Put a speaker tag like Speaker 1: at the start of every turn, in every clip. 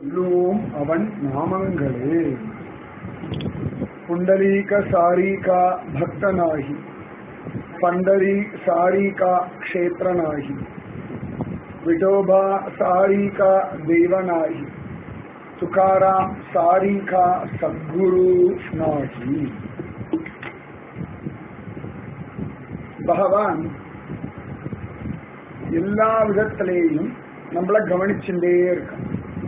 Speaker 1: சொல்லுவோம் அவன் நாமங்களே புண்டலீக சாரீகா பக்தனாகி பண்டரி சாரீகா க்ஷேத்ரனாகி விடோபா சாரீகா தேவனாகி துகாராம் சாரீகா சத்குரு நாகி பகவான் எல்லா விதத்திலேயும் நம்மள கவனிச்சுட்டே இருக்கான்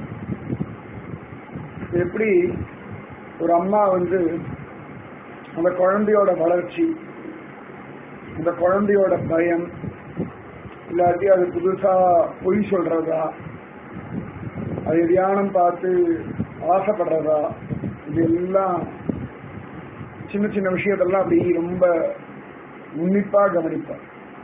Speaker 1: எப்படி ஒரு அம்மா வந்து அந்த குழந்தையோட வளர்ச்சி அந்த குழந்தையோட பயம் இல்லாட்டி அது புதுசா பொய் சொல்றதா அது தியானம் பார்த்து ஆசைப்படுறதா இது எல்லாம் சின்ன சின்ன விஷயத்தெல்லாம் அப்படி ரொம்ப உன்னிப்பா கவனிப்பார்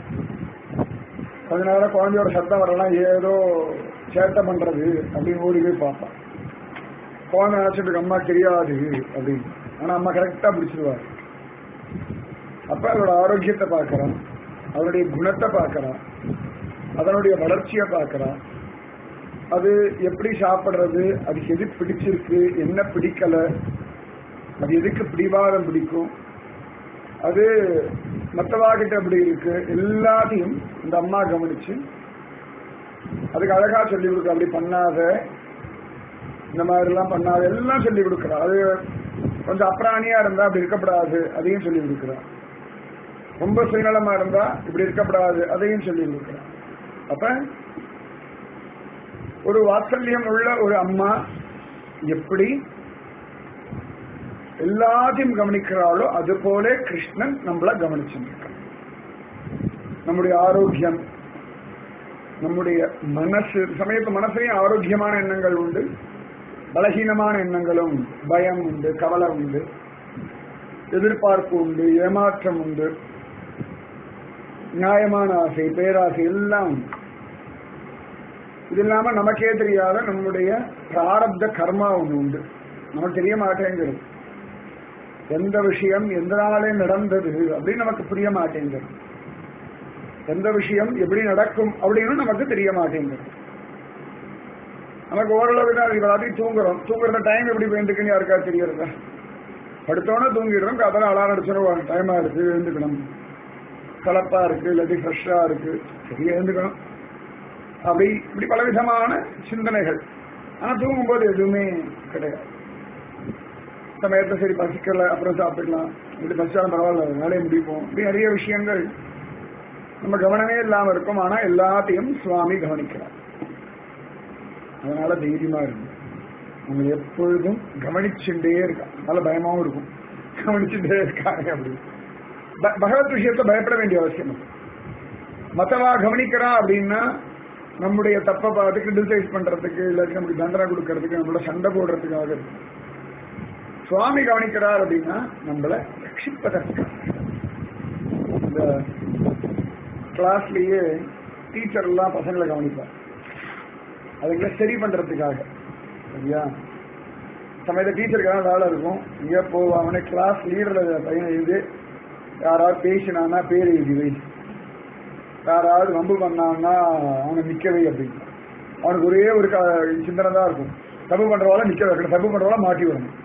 Speaker 1: கொஞ்ச நேரம் குழந்தையோட சத்தம் வரலாம் ஏதோ சேட்டை பண்றது அப்படின்னு ஓடி போய் பார்ப்பான் குழந்தை நினைச்சிட்டு அம்மா தெரியாது அப்படின்னு ஆனா அம்மா கரெக்டா பிடிச்சிருவாரு அப்ப அதோட ஆரோக்கியத்தை பார்க்கறான் அதனுடைய குணத்தை பார்க்கறான் அதனுடைய வளர்ச்சியை பார்க்கறான் அது எப்படி சாப்பிடுறது அதுக்கு எது பிடிச்சிருக்கு என்ன பிடிக்கல அது எதுக்கு பிடிவாதம் பிடிக்கும் அது மற்றவாகிட்ட எப்படி இருக்கு எல்லாத்தையும் இந்த அம்மா கவனிச்சு அதுக்கு அழகா சொல்லி கொடுக்க அப்படி பண்ணாத இந்த மாதிரி எல்லாம் பண்ணாத எல்லாம் சொல்லி கொடுக்குறா அது கொஞ்சம் அப்ராணியா இருந்தா அப்படி இருக்கப்படாது அதையும் சொல்லி கொடுக்குறா ரொம்ப சுயநலமா இருந்தா இப்படி இருக்கப்படாது அதையும் சொல்லி கொடுக்குறா அப்ப ஒரு வாத்சல்யம் உள்ள ஒரு அம்மா எப்படி எல்லாத்தையும் கவனிக்கிறாளோ அது போல கிருஷ்ணன் நம்மள கவனிச்சுருக்கான் நம்முடைய ஆரோக்கியம் நம்முடைய மனசு சமயத்து மனசுலயும் ஆரோக்கியமான எண்ணங்கள் உண்டு பலகீனமான எண்ணங்களும் பயம் உண்டு கவலை உண்டு எதிர்பார்ப்பு உண்டு ஏமாற்றம் உண்டு நியாயமான ஆசை பேராசை எல்லாம் உண்டு இது இல்லாம நமக்கே தெரியாத நம்முடைய பிராரப்த கர்மா ஒண்ணு உண்டு நமக்கு தெரிய மாட்டேங்கிறது எந்த விஷயம் எந்த நாளே நடந்தது அப்படின்னு நமக்கு புரிய மாட்டேங்கிறது எந்த விஷயம் எப்படி நடக்கும் அப்படின்னு நமக்கு தெரிய மாட்டேங்கிறது நமக்கு ஓரளவு தான் எல்லாத்தையும் தூங்குறோம் தூங்குற டைம் எப்படி வேண்டுக்குன்னு யாருக்கா தெரியறதா படுத்தோன்னே தூங்கிடுறோம் கதல அலாரம் அடிச்சிடும் டைமா இருக்கு எழுந்துக்கணும் கலப்பா இருக்கு இல்லாட்டி ஃப்ரெஷ்ஷா இருக்கு சரி எழுந்துக்கணும் அப்படி இப்படி பலவிதமான சிந்தனைகள் ஆனா தூங்கும்போது எதுவுமே கிடையாது சமயத்தை சரி பசிக்கல அப்புறம் சாப்பிட்டுக்கலாம் இப்படி பசிச்சாலும் பரவாயில்ல வேலையை முடிப்போம் இப்படி நிறைய விஷயங்கள் நம்ம கவனமே இல்லாம இருக்கும் ஆனா எல்லாத்தையும் சுவாமி கவனிக்கிறார் அதனால தைரியமா இருக்கும் நம்ம எப்பொழுதும் கவனிச்சுட்டே இருக்கா நல்ல பயமாவும் இருக்கும் கவனிச்சுட்டே இருக்காங்க அப்படி பகவத் விஷயத்தை பயப்பட வேண்டிய அவசியம் இல்லை மத்தவா கவனிக்கிறா அப்படின்னா நம்முடைய தப்பை பார்த்து கிரிட்டிசைஸ் பண்றதுக்கு இல்லாட்டி நமக்கு தண்டனை கொடுக்கறதுக்கு நம்மளோட சண்டை போடுறதுக்காக இருக்கு சுவாமி கவனிக்கிறார் அப்படின்னா நம்மளை ரட்சிப்பதற்காக இந்த கிளாஸ்லயே டீச்சர் எல்லாம் பசங்களை கவனிப்பார் அதுங்களை சரி பண்றதுக்காக சரியா சமயத்த டீச்சருக்கான வேலை இருக்கும் இங்க போவா அவனே கிளாஸ் லீடர்ல பையன் எழுது யாராவது பேசினான்னா பேர் எழுதி வை யாராவது வம்பு பண்ணான்னா அவனை நிக்கவே அப்படின்னு அவனுக்கு ஒரே ஒரு சிந்தனை தான் இருக்கும் தப்பு பண்றவால நிக்க வைக்கணும் தப்பு பண்றவால மாட்டி விடணும்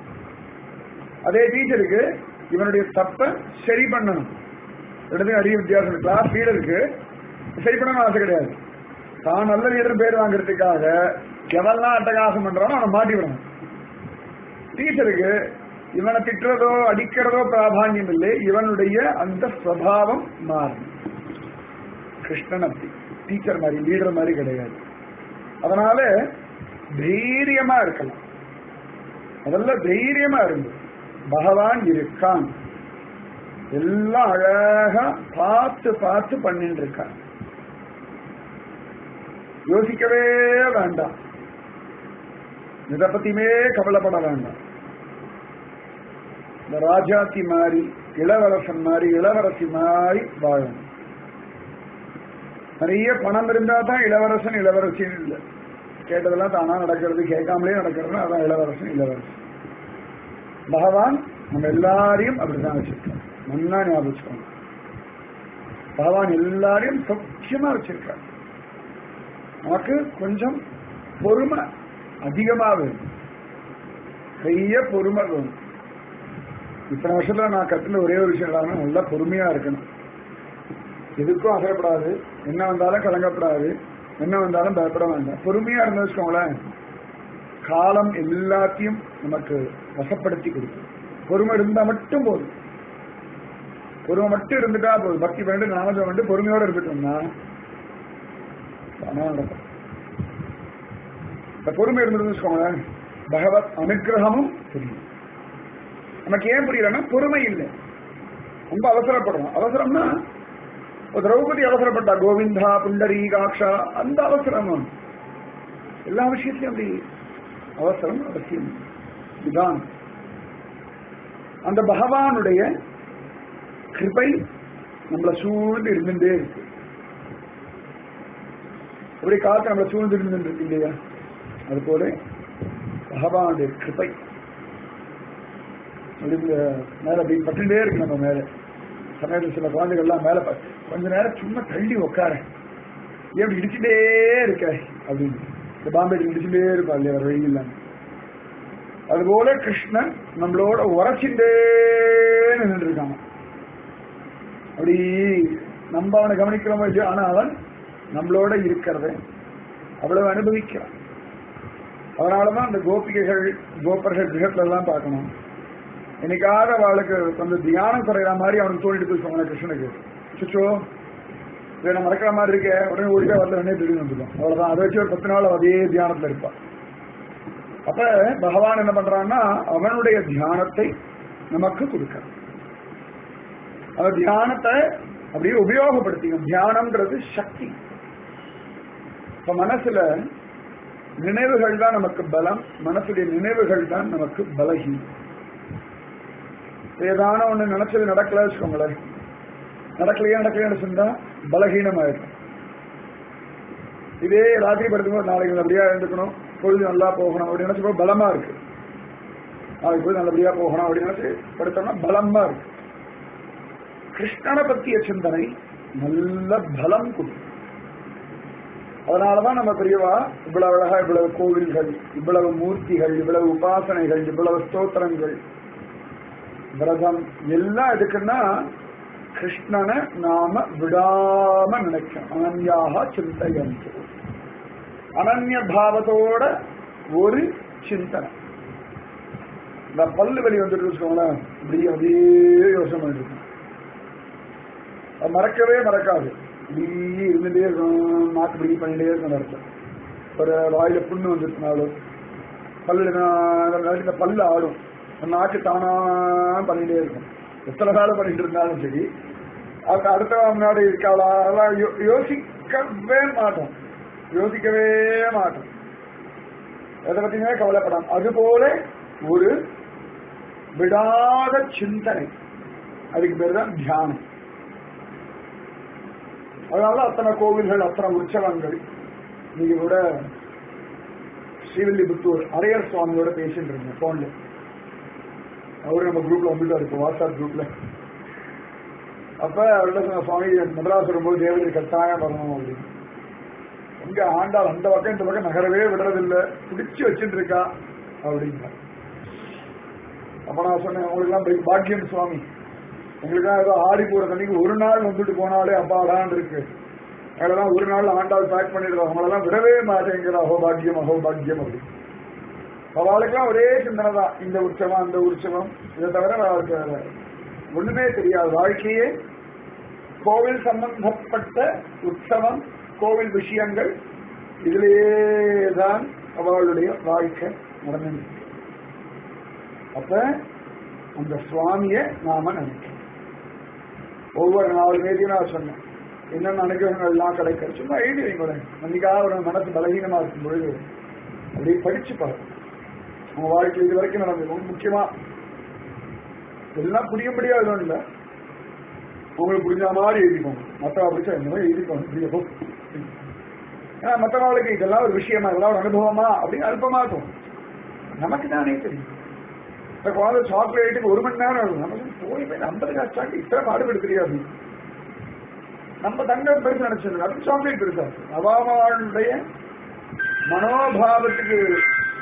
Speaker 1: அதே டீச்சருக்கு இவனுடைய தப்ப சரி பண்ணணும் ரெண்டுமே அதிக வித்தியாசம் கிளாஸ் லீடருக்கு சரி பண்ணணும் ஆசை கிடையாது தான் நல்ல லீடர் பேர் வாங்குறதுக்காக எவெல்லாம் அட்டகாசம் பண்றானோ அவனை மாட்டி விடணும் டீச்சருக்கு இவனை திட்டுறதோ அடிக்கிறதோ பிராதானியம் இல்லை இவனுடைய அந்த ஸ்வபாவம் மாறும் கிருஷ்ணன் அப்படி டீச்சர் மாதிரி லீடர் மாதிரி கிடையாது அதனால தைரியமா இருக்கலாம் முதல்ல தைரியமா இருந்து பகவான் இருக்கான் எல்லாம் அழகா பார்த்து பார்த்து பண்ணிட்டு இருக்கான் யோசிக்கவே வேண்டாம் இதை பத்தியுமே கவலைப்பட வேண்டாம் இந்த ராஜாத்தி மாதிரி இளவரசன் மாதிரி இளவரசி மாதிரி வாழணும் நிறைய பணம் இருந்தா தான் இளவரசன் இளவரசின்னு இல்லை கேட்டதெல்லாம் தானா நடக்கிறது கேட்காமலே நடக்கிறது அதான் இளவரசன் இளவரசி பகவான் நம்ம எல்லாரையும் அப்படிதான் வச்சிருக்கார் நல்லா ஞாபகம் வச்சுக்கோங்க பகவான் எல்லாரையும் சௌக்கியமா வச்சிருக்கார் நமக்கு கொஞ்சம் பொறுமை அதிகமா வேணும் நிறைய பொறுமை வேணும் இத்தனை வருஷத்துல நான் கத்துன ஒரே ஒரு விஷயம் என்னன்னா நல்லா பொறுமையா இருக்கணும் எதுக்கும் அசைப்படாது என்ன வந்தாலும் கலங்கப்படாது என்ன வந்தாலும் பயப்பட வேண்டாம் பொறுமையா இருந்து வச்சுக்கோங்களேன் காலம் எல்லாத்தையும் நமக்கு வசப்படுத்தி கொடுக்கும் பொறுமை இருந்தா மட்டும் போதும் பொறுமை மட்டும் இருந்துட்டா போதும் பக்தி பண்ணிட்டு நாமஜம் பண்ணிட்டு பொறுமையோட இருந்துட்டோம்னா தானா நடக்கும் இந்த பொறுமை இருந்ததுன்னு வச்சுக்கோங்களேன் பகவத் அனுகிரகமும் தெரியும் நமக்கு ஏன் புரியலன்னா பொறுமை இல்லை ரொம்ப அவசரப்படுறோம் அவசரம்னா ஒரு திரௌபதி அவசரப்பட்டா கோவிந்தா புண்டரீகாட்சா அந்த அவசரம் எல்லா விஷயத்திலும் அப்படி அவசரம் அவசியம் இதுதான் அந்த பகவானுடைய கிருபை நம்மளை சூழ்ந்து இருந்துட்டே இருக்கு அப்படி காத்து நம்மளை சூழ்ந்து இருந்துட்டு இருக்கு இல்லையா அது போல பகவானுடைய கிருபை அப்படி இந்த மேல அப்படி பட்டுட்டே இருக்கு நம்ம மேல சமயத்தில் சில குழந்தைகள்லாம் மேல பா- கொஞ்ச நேரம் சும்மா தள்ளி உட்கார ஏன் இப்படி இடிச்சுட்டே இருக்க அப்படின்னு இந்த பாம்பே இடிச்சுட்டே இருப்பா இல்லையா வேற வழி இல்லாம அதுபோல கிருஷ்ணன் நம்மளோட உரைச்சுட்டே நின்றுட்டு இருக்காங்க அப்படி நம்ம அவனை கவனிக்கிறோமோ இல்லையோ ஆனா அவன் நம்மளோட இருக்கிறத அவ்வளவு அனுபவிக்கிறான் அதனாலதான் அந்த கோபிகைகள் கோபர்கள் கிரகத்துல எல்லாம் பார்க்கணும் என்னைக்காவது அவளுக்கு கொஞ்சம் தியானம் குறையிற மாதிரி அவனுக்கு தோண்டிட்டு போய் சொன்னாங்க கிருஷ்ணனுக்கு சுச்சோ இதை நான் மறக்கிற மாதிரி இருக்க உடனே ஓடிட்டா வரல உடனே திடீர்னு வந்துடும் அவ்வளவுதான் அதை வச்சு ஒரு பத்து நாள் அவ அதே தியானத்துல இருப்பா அப்ப பகவான் என்ன பண்றான்னா அவனுடைய தியானத்தை நமக்கு கொடுக்கிறான் அந்த தியானத்தை அப்படியே உபயோகப்படுத்திக்கணும் தியானம்ன்றது சக்தி இப்ப மனசுல நினைவுகள் தான் நமக்கு பலம் மனசுடைய நினைவுகள் தான் நமக்கு பலகீனம் ஏதான ஒண்ணு நினைச்சது நடக்கல வச்சுக்கோங்களேன் நடக்கலையே நடக்கலையே சொன்னா பலகீனம் ஆயிடும் இதே ராத்திரி படுத்தும்போது நாளைக்கு நல்லபடியா இருந்துக்கணும் பொழுது நல்லா போகணும் அப்படின்னு நினைச்சப்போ பலமா இருக்கு நாளைக்கு பொழுது நல்லபடியா போகணும் அப்படின்னு நினைச்சு படுத்தோம்னா பலமா இருக்கு கிருஷ்ணனை பற்றிய சிந்தனை நல்ல பலம் கொடுக்கும் அதனாலதான் நம்ம பெரியவா இவ்வளவு அழகா இவ்வளவு கோவில்கள் இவ்வளவு மூர்த்திகள் இவ்வளவு உபாசனைகள் இவ்வளவு ஸ்தோத்திரங்கள் விரதம் எல்லாம் எதுக்குன்னா கிருஷ்ணனை நாம விடாம நினைக்கணும் அனன்யாக சிந்தையந்து அனன்ய பாவத்தோட ஒரு சிந்தனை இந்த பல்லு வலி வந்துட்டு வச்சுக்கோங்களேன் இப்படி அப்படியே யோசனை பண்ணிட்டு இருக்கணும். அது மறக்கவே மறக்காது இப்படி இருந்துட்டே இருக்கும் நாக்கு இப்படி பண்ணிட்டே இருக்கும் அர்த்தம் ஒரு வாயில புண்ணு வந்துருச்சுனாலும் பல்லு நான் இந்த பல்லு ஆடும் நாக்கு தானா பண்ணிட்டே இருக்கும் எத்தனை காலம் பண்ணிட்டு இருந்தாலும் சரி அதுக்கு அடுத்த முன்னாடி இருக்காளா அதெல்லாம் யோ- யோசிக்கவே மாட்டோம் யோசிக்கவே மாட்டோம் எதை பத்தியுமே கவலைப்படாம அதுபோல ஒரு விடாத சிந்தனை அதுக்கு பேர் தான் தியானம் அதனால அத்தனை கோவில்கள் அத்தனை உற்சவங்கள் நீங்க கூட ஸ்ரீவில்லிபுத்தூர் அரையர் சுவாமியோட பேசிட்டு இருந்தேன் போன்ல அவரு நம்ம குரூப்ல வந்துட்டாரு இப்போ வாட்ஸ்அப் குரூப்ல அப்ப அவர்கிட்ட சொன்ன சுவாமி மதராஸ் வரும்போது தேவதை கட்டாயம் வரணும் அப்படின்னு எங்க ஆண்டாள் அந்த பக்கம் இந்த பக்கம் நகரவே விடுறதில்லை பிடிச்சு வச்சுட்டு இருக்கா அப்படின்னா அப்ப நான் சொன்னேன் உங்களுக்கு எல்லாம் பாக்கியம் சுவாமி எங்களுக்காக ஏதோ ஆடி போற தண்ணிக்கு ஒரு நாள் வந்துட்டு போனாலே அப்பாடான் இருக்கு அதெல்லாம் ஒரு நாள் ஆண்டாள் பேக் பண்ணிடுறோம் அவங்களெல்லாம் விடவே மாட்டேங்கிற அஹோ பாக்கியம் அஹோ பாக்கியம் அப்படி அவளுக்கெல்லாம் ஒரே சிந்தனை தான் இந்த உற்சவம் அந்த உற்சவம் இதை தவிர அவளுக்கு வேற ஒண்ணுமே தெரியாது வாழ்க்கையே கோவில் சம்பந்தப்பட்ட உற்சவம் கோவில் விஷயங்கள் இதிலேயே தான் அவளுடைய வாழ்க்கை நடந்து அப்ப அந்த சுவாமிய நாம நினைக்கணும் ஒவ்வொரு நாலு பேரையும் நான் சொன்னேன் என்னென்ன அனுகிரகங்கள் எல்லாம் கிடைக்கும் சும்மா எழுதி வைங்களேன் அன்னைக்காக ஒரு மனசு பலகீனமா இருக்கும் பொழுது அப்படியே படிச்சு பாருங்க உங்க வாழ்க்கை இது வரைக்கும் நடந்தது முக்கியமா எல்லாம் புரிய முடியாது இல்லை உங்களுக்கு புரிஞ்ச மாதிரி எழுதிக்கோங்க மற்றவா பிடிச்சா இந்த மாதிரி எழுதிக்கோங்க புரியப்போ ஏன்னா மற்றவங்களுக்கு இதெல்லாம் ஒரு விஷயமா இதெல்லாம் ஒரு அனுபவமா அப்படின்னு அல்பமாகும் நமக்கு தானே தெரியும் இந்த குழந்தை சாக்லேட்டுக்கு ஒரு மணி நேரம் ஆகும் நமக்கு போய் போய் ஐம்பது காசு சாக்லேட் இத்தனை பாடுபடு தெரியாது நம்ம தங்கம் பெருசு நினைச்சிருக்கோம் அது சாக்லேட் பெருசா அவாவாளுடைய மனோபாவத்துக்கு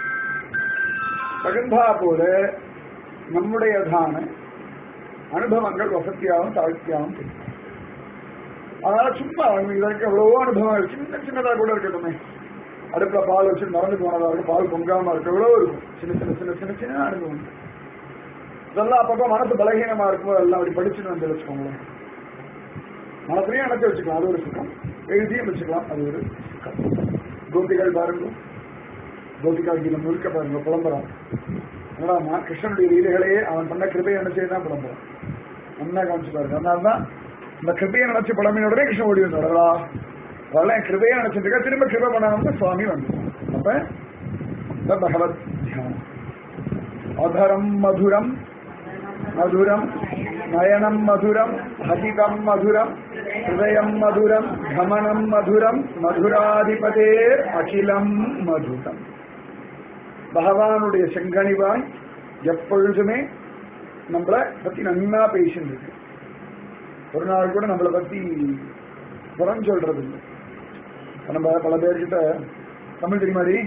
Speaker 1: தகுந்தா போல நம்முடையதான அனுபவங்கள் வசதியாகவும் தாழ்த்தியாகவும் இருக்கும் அதனால சும்மா இதற்கு எவ்வளவோ அனுபவம் சின்ன சின்னதா கூட இருக்கட்டுமே அடுப்புல பால் வச்சு மறந்து போனதா இருக்கும் பால் பொங்காம இருக்க எவ்வளவு இருக்கும் சின்ன சின்ன சின்ன சின்ன சின்ன அனுபவம் இதெல்லாம் அப்பப்போ மனசு பலகீனமா இருக்கும்போது எல்லாம் அப்படி படிச்சுட்டு வந்து வச்சுக்கோங்களேன் மனசுலயும் அணைச்சு வச்சுக்கலாம் அது ஒரு சுகம் எழுதியும் வச்சுக்கலாம் அது ஒரு சுகம் கோபிகள் பாருங்க கோபிகா கீதம் முழுக்க பாருங்க புலம்புறான் என்னடா கிருஷ்ணனுடைய லீலைகளையே அவன் பண்ண கிருபையை நினைச்சே தான் புலம்புறான் நல்லா காமிச்சு பாருங்க அதனால்தான் இந்த கிருபையை நினைச்சு புலம்பினோடனே கிருஷ்ணன் ஓடி வந்தாடா அதெல்லாம் கிருபையை நினைச்சிருக்கா திரும்ப கிருபை பண்ணணும்னு சுவாமி வந்து அப்ப இந்த பகவத் தியானம் அதரம் மதுரம் மதுரம் நயனம் மதுரம் ஹசிதம் மதுரம் ஹிருதயம் மதுரம் கமனம் மதுரம் மதுராதிபதே அகிலம் மதுரம் பகவானுடைய செங்கனிவாய் எப்பொழுதுமே நம்மள பத்தி நன்னா பேசிட்டு இருக்கு ஒரு நாள் கூட நம்மளை பத்தி புறம் சொல்றது இல்லை நம்ம பல பேர்கிட்ட தமிழ் தெரியுமாடி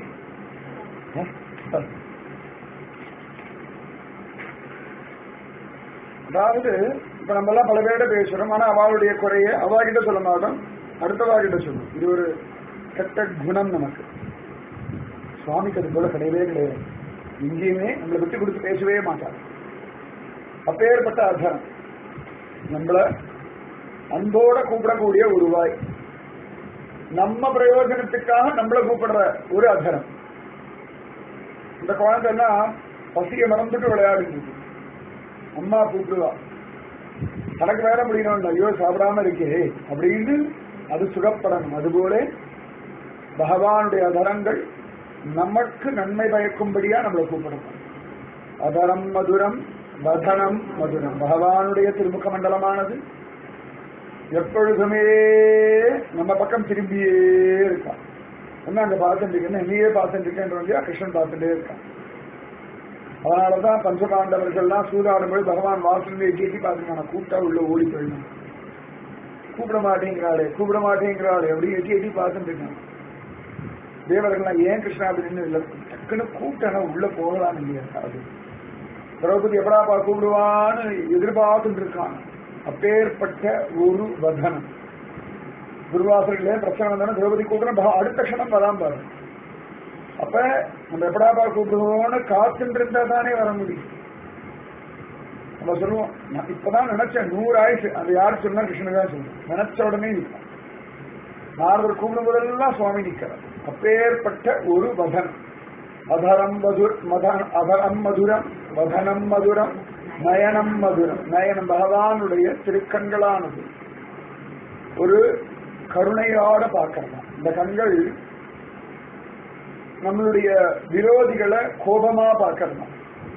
Speaker 1: அதாவது இப்ப நம்ம எல்லாம் பல பேர்கிட்ட பேசுறோம் ஆனா அவளுடைய குறைய அவாகிட்ட சொல்ல மாட்டோம் அடுத்தவாகிட்ட சொல்லும் இது ஒரு கெட்ட குணம் நமக்கு சுவாமிக்கு அது போல கிடையவே கிடையாது எங்கேயுமே நம்மளை விட்டு கொடுத்து பேசவே மாட்டார் அப்பேற்பட்ட அர்த்தம் நம்மள அன்போட கூப்பிடக்கூடிய ஒரு வாய் நம்ம பிரயோஜனத்துக்காக நம்மள கூப்பிடுற ஒரு அகரம் இந்த குழந்தைலாம் பசிய மறந்துட்டு விளையாடிட்டு அம்மா கூப்பிடுவா தனக்கு வேற முடியணும் ஐயோ சாப்பிடாம இருக்கே அப்படின்னு அது சுகப்படணும் அதுபோல பகவானுடைய அதரங்கள் நமக்கு நன்மை பயக்கும்படியா நம்மளை கூப்பிடணும் அதரம் மதுரம் வதனம் மதுரம் பகவானுடைய திருமுக மண்டலமானது எப்பொழுதுமே நம்ம பக்கம் திரும்பியே இருக்கான் என்ன அங்க பார்த்துட்டு இருக்கேன் நீயே பார்த்துட்டு இருக்கேன் கிருஷ்ணன் பார்த்துட்டே இருக்கான் அதனாலதான் பஞ்சபாண்டவர்கள்லாம் சூதாடும்போது பகவான் வாசலில் எட்டி எட்டி பார்த்துருக்காங்க கூப்பிட்டா உள்ள ஓடி போயிடணும் கூப்பிட மாட்டேங்கிறாளே கூப்பிட மாட்டேங்கிறாளே அப்படி எட்டி எட்டி பார்த்துட்டு இருக்காங்க தேவர்கள்லாம் ஏன் கிருஷ்ணா அப்படின்னு இல்லை டக்குன்னு கூப்பிட்டனா உள்ள போகலாம் இல்லையா அது திரௌபதி எப்படாப்பா கூப்பிடுவான்னு எதிர்பார்த்துட்டு இருக்கான் அப்பேற்பட்ட ஒரு வதனம் துர்வாசர்களே பிரச்சனை வந்தாலும் திரௌபதி கூப்பிடுற அடுத்த க்ஷணம் வராம பாரு அப்ப நம்ம எப்படாப்பா கூப்பிடுவோம்னு காத்துட்டு இருந்தா தானே வர முடியும் நம்ம சொல்லுவோம் நான் இப்பதான் நினைச்சேன் நூறு ஆயுசு அது யார் சொன்னா கிருஷ்ணன் தான் சொல்லுவோம் நினைச்ச உடனே நிற்கும் நாரதர் கூப்பிடும் போதெல்லாம் சுவாமி நிற்கிறார் அப்பேற்பட்ட ஒரு வதனம் அதரம் மதுர் மதன் அதரம் மதுரம் வதனம் மதுரம் நயனம் மதுரம் நயனம் பகவானுடைய திருக்கண்களானது ஒரு கருணையோட பார்க்கலாம் இந்த கண்கள் நம்மளுடைய விரோதிகளை கோபமா பார்க்கலாம்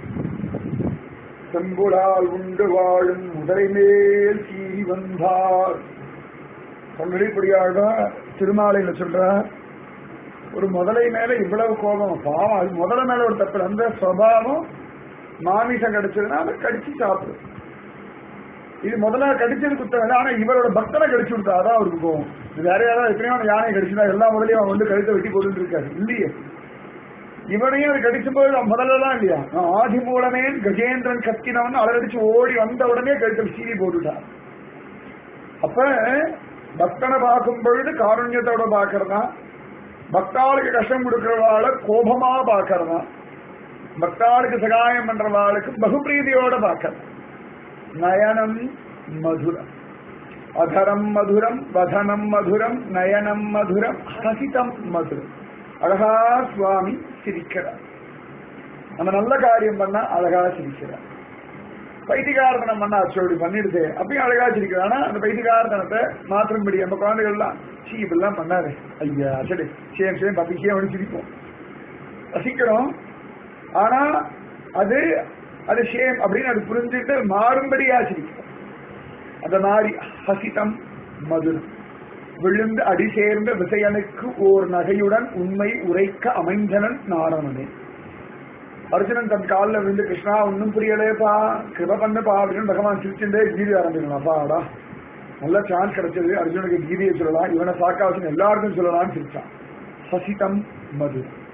Speaker 1: செம்புடால் உண்டு வாழும் முதலை மேல் சீறி வந்தார் பல்வெளிப்படியாக திருமாலையில சொல்ற ஒரு முதலை மேல இவ்வளவு கோபம் பாவம் அது முதல மேல ஒரு தப்பு அந்த சுவாவம் மாமிசம் கிடைச்சதுன்னா அதை கடிச்சு சாப்பிடும் இது முதல்ல கடிச்சது குத்தம் ஆனா இவரோட பக்தனை கடிச்சு கொடுத்தா அதான் அவருக்கு கோவம் இது வேற யாராவது எத்தனையோ யானை கடிச்சுனா எல்லா முதலையும் அவன் வந்து கழுத்தை வெட்டி போட்டு இருக்காரு இல்லையே இவனையும் அது கடிச்சும் போது முதல்லலாம் இல்லையா ஆதி மூலமே கஜேந்திரன் கத்தினவன் அலரடிச்சு ஓடி வந்த உடனே கழுத்தில் சீனி போட்டுட்டான் அப்ப பக்தனை பார்க்கும் பொழுது காருண்யத்தோட பாக்குறதா பக்தாளுக்கு கஷ்டம் கொடுக்கறவாள கோபமா பாக்குறதா பக்தாளுக்கு சகாயம் பண்றவாளுக்கு பகுப்பிரீதியோட பார்க்கறது நயனம் மதுரம் அதரம் மதுரம் வதனம் மதுரம் நயனம் மதுரம் ஹசிதம் மதுரம் அழகா சுவாமி சிரிக்கிறார் நம்ம நல்ல காரியம் பண்ணா அழகா சிரிக்கிறார் பைத்திகாரத்தனம் பண்ணா அச்சோடி பண்ணிடுது அப்பயும் அழகா சிரிக்கிறார் ஆனா அந்த பைத்திகாரத்தனத்தை மாத்திரம்படி நம்ம குழந்தைகள்லாம் சீ இப்படிலாம் பண்ணாரு ஐயா சரி சேம் சேம் பப்பிக்கே வந்து சிரிப்போம் ரசிக்கிறோம் ஆனா அது அது ஷேம் அப்படின்னு அது புரிஞ்சுட்டு மாறும்படியா சிரிக்கிறோம் அந்த மாதிரி ஹசிதம் மதுரம் விழுந்து அடி சேர்ந்த விசையனுக்கு ஓர் நகையுடன் உண்மை உரைக்க அமைந்தனன் நாரணனே அர்ஜுனன் தன் காலில் விழுந்து கிருஷ்ணா ஒன்னும் புரியலேப்பா கிருப பண்ணுப்பா அப்படின்னு பகவான் சிரிச்சுட்டே கீதை ஆரம்பிக்கலாம் அப்பாடா நல்ல சான்ஸ் கிடைச்சது அர்ஜுனுக்கு கீதையை சொல்லலாம் இவனை சாக்காவசன் எல்லாருக்கும் சொல்லலாம்னு சிரிச்சான் ஹசிதம் மது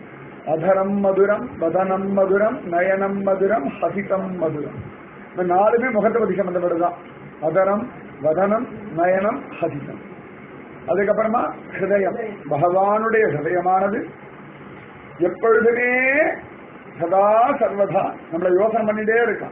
Speaker 1: அதரம் மதுரம் வதனம் மதுரம் நயனம் மதுரம் ஹசிதம் மதுரம் இந்த நாலுமே முகத்தை பத்தி சம்பந்தப்படுதான் அதரம் வதனம் நயனம் ஹசிதம் அதுக்கப்புறமா ஹிருதயம் பகவானுடைய ஹிருதயமானது எப்பொழுதுமே சதா சர்வதா நம்மளை யோசனை பண்ணிட்டே இருக்கான்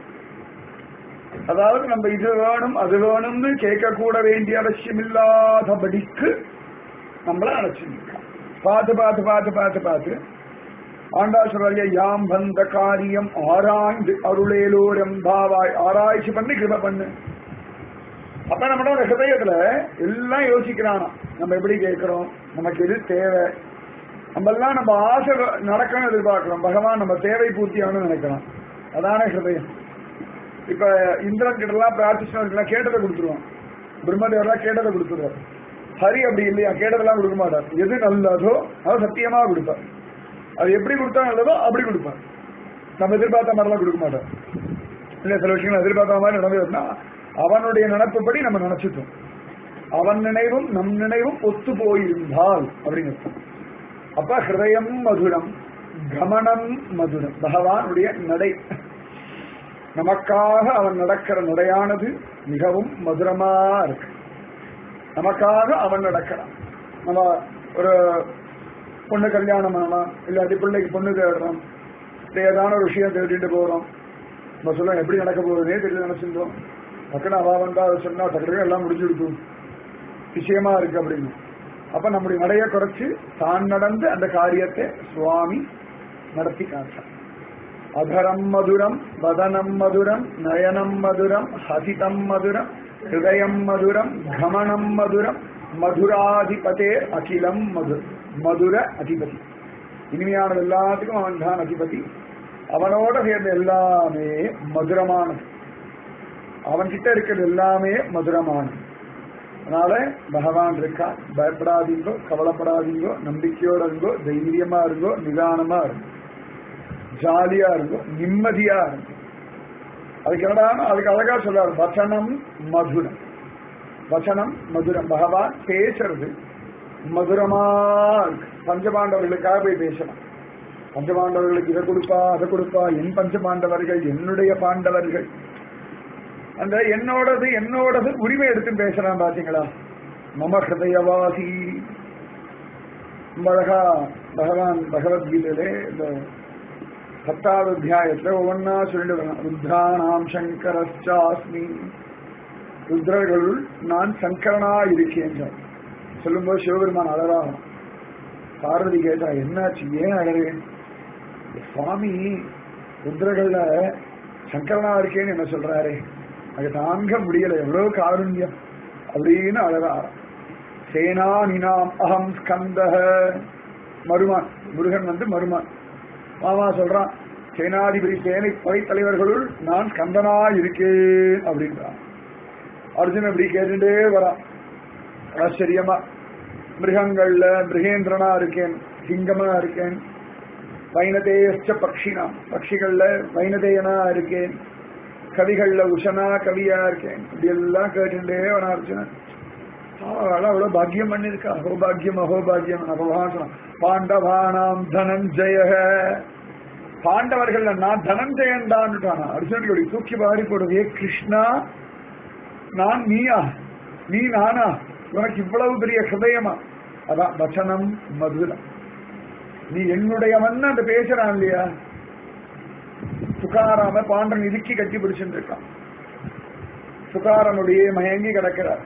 Speaker 1: அதாவது நம்ம இது வேணும் அது வேணும்னு கேட்க கூட வேண்டிய அவசியம் இல்லாதபடிக்கு நம்மள அழைச்சிருக்கான் பார்த்து பார்த்து பார்த்து பார்த்து பார்த்து ஆண்டா சொல்றாங்க யாம் வந்த காரியம் ஆராய்ந்து அருளேலோரம் பாவாய் ஆராய்ச்சி பண்ணி கிருப பண்ணு அப்ப நம்மளோட ஹிருதயத்துல எல்லாம் யோசிக்கிறானா நம்ம எப்படி கேட்கிறோம் நமக்கு எது தேவை நம்ம எல்லாம் நம்ம ஆசை நடக்கணும்னு எதிர்பார்க்கிறோம் பகவான் நம்ம தேவை பூர்த்தி ஆகணும்னு நினைக்கிறோம் அதானே ஹிருதயம் இப்ப இந்திரன் கிட்ட எல்லாம் பிரார்த்திச்சவர்கள் கேட்டதை கொடுத்துருவான் பிரம்மதேவரெல்லாம் கேட்டதை கொடுத்துருவார் ஹரி அப்படி இல்லையா கேட்டதெல்லாம் கொடுக்க மாட்டார் எது நல்லதோ அது சத்தியமா கொடுப்பார் அது எப்படி கொடுத்தா நல்லதோ அப்படி கொடுப்பார் நம்ம எதிர்பார்த்த மாதிரிலாம் கொடுக்க மாட்டார் இல்ல சில விஷயங்கள் எதிர்பார்த்த மாதிரி நடந்ததுன்னா அவனுடைய நினப்புப்படி நம்ம நினைச்சிட்டோம் அவன் நினைவும் நம் நினைவும் ஒத்து போயிருந்தால் அப்படின்னு அர்த்தம். அப்ப ஹிருதயம் மதுரம் கமனம் மதுரம் பகவானுடைய நடை நமக்காக அவன் நடக்கிற நடையானது மிகவும் மதுரமா இருக்கு நமக்காக அவன் நடக்கிறான் நம்ம ஒரு பொண்ணு கல்யாணம் பண்ணலாம் இல்லாட்டி பிள்ளைக்கு பொண்ணு தேடுறோம் இல்லை ஏதான ஒரு விஷயம் தேடிட்டு போறோம் நம்ம சொல்ல எப்படி நடக்க போகுதுன்னே தெரியல நினைச்சிருந்தோம் டக்குனு அவ வந்தா அதை சொன்னா டக்குனு எல்லாம் முடிஞ்சுடுக்கும் விஷயமா இருக்கு அப்படின்னு அப்ப நம்முடைய நடைய குறைச்சு தான் நடந்து அந்த காரியத்தை சுவாமி நடத்தி காட்டான் அதரம் மதுரம் வதனம் மதுரம் நயனம் மதுரம் ஹசிதம் மதுரம் ஹிருதயம் மதுரம் கமனம் மதுரம் மதுராதிபதே அகிலம் மது மதுர அதிபதி இனிமையானது எல்லாத்துக்கும் அவன் தான் அதிபதி அவனோட சேர்ந்த எல்லாமே மதுரமானது அவன் கிட்ட இருக்கிறது எல்லாமே மதுரமானது அதனால பகவான் இருக்கா பயப்படாதீங்கோ கவலைப்படாதீங்கோ நம்பிக்கையோட இருங்கோ தைரியமா இருங்கோ நிதானமா இருங்கோ ஜாலியா இருக்கும் நிம்மதியா இருக்கும் அதுக்கு என்னடா அதுக்கு அழகா சொல்றாரு வசனம் மதுரம் வசனம் மதுரம் பகவான் பேசுறது மதுரமா இருக்கு பஞ்சபாண்டவர்களுக்காக போய் பேசலாம் பஞ்சபாண்டவர்களுக்கு இதை கொடுப்பா அதை கொடுப்பா என் பஞ்சபாண்டவர்கள் என்னுடைய பாண்டவர்கள் அந்த என்னோடது என்னோடது உரிமை எடுத்து பேசலாம் பாத்தீங்களா மம ஹிருதயவாசி ரொம்ப அழகா பகவான் பகவத்கீதையிலே இந்த பத்தாவது அத்தியாயத்துல ஒவ்வொன்னா சொல்லிட்டு வரலாம் ருத்ராணாம் சங்கரஸ்டாஸ்மி ருத்ரர்களுள் நான் சங்கரனா இருக்கேன் சொல்லும்போது சிவபெருமான் அழறா பார்வதி கேட்டா என்னாச்சு ஏன் அழறேன் சுவாமி ருத்ரகள்ல சங்கரனா இருக்கேன்னு என்ன சொல்றாரு அது தாங்க முடியல எவ்வளவு காருண்யம் அப்படின்னு அழகா சேனா நினாம் அகம் ஸ்கந்த மருமான் முருகன் வந்து மருமான் மாமா சொல்றான் சேனாதிபதி சேனை படைத்தலைவர்களுள் நான் ஸ்கந்தனா இருக்கேன் அப்படின்றான் அர்ஜுன் இப்படி கேட்டுட்டே வரான் ஆச்சரியமா மிருகங்கள்ல மிருகேந்திரனா இருக்கேன் சிங்கமா இருக்கேன் வைனதேயச்ச பக்ஷினா பட்சிகள்ல வைனதேயனா இருக்கேன் கவிகள்ல உஷனா கவியா இருக்கேன் இப்படி எல்லாம் கேட்டுட்டே வரான் அர்ஜுனன் அவள் அவ்வளவு பாக்கியம் பண்ணிருக்கா அகோபாகியம் அகோபாகியம் பகவான் சொன்னான் பாண்டவானாம் தனஞ்சய பாண்டவர்கள் நான் தனஞ்சயன் தான் அர்ஜுனடி தூக்கி வாரி போடுறது ஏ கிருஷ்ணா நான் நீயா நீ நானா உனக்கு இவ்வளவு பெரிய ஹிருதயமா அதான் வச்சனம் மதுரம் நீ என்னுடையவன் அந்த பேசுறான் இல்லையா துகாராம பாண்டன் இறுக்கி கட்டி பிடிச்சுட்டு இருக்கான் துகாரனுடைய மயங்கி கிடக்கிறார்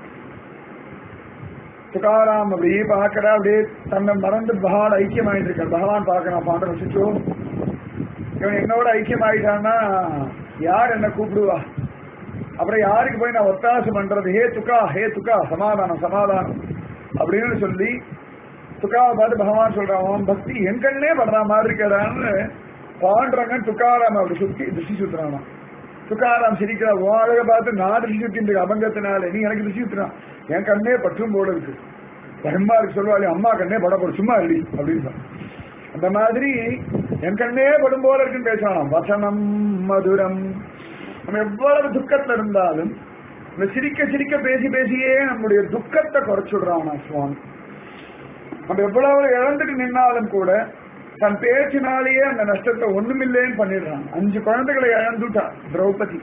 Speaker 1: துகாராம் அப்படியே பார்க்கறா அப்படியே தன்னை மறந்து பகவான் ஐக்கியமாயிட்டு இருக்கார் பகவான் பார்க்கறான் பாண்டன் வச்சுச்சோ இவன் என்னோட ஐக்கியமாயிட்டான்னா யார் என்ன கூப்பிடுவா அப்புறம் யாருக்கு போய் நான் ஒத்தாசை பண்றது ஹே துக்கா ஹே துக்கா சமாதானம் சமாதானம் அப்படின்னு சொல்லி துக்காவை பார்த்து பகவான் சொல்றான் அவன் பக்தி என் கண்ணே படுற மாதிரி இருக்கடான்னு பாண்டவங்க துக்காராம் அப்படி சுத்தி திருஷ்டி சுத்துறானா துக்காராம் சிரிக்கிற உன் அழகை பார்த்து நான் திருஷ்டி சுத்தின் அபங்கத்தினால நீ எனக்கு திருஷ்டி சுத்தினான் என் கண்ணே பற்றும் போல இருக்கு பிரம்மாவுக்கு சொல்லுவாள் அம்மா கண்ணே படப்படும் சும்மா இல்லை அப்படின்னு சொன்னான். அந்த மாதிரி என் கண்ணே படும் போல இருக்குன்னு பேசலாம் வசனம் மதுரம் நம்ம எவ்வளவு துக்கத்துல இருந்தாலும் இந்த சிரிக்க சிரிக்க பேசி பேசியே நம்முடைய துக்கத்தை குறைச்சுடுறான் சுவாமி நம்ம எவ்வளவு இழந்துட்டு நின்னாலும் கூட தன் பேச்சினாலேயே அந்த நஷ்டத்தை ஒண்ணுமில்லைன்னு பண்ணிடுறான் அஞ்சு குழந்தைகளை இழந்துட்டான் திரௌபதி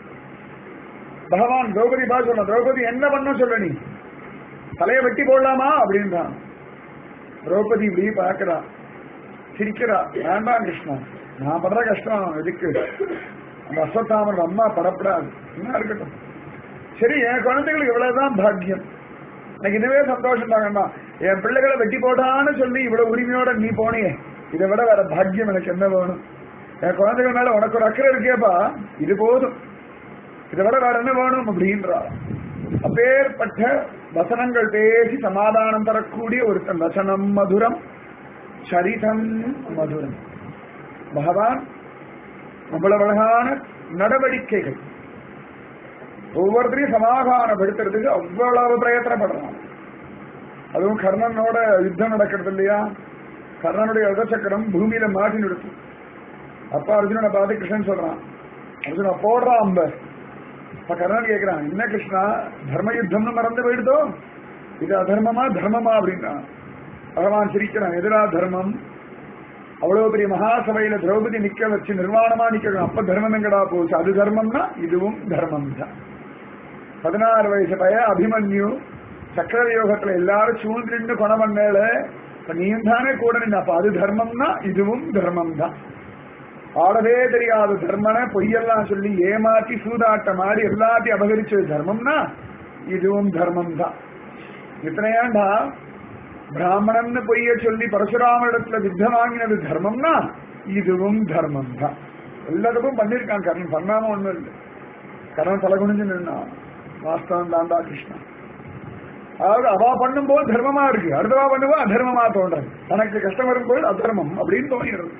Speaker 1: பகவான் திரௌபதி பா சொன்ன திரௌபதி என்ன பண்ண சொல்ல நீ தலையை வெட்டி போடலாமா அப்படின்றான் திரௌபதி இப்படி பார்க்கிறா சிரிக்கிறா வேண்டாம் கிருஷ்ணா நான் படுற கஷ்டம் எதுக்கு அந்த அஸ்வத்தாமன் அம்மா படப்படாது என்ன இருக்கட்டும் சரி என் குழந்தைகளுக்கு இவ்வளவுதான் பாக்கியம் எனக்கு இதுவே சந்தோஷம் தாங்கண்ணா என் பிள்ளைகளை வெட்டி போட்டான்னு சொல்லி இவ்வளவு உரிமையோட நீ போனியே இதை விட வேற பாக்கியம் எனக்கு என்ன வேணும் என் குழந்தைகள் மேல உனக்கு ஒரு அக்கறை இருக்கேப்பா இது போதும் இதை விட வேற என்ன வேணும் அப்படின்றா அப்பேற்பட்ட வசனங்கள் பேசி சமாதானம் தரக்கூடிய ஒருத்தன் வசனம் மதுரம் சரிதம் மதுரம் பகவான் அவ்வளவு அழகான நடவடிக்கைகள் ஒவ்வொருத்தரையும் சமாதானப்படுத்துறதுக்கு அவ்வளவு பிரயத்தனப்படுறான் அதுவும் கர்ணனோட யுத்தம் நடக்கிறது இல்லையா கர்ணனுடைய யுதச்சக்கரம் பூமியில மாட்டி நிறுத்து அப்ப அர்ஜுனனை பார்த்து கிருஷ்ணன் சொல்றான் அர்ஜுனா போடுறான் அம்ப அப்ப கர்ணன் கேட்கிறான் என்ன கிருஷ்ணா தர்ம யுத்தம்னு மறந்து போயிடுதோ இது அதர்மமா தர்மமா அப்படின்னா பகவான் சிரிக்கிறான் எதிரா தர்மம் அவ்வளவு பெரிய மகாசபையில திரௌபதி நிக்க வச்சு நிர்வாணமா நிக்கணும் அப்ப தர்மம் எங்கடா போச்சு அது தர்மம்னா இதுவும் தர்மம் தான் பதினாறு வயசு பைய அபிமன்யு சக்கர யோகத்துல எல்லாரும் சூழ்ந்து நின்று கொண பண்ணல இப்ப நீயும் தானே கூட நின்ன அப்ப அது தர்மம்னா இதுவும் தர்மம் தான் ஆடவே தெரியாத தர்மனை பொய்யெல்லாம் சொல்லி ஏமாத்தி சூதாட்ட மாதிரி எல்லாத்தையும் அபகரிச்சது தர்மம்னா இதுவும் தர்மம் தான் இத்தனையாண்டா பிராமணன் பொய்ய சொல்லி பரசுராமனிடத்துல யுத்தம் வாங்கினது தர்மம்னா இதுவும் தர்மம் தான் எல்லாத்துக்கும் பண்ணிருக்கான் கர்ணன் பண்ணாம ஒண்ணும் இல்லை கர்ணன் தலை குனிஞ்சு நின்னான் வாஸ்தவம் தாண்டா கிருஷ்ணா அதாவது அவா பண்ணும்போது தர்மமா இருக்கு அடுத்தவா பண்ணுவா அதர்மமா தோன்றது தனக்கு கஷ்டம் வரும்போது அதர்மம் அப்படின்னு தோணிடுறது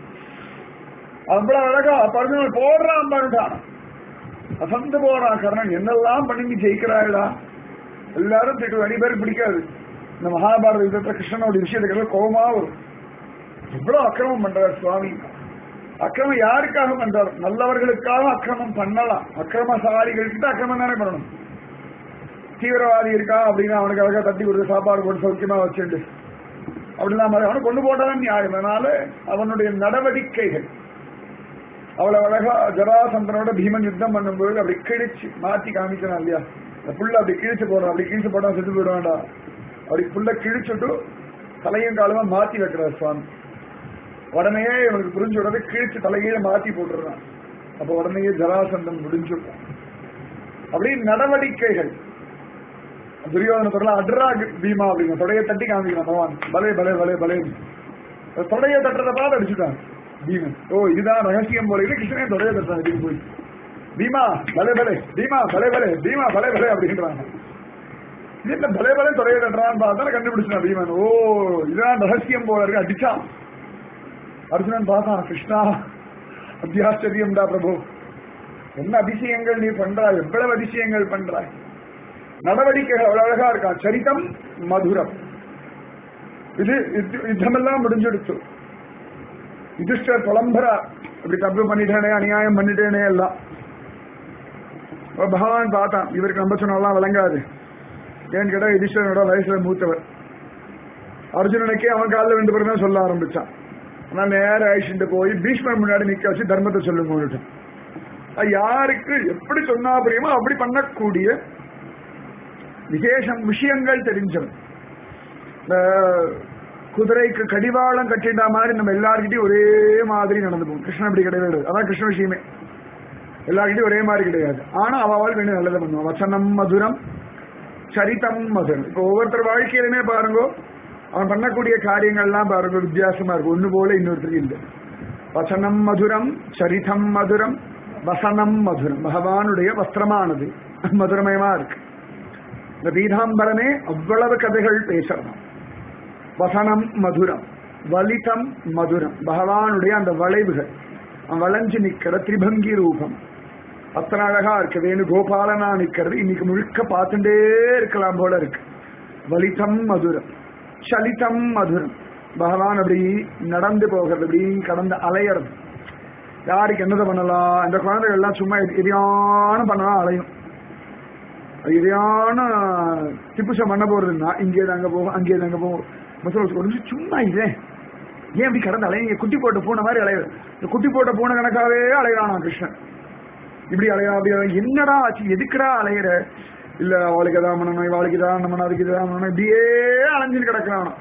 Speaker 1: அவ்வளவு அழகா பருவங்கள் போடுறான் பண்ணிட்டான் அசந்து போறான் கர்ணன் என்னெல்லாம் பண்ணி நீ ஜெயிக்கிறாளா எல்லாரும் திட்டு அடி பேருக்கு பிடிக்காது இந்த மகாபாரத யுத்தத்துல கிருஷ்ணனோட விஷயத்துக்கு கோபமா வரும் எவ்வளவு அக்கிரமம் பண்றார் சுவாமி அக்கிரமம் யாருக்காக பண்றார் நல்லவர்களுக்காக அக்கிரமம் பண்ணலாம் அக்கிரமசாலிகள் கிட்ட அக்கிரமம் தானே பண்ணணும் தீவிரவாதி இருக்கா அப்படின்னா அவனுக்கு அழகா தட்டி கொடுத்து சாப்பாடு போட்டு சௌக்கியமா வச்சுண்டு அப்படிலாம் அவனை கொண்டு போட்டாலும் நியாயம் அதனால அவனுடைய நடவடிக்கைகள் அவ்வளவு அழகா ஜராசந்தனோட பீமன் யுத்தம் பண்ணும்போது அப்படி கிழிச்சு மாத்தி காமிக்கிறான் இல்லையா இந்த புள்ள அப்படி கிழிச்சு போடுறான் அப்படி கிழிச்சு போட்டா செத்து போயிடுவான்டா அப்படி புள்ள கிழிச்சுட்டு தலையும் காலமா மாத்தி வைக்கிறார் சுவாமி உடனே இவனுக்கு புரிஞ்சு விடுறது கிழிச்சு தலையே மாத்தி போட்டுறான் அப்ப உடனே ஜராசந்தன் முடிஞ்சுட்டான் அப்படி நடவடிக்கைகள் துரியோதன பொருளா அட்ரா பீமா அப்படிங்க தொடைய தட்டி காமிக்கிறான் பகவான் பலே பலே பலே பலே தொடைய தட்டுறத பார்த்து அடிச்சுட்டான் பீமன் ஓ இதுதான் ரகசியம் போல இது கிருஷ்ணனே தொடைய தட்டான் இதுக்கு போய் பீமா பலே பலே பீமா பலே பலே பீமா பலே பலே அப்படின்றான் இது என்ன பலே பலே தொடைய தட்டுறான்னு பார்த்தா கண்டுபிடிச்சான் பீமன் ஓ இதுதான் ரகசியம் போல இருக்கு அடிச்சான் அர்ஜுனன் பார்த்தான் கிருஷ்ணா அத்தியாச்சரியம்டா பிரபு என்ன அதிசயங்கள் நீ பண்றாய் எவ்வளவு அதிசயங்கள் பண்றாய் நடவடிக்கைகள் அவ்வளவு அழகா இருக்கான் சரிதம் மதுரம் இது யுத்த- யுத்தமெல்லாம் முடிஞ்சிடுச்சு யுதிஷ்டர் புலம்பரா இப்படி தப்பு பண்ணிட்டேனே அநியாயம் பண்ணிட்டேனே எல்லாம் அப்ப பகவான் பார்த்தான் இவருக்கு நம்ம சொன்னாலாம் விளங்காது ஏன்னு கேட்டா யுதிஷ்டரோட வயசுல மூத்தவர் அர்ஜுனனுக்கே அவன் காலில் ரெண்டு பேரும் தான் சொல்ல ஆரம்பிச்சான் ஆனா நேர அழிச்சுட்டு போய் பீஷ்மர் முன்னாடி நிக்க வச்சு தர்மத்தை சொல்லுங்க அது யாருக்கு எப்படி சொன்னா புரியுமோ அப்படி பண்ணக்கூடிய விசேஷம் விஷயங்கள் தெரிஞ்சவன் இந்த குதிரைக்கு கடிவாளம் கட்டிட்ட மாதிரி நம்ம எல்லார்கிட்டயும் ஒரே மாதிரி நடந்து போகும் கிருஷ்ணன் அப்படி கிடையவே கிடையாது அதான் கிருஷ்ண விஷயமே எல்லார்கிட்டயும் ஒரே மாதிரி கிடையாது ஆனா அவள் வேணும் நல்லதை பண்ணுவான் வச்சனம் மதுரம் சரிதம் மதுரம் இப்போ ஒவ்வொருத்தர் வாழ்க்கையிலுமே பாருங்க அவன் பண்ணக்கூடிய காரியங்கள்லாம் பாருங்க வித்தியாசமா இருக்கும் ஒண்ணு போல இன்னொருத்தருக்கு இல்லை வசனம் மதுரம் சரிதம் மதுரம் வசனம் மதுரம் பகவானுடைய வஸ்திரமானது மதுரமயமா இருக்கு இந்த பீதாம்பரமே அவ்வளவு கதைகள் பேசலாம் வசனம் மதுரம் வலிதம் மதுரம் பகவானுடைய அந்த வளைவுகள் அவன் வளைஞ்சு நிக்கிற திரிபங்கி ரூபம் அத்தனை அழகா இருக்கு வேணு கோபாலனா நிக்கிறது இன்னைக்கு முழுக்க பார்த்துட்டே இருக்கலாம் போல இருக்கு வலிதம் மதுரம் சலிதம் மதுரம் பகவான் அப்படி நடந்து போகிறது அப்படி கடந்து அலையறது யாருக்கு என்னதை பண்ணலாம் இந்த குழந்தைகள் எல்லாம் சும்மா எரியான பண்ணலாம் அலையும் எரியான திப்புசம் பண்ண போறதுன்னா இங்கே அங்க போகும் அங்கே அங்க போகும் மசோல் ஒரு நிமிஷம் சும்மா இதே ஏன் இப்படி கடந்து அலைய குட்டி போட்ட பூனை மாதிரி அலையுது இந்த குட்டி போட்ட பூனை கணக்காவே அலையிறானா கிருஷ்ணன் இப்படி அலையா அப்படி அலையா. என்னடா ஆச்சு எதுக்குடா அலையிற இல்ல அவளுக்கு எதாவது பண்ணணும் இவாளுக்கு எதாவது பண்ணணும் அதுக்கு எதாவது பண்ணணும் இப்படியே அலைஞ்சிட்டு கிடக்குறான்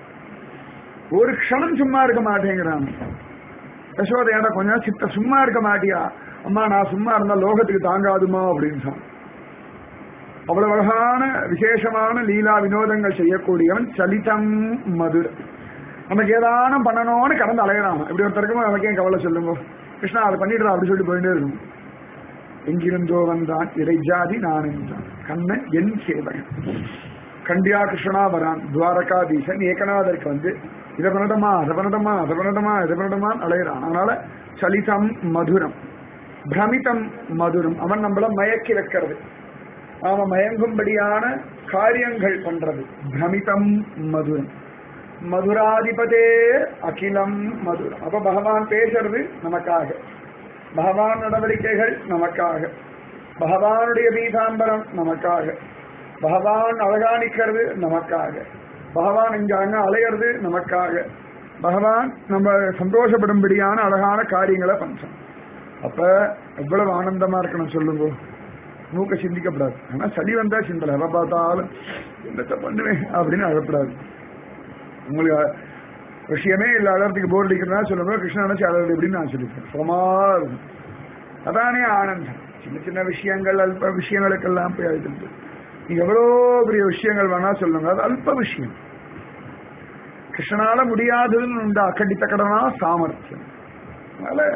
Speaker 1: ஒரு க்ஷணம் சும்மா இருக்க மாட்டேங்கிறான் யசோதை ஏன்டா கொஞ்சம் சித்த சும்மா இருக்க மாட்டியா அம்மா நான் சும்மா இருந்தா லோகத்துக்கு தாங்காதுமா அப்படின்னு சொன்னான் அவ்வளவு அழகான விசேஷமான லீலா வினோதங்கள் செய்யக்கூடியவன் சலிதம் மதுர் நமக்கு ஏதானும் பண்ணணும்னு கடந்து அலையறான் இப்படி ஒருத்தருக்கும் நமக்கு ஏன் கவலை சொல்லுங்க கிருஷ்ணா அதை பண்ணிடுறா அப்படி சொல்லிட்டு போயிட்டே இருக்கும் எங்கிருந்தோ வந்தான் இறை ஜாதி நான் என்றான் கண்ணன் என் சேவகன் கண்டியா கிருஷ்ணா வரான் துவாரகாதீசன் ஏகநாதருக்கு வந்து இதை பண்ணட்டமா அதை பண்ணட்டமா அதை பண்ணட்டமா இதை பண்ணட்டமா அலையிறான் அதனால சலிதம் மதுரம் பிரமிதம் மதுரம் அவன் நம்மள மயக்கி வைக்கிறது நாம மயங்கும்படியான காரியங்கள் பண்றது பிரமிதம் மதுரம் மதுராதிபதே அகிலம் மதுரம் அப்ப பகவான் பேசுறது நமக்காக பகவான் நடவடிக்கைகள் நமக்காக பகவானுடைய பீதாம்பரம் நமக்காக பகவான் அழகாணிக்கிறது நமக்காக பகவான் இங்க அங்க அலையிறது நமக்காக பகவான் நம்ம சந்தோஷப்படும்படியான அழகான காரியங்களை பண்றோம் அப்ப எவ்வளவு ஆனந்தமா இருக்கணும் சொல்லுங்க மூக்க சிந்திக்கப்படாது ஆனா சளி வந்தா சிந்தல எதை பார்த்தாலும் என்னத்தை பண்ணுவேன் அப்படின்னு அழப்படாது உங்களுக்கு விஷயமே இல்ல அழறதுக்கு போர் அடிக்கிறதா சொல்லுங்க கிருஷ்ணன் நினைச்சு அழறது எப்படின்னு நான் சொல்லிப்பேன் சுகமா இருக்கும் அதானே ஆனந்தம் சின்ன சின்ன விஷயங்கள் அல்ப விஷயங்களுக்கெல்லாம் போய் அழுது நீங்க எவ்வளோ பெரிய விஷயங்கள் வேணா சொல்லுங்க அது அல்ப விஷயம் கிருஷ்ணனால முடியாததுன்னு உண்டு அக்கடித்த கடனா சாமர்த்தியம் அதனால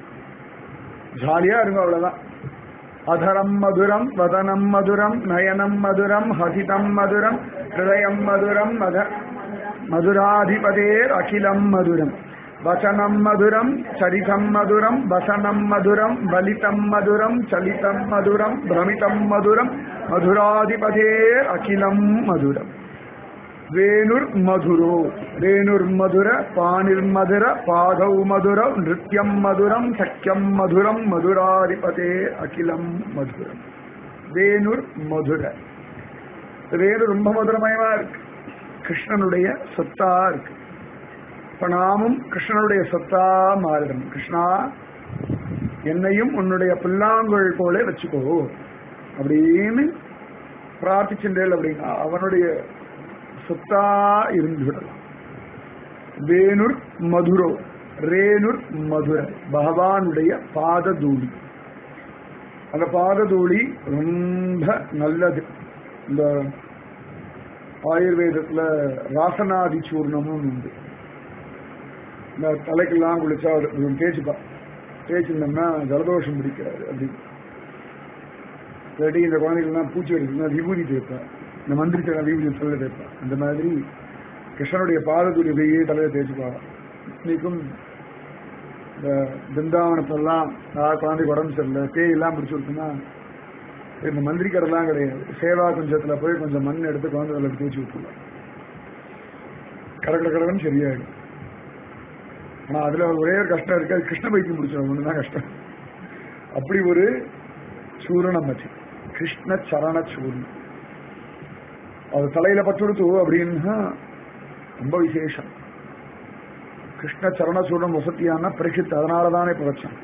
Speaker 1: ஜாலியா இருக்கும் அவ்வளவுதான் அதரம் மதுரம் வதனம் மதுரம் நயனம் மதுரம் ஹசிதம் மதுரம் ஹிருதயம் மதுரம் மத மதுராதிபதேர் அகிலம் மதுரம் வசனம் மதுரம் சரிதம் மதுரம் வசனம் மதுரம் வலிதம் மதுரம் சலிதம் மதுரம் பிரமிதம் மதுரம் மதுராதிபதேர் அகிலம் மதுரம் வேணுர் மதுரோ ரேணுர் மதுர பாணிர் மதுர பாதௌ மதுர நிருத்யம் மதுரம் சக்கியம் மதுரம் மதுராதிபதே அகிலம் மதுரம் வேணுர் மதுர வேணு ரொம்ப மதுரமயமா இருக்கு கிருஷ்ணனுடைய சொத்தா இருக்கு இப்ப நாமும் கிருஷ்ணனுடைய சொத்தா மாறிடணும் கிருஷ்ணா என்னையும் உன்னுடைய புல்லாங்குழல் போல வச்சுக்கோ அப்படின்னு பிரார்த்திச்சென்றேன் அப்படின்னா அவனுடைய சொத்தா இருந்து விடலாம் வேணுர் மதுரோ ரேணுர் மதுர பகவானுடைய பாததூளி அந்த பாததூளி ரொம்ப நல்லது இந்த ஆயுர்வேதத்துல ராசனாதி சூர்ணமும் உண்டு இந்த தலைக்கெல்லாம் குளிச்சா அது தேய்ச்சிப்பா தேய்ச்சிருந்தோம்னா ஜலதோஷம் பிடிக்காது அப்படின்னு இல்லாட்டி இந்த குழந்தைகள்லாம் பூச்சி அடிச்சுன்னா விபூதி தேய்ப்பேன் இந்த மந்திரி தலை விபூதி தலையில தேய்ப்பேன் அந்த மாதிரி கிருஷ்ணனுடைய பாதத்துடைய அப்படியே தலையில தேய்ச்சிப்பா இன்னைக்கும் இந்த பிருந்தாவனத்தெல்லாம் நான் குழந்தைக்கு உடம்பு சரியில்லை பேய் எல்லாம் பிடிச்சி விட்டுனா இந்த மந்திரிக்கரெல்லாம் கிடையாது சேவா குஞ்சத்துல போய் கொஞ்சம் மண் எடுத்து குழந்தை தலையில தேய்ச்சி விட்டுருலாம் கடற்கட கடகன்னு சரியாயிடும் ஆனா அதுல ஒரே ஒரு கஷ்டம் இருக்கு அது கிருஷ்ண பைத்தியம் பிடிச்சிடும் ஒண்ணுதான் கஷ்டம் அப்படி ஒரு சூரணம் அது கிருஷ்ண சரண சூர்ணம் அது தலையில பட்டுடுத்து அப்படின்னா ரொம்ப விசேஷம் கிருஷ்ண சரண சூர்ணம் வசதியான பரிசுத்து அதனாலதானே இப்ப வச்சான்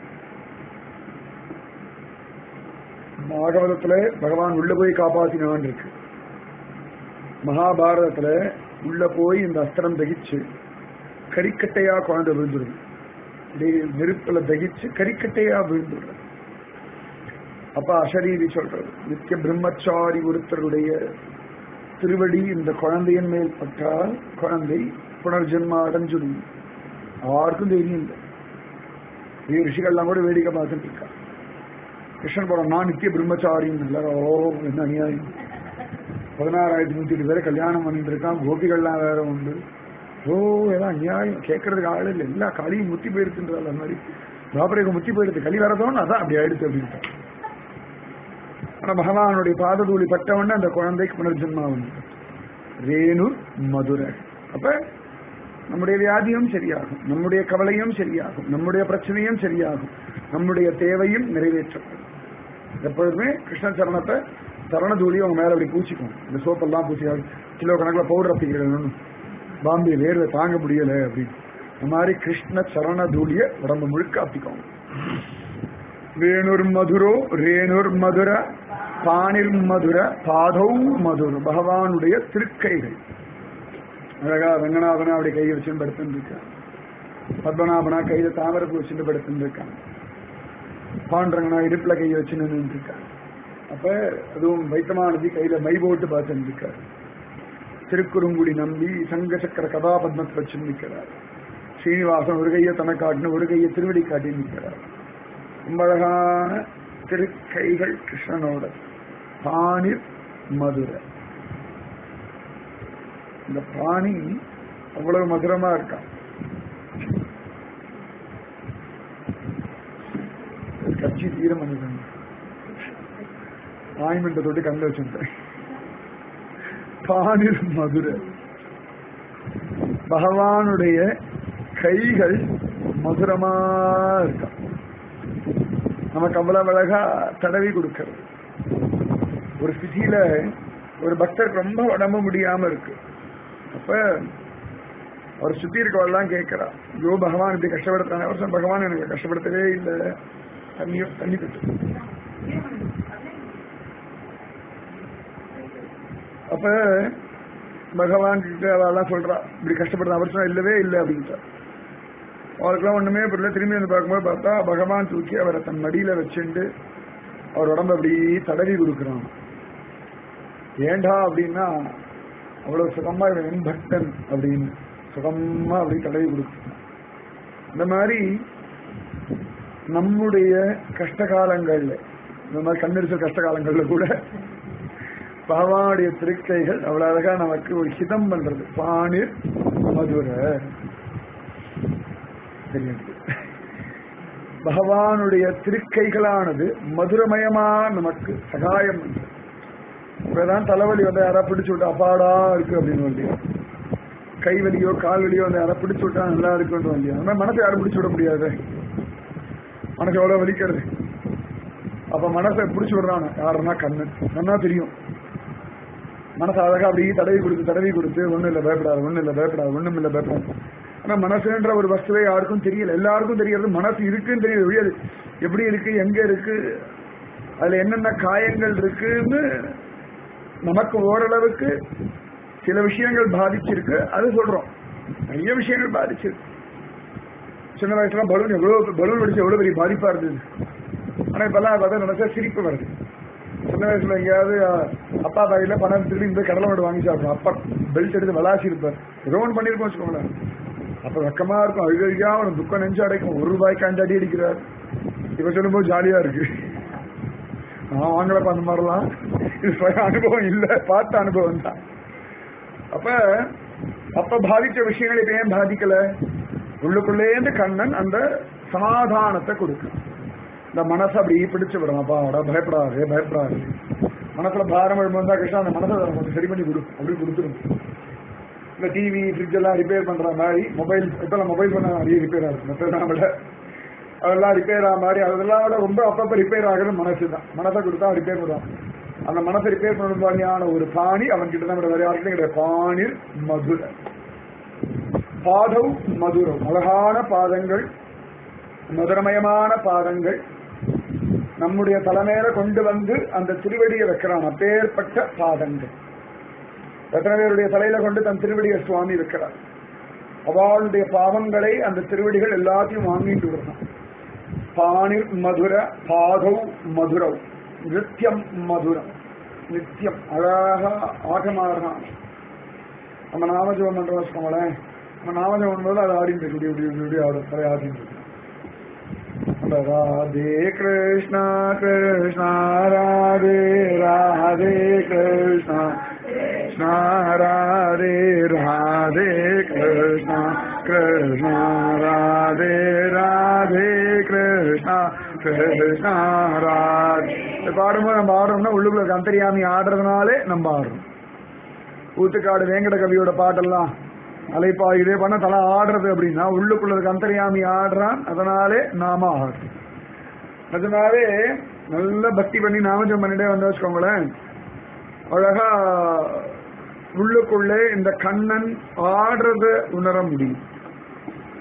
Speaker 1: பாகவதத்துல பகவான் உள்ள போய் காப்பாத்தினான் இருக்கு மகாபாரதத்துல உள்ள போய் இந்த அஸ்திரம் தகிச்சு கரிக்கட்டையா குழந்தை விழுந்துடும் அப்படியே நெருப்புல தகிச்சு கரிக்கட்டையா விழுந்துடுறது அப்ப அசரீரி சொல்றது நித்திய பிரம்மச்சாரி ஒருத்தருடைய திருவடி இந்த குழந்தையின் மேல் பட்டால் குழந்தை புனர்ஜென்மா அடைஞ்சிடும் யாருக்கும் தைரியம் இல்லை பெரிய ரிஷிகள்லாம் கூட வேடிக்கை பார்த்துட்டு இருக்கா கிருஷ்ணன் போற நான் நித்திய பிரம்மச்சாரின்னு எல்லாரும் ஓ என்ன அநியாயம் பதினாறாயிரத்தி நூத்தி எட்டு பேரை கல்யாணம் பண்ணிட்டு இருக்கான் கோபிகள்லாம் வேற உண்டு ஓ ஏதோ அநியாயம் கேட்கறதுக்கு ஆள் இல்லை எல்லா களியும் முத்தி போயிருக்குன்றாள் அந்த மாதிரி தாபரேக முத்தி போயிடுது களி வரதோன்னு அதான் அப்படி ஆயிடுச்சு அப்படின்ட்டு ஆனா பகவானுடைய பாததூளி பட்டவொடனே அந்த குழந்தைக்கு புனர்ஜென்மா வந்து ரேணு மதுரை அப்ப நம்முடைய வியாதியும் சரியாகும் நம்முடைய கவலையும் சரியாகும் நம்முடைய பிரச்சனையும் சரியாகும் நம்முடைய தேவையும் நிறைவேற்றப்படும் எப்பொழுதுமே கிருஷ்ண சரணத்தை சரணதூளி அவங்க மேல அப்படி பூச்சிக்கும் இந்த சோப்பெல்லாம் பூச்சி கிலோ கணக்கில் பவுடர் அப்படிங்கிறது பாம்பே வேர்வை தாங்க முடியல அப்படின்னு இந்த மாதிரி கிருஷ்ண சரண தூளிய உடம்பு முழுக்க அப்பிக்கோங்க வேணுர் மதுரோ ரேணுர் மதுர பாணிர் மதுர பாதௌ மதுர் பகவானுடைய திருக்கைகள் அழகா ரங்கநாதனா அப்படி கையை வச்சுன்னு படுத்துட்டு இருக்கான் பத்மநாபனா கையில தாமரப்பு வச்சுட்டு படுத்துட்டு இருக்கான் பாண்டரங்கனா இடுப்புல கையை வச்சு நின்று இருக்கான் அப்ப அதுவும் வைத்தமானதி கையில மை போட்டு பார்த்துட்டு இருக்காரு திருக்குறுங்குடி நம்பி சங்க சக்கர கதாபத்மத்தை வச்சு நிற்கிறார் ஸ்ரீனிவாசன் ஒரு கையை தனக்கு காட்டின ஒரு கையை திருவடி காட்டி நிற்கிறார் ரொம்ப அழகான திருக்கைகள் கிருஷ்ணனோட பாணிர் மதுரை இந்த பாணி அவ்வளவு மதுரமா இருக்கான் கட்சி தீரம் பண்ணிட்டாங்க ஆயிமெண்ட்டை தொட்டு கண்ணில் வச்சுட்டேன் பாணிர் மதுரை பகவானுடைய கைகள் மதுரமா இருக்கான் நமக்கு அவ்வளவு அழகா தடவி கொடுக்கிறது ஒரு ஸ்திதியில ஒரு பக்தர் ரொம்ப உடம்பு முடியாம இருக்கு அப்ப அவர் சுத்தி இருக்கவெல்லாம் கேட்கிறா ஐயோ பகவான் இப்படி கஷ்டப்படுத்தாங்க அவர் சொன்ன பகவான் எனக்கு கஷ்டப்படுத்தவே இல்லை தண்ணி தண்ணி கட்டு அப்ப பகவான் கிட்ட அவெல்லாம் சொல்றா இப்படி கஷ்டப்படுத்த அவர் சொன்னா இல்லவே இல்லை அப்படின்ட்டா அவருக்கெல்லாம் ஒண்ணுமே புரியல திரும்பி வந்து பார்க்கும்போது பார்த்தா பகவான் தூக்கி அவரை தன் மடியில வச்சுண்டு அவர் உடம்பு அப்படி தடவி கொடுக்குறான் ஏண்டா அப்படின்னா அவ்வளவு சுகமா இவன் என் பக்தன் அப்படின்னு சுகமா அப்படி தடவி கொடுக்குறான் இந்த மாதிரி நம்முடைய கஷ்ட காலங்கள்ல இந்த மாதிரி கண்ணெரிசல் கஷ்ட காலங்கள்ல கூட பகவானுடைய திருக்கைகள் அவ்வளவு அழகா நமக்கு ஒரு ஹிதம் பண்றது பாணிர் மதுரை தெரியுது பகவானுடைய திருக்கைகளானது மதுரமயமா நமக்கு சகாயம் பண்றது. இப்பதான் தலைவலி வந்து யாரா பிடிச்சு விட்டா அப்பாடா இருக்கு அப்படின்னு இல்லையா கை வலியோ கால் வலியோ வந்து யாரா பிடிச்சு விட்டா நல்லா இருக்குன்னு இல்லையா அந்த மாதிரி மனசை யாரும் பிடிச்சு விட முடியாது மனசு எவ்வளவு வலிக்கிறது அப்ப மனசை பிடிச்சு விடுறான் யாருன்னா கண்ணு கண்ணா தெரியும் மனசு அழகா அப்படியே தடவி கொடுத்து தடவி கொடுத்து ஒண்ணும் இல்ல பயப்படாது ஒண்ணும் இல்ல பயப்படாது ஒண்ணும் இல்ல பயப்படாது ஆனா மனசுன்ற ஒரு வஸ்துவை யாருக்கும் தெரியல எல்லாருக்கும் தெரியறது மனசு இருக்குன்னு தெரியுது ஒழிய அது எப்படி இருக்கு எங்க இருக்கு அதுல என்னென்ன காயங்கள் இருக்குன்னு நமக்கு ஓரளவுக்கு சில விஷயங்கள் பாதிச்சிருக்கு அது சொல்றோம் நிறைய விஷயங்கள் பாதிச்சிருக்கு சின்ன வயசுல பலூன் எவ்வளவு பலூன் வெடிச்சு எவ்வளவு பெரிய பாதிப்பா இருந்தது ஆனா இப்பெல்லாம் பார்த்தா நினைச்சா சிரிப்பு வருது சின்ன வயசுல எங்கேயாவது அஹ், அப்பா தாயில பணம் திருடி இந்த கடலை மாடு வாங்கி சாப்பிடும் அப்பா பெல்ட் எடுத்து விளாசி இருப்பார் ஏதோ ஒன்று பண்ணிருக்கோம் வச்சுக்கோங்களேன் அப்ப வெக்கமா இருக்கும் அழுகழியா அவன் துக்கம் நெஞ்சு அடைக்கும் ஒரு ரூபாய்க்கு அடி அடிக்கிறார் இப்ப சொல்லும்போது ஜாலியா இருக்கு நான் வாங்கலப்பா அந்த மாதிரிலாம் இது சுய அனுபவம் இல்ல பார்த்த அனுபவம் தான் அப்ப அப்ப பாதிச்ச விஷயங்கள் இப்ப ஏன் பாதிக்கல உள்ளுக்குள்ளேந்து கண்ணன் அந்த சமாதானத்தை கொடுக்கும் இந்த மனசை அப்படி பிடிச்சு விடும் அப்பா அட பயப்படாது பயப்படாது மனசுல பாரம் எழுந்து கிருஷ்ணா அந்த மனசை கொஞ்சம் சரி பண்ணி கொடு அப்படி கொடுத்துரும் இந்த டிவி ஃப்ரிட்ஜ் எல்லாம் ரிப்பேர் பண்ற மாதிரி மொபைல் இப்பெல்லாம் மொபைல் பண்ண நிறைய ரிப்பேர் ஆகுது மற்ற அதெல்லாம் ரிப்பேர் ஆக மாதிரி அதெல்லாம் விட ரொம்ப அப்பப்ப ரிப்பேர் ஆகுறது மனசு தான் மனசை கொடுத்தா ரிப்பேர் பண்ணுவான் அந்த மனசை ரிப்பேர் பண்ணுவானியான ஒரு பாணி அவன் கிட்ட தான் வேற யாருக்கும் கிடையாது பாணிர் மதுரை பாதவ் மதுரம் அழகான பாதங்கள் மதுரமயமான பாதங்கள் நம்முடைய தலைமையில கொண்டு வந்து அந்த திருவடியை வைக்கிறான் அப்பேற்பட்ட பாதங்கள் எத்தனை பேருடைய தலையில கொண்டு தன் திருவடியை சுவாமி வைக்கிறார் அவளுடைய பாவங்களை அந்த திருவடிகள் எல்லாத்தையும் வாங்கிட்டு விடுறான் பாணிர் மதுர பாதவ் மதுரவ் நித்தியம் மதுரம் நித்தியம் அழகா ஆகமாகறான் நம்ம நாமஜபம் பண்றோம் வச்சுக்கோங்களேன் நம்ம நாமஜபம் பண்ணும்போது அது ஆடிட்டு இருக்கு இப்படி இப்படி இப்படி ஆடும் தலை ஆடிட்டு இருக்கு நம்ம ராதே கிருஷ்ணா கிருஷ்ணா ராதே ராதே கிருஷ்ணா கிருஷ்ணா ராதே ராதே கிருஷ்ணா கிருஷ்ணா ராதே ராதே கிருஷ்ணா கிருஷ்ணா ராதே இது பாடும்போது நம்ம ஆடுறோம்னா உள்ளுக்குள்ள இருக்க அந்தரியாமி ஆடுறதுனாலே நம்ம ஆடுறோம் ஊத்துக்காடு வேங்கட கவியோட பாட்டெல்லாம் அலைப்பா இதே பண்ண தலை ஆடுறது அப்படின்னா உள்ளுக்குள்ள இருக்க அந்தரியாமி ஆடுறான் அதனாலே நாம ஆடுறோம் அதனாலே நல்ல பக்தி பண்ணி நாமஜம் பண்ணிட்டே வந்து வச்சுக்கோங்களேன் அழகா உள்ளுக்குள்ளே இந்த கண்ணன் ஆடுறத உணர முடியும்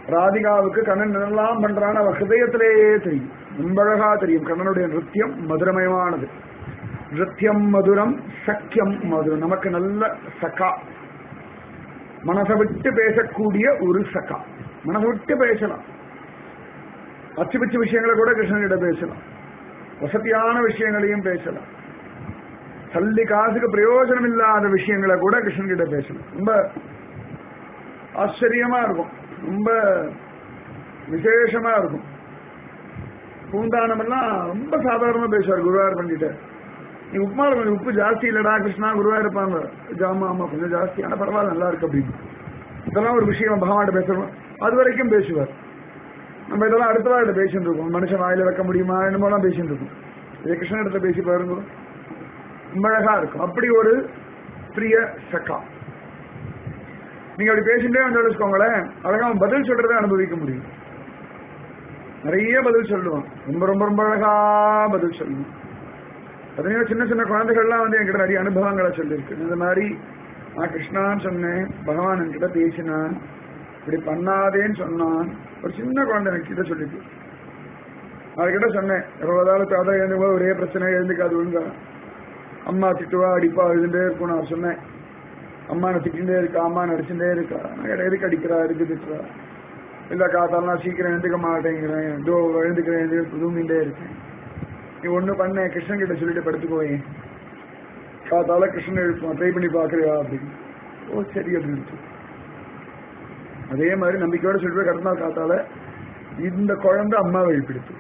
Speaker 1: ராதிகாவுக்கு கண்ணன் என்னெல்லாம் பண்றான்னு அவ ஹிருதயத்திலேயே தெரியும் ரொம்ப அழகா தெரியும் கண்ணனுடைய நிருத்தியம் மதுரமயமானது நிருத்தியம் மதுரம் சக்கியம் மதுரம் நமக்கு நல்ல சகா மனசை விட்டு பேசக்கூடிய ஒரு சகா மனசை விட்டு பேசலாம் அச்சு பிச்சு விஷயங்களை கூட கிருஷ்ணனிட பேசலாம் வசதியான விஷயங்களையும் பேசலாம் சல்லி காசுக்கு பிரயோஜனம் இல்லாத விஷயங்களை கூட கிருஷ்ணன் கிட்ட பேசலாம் ரொம்ப ஆச்சரியமா இருக்கும் ரொம்ப விசேஷமா இருக்கும் பூந்தானம் எல்லாம் ரொம்ப சாதாரணமா பேசுவார் குருவார் பண்ணிட்டு நீ உப்புமா கொஞ்சம் உப்பு ஜாஸ்தி இல்லடா கிருஷ்ணா குருவா இருப்பாங்க ஜாமா ஆமா கொஞ்சம் ஜாஸ்தி ஆனா பரவாயில்ல நல்லா இருக்கு அப்படின்னு இதெல்லாம் ஒரு விஷயம் பகவான்கிட்ட பேசுறோம் அது வரைக்கும் பேசுவார் நம்ம இதெல்லாம் அடுத்த வாயில பேசிட்டு இருக்கோம் மனுஷன் வாயில வைக்க முடியுமா என்னமோலாம் பேசிட்டு இருக்கோம் இதே கிருஷ்ணன் இடத்துல பேசி பாருங்க ரொம்ப அழகா இருக்கும் அப்படி ஒரு பிரிய சக்கா நீங்க அப்படி பேசிட்டே வந்து வச்சுக்கோங்களேன் அழகா அவன் பதில் சொல்றதை அனுபவிக்க முடியும் நிறைய பதில் சொல்லுவான் ரொம்ப ரொம்ப ரொம்ப அழகா பதில் சொல்லுவான் அதனையும் சின்ன சின்ன குழந்தைகள்லாம் வந்து என்கிட்ட நிறைய அனுபவங்களை சொல்லியிருக்கு இந்த மாதிரி நான் கிருஷ்ணான்னு சொன்னேன் பகவான் என்கிட்ட பேசினான் இப்படி பண்ணாதேன்னு சொன்னான் ஒரு சின்ன குழந்தை என்கிட்ட சொல்லிட்டு அதுக்கிட்ட சொன்னேன் எவ்வளவு தாத்தா எழுந்து ஒரே பிரச்சனை எழுந்துக்காது ஒழுங்கா அம்மா திட்டுவா அடிப்பா எழுதுட்டே இருக்கும் நான் சொன்னேன் அம்மா நான் திட்டிகிட்டே இருக்கா அம்மா நடிச்சுட்டே இருக்கா நான் எதுக்கு அடிக்கிறா எதுக்கு திட்டுறா இல்ல காத்தாலாம் சீக்கிரம் எழுந்துக்க மாட்டேங்கிறேன் இதோ எழுந்துக்கிறேன் எழுந்து தூங்கிட்டே இருக்கேன் நீ ஒண்ணு பண்ண கிருஷ்ணன் கிட்ட சொல்லிட்டு படுத்துக்கோயே காத்தால கிருஷ்ணன் எழுப்புவான் ட்ரை பண்ணி பாக்குறியா அப்படின்னு ஓ சரி அப்படின்ட்டு அதே மாதிரி நம்பிக்கையோட சொல்லிட்டு கடந்த காத்தால இந்த குழந்தை அம்மாவை எழுப்பிடுத்து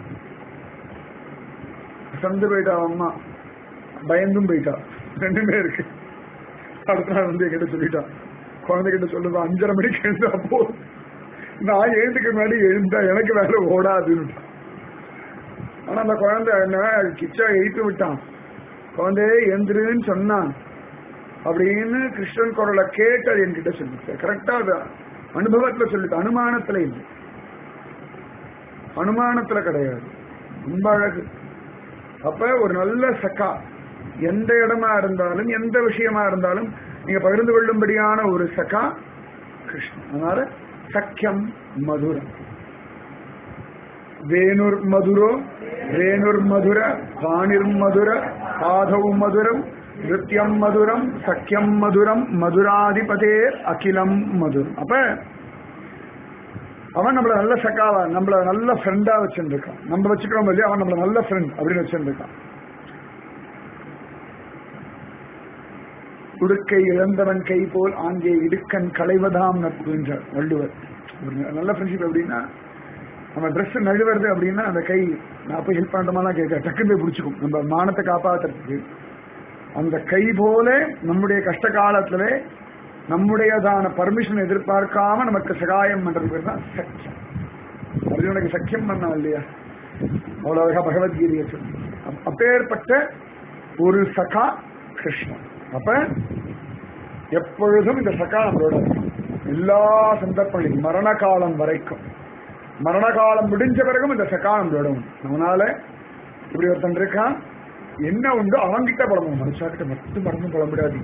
Speaker 1: சந்து போயிட்டா அம்மா பயந்தும் போயிட்டா ரெண்டுமே இருக்கு அடுத்த நாள் வந்து என்கிட்ட சொல்லிட்டான் குழந்தைகிட்ட சொல்லுது அஞ்சரை மணிக்கு எழுந்தா போ நான் எழுந்துக்கு முன்னாடி எழுந்தா எனக்கு வேலை ஓடாதுன்னு ஆனா அந்த குழந்தை என்ன கிச்சா எழுப்பி விட்டான் குழந்தையே எந்திருன்னு சொன்னான் அப்படின்னு கிருஷ்ணன் குரலை கேட்டு அது என்கிட்ட சொல்லிச்சு கரெக்டா அது அனுபவத்துல சொல்லிட்டு அனுமானத்துல இல்லை அனுமானத்துல கிடையாது ரொம்ப அழகு அப்ப ஒரு நல்ல சக்கா எந்த இடமா இருந்தாலும் எந்த விஷயமா இருந்தாலும் நீங்க பகிர்ந்து கொள்ளும்படியான ஒரு சகா கிருஷ்ணன் அதனால சக்கியம் மதுரம் வேணுர் மதுரோ வேணுர் மதுர பாணிர் மதுர ஆதவ் மதுரம் நிருத்தியம் மதுரம் சக்கியம் மதுரம் மதுராதிபதே அகிலம் மதுரம் அப்ப அவன் நம்மள நல்ல சக்காவா நம்மள நல்ல ஃப்ரெண்டா வச்சுருக்கான் நம்ம வச்சுக்கிறோம் இல்லையா அவன் நம்மள நல்ல ஃப்ரெண்ட் அப்படின்னு வச்சுருக்கான் உடுக்கை இழந்தவன் கை போல் ஆங்கே இடுக்கன் களைவதாம் நட்பு என்றார் வள்ளுவர் ஒரு நல்ல ஃப்ரெண்ட்ஷிப் அப்படின்னா நம்ம ட்ரெஸ் நழுவுறது அப்படின்னா அந்த கை நான் போய் ஹெல்ப் பண்ணமாலாம் கேட்க டக்குன்னு போய் பிடிச்சிக்கும் நம்ம மானத்தை காப்பாத்துறதுக்கு அந்த கை போல நம்முடைய கஷ்ட காலத்துல நம்முடையதான பர்மிஷன் எதிர்பார்க்காம நமக்கு சகாயம் பண்றது பேர் தான் சக்கியம் அர்ஜுனனுக்கு சக்கியம் பண்ணா இல்லையா அவ்வளவு அழகா பகவத்கீதையை சொல்லி அப்- அப்பேற்பட்ட ஒரு சகா கிருஷ்ணன் அப்ப எப்பொழுதும் இந்த சகா நம்மளோட இருக்கணும். எல்லா சந்தர்ப்பங்களிலும் மரண காலம் வரைக்கும் மரண காலம் முடிஞ்ச பிறகும் இந்த சகா நம்மளோட உண்டு அதனால இப்படி ஒருத்தன் இருக்கான் என்ன உண்டோ அவன்கிட்ட பழமும் மனுஷாக்கிட்ட மட்டும் மறந்து பழம்பிடாதீங்க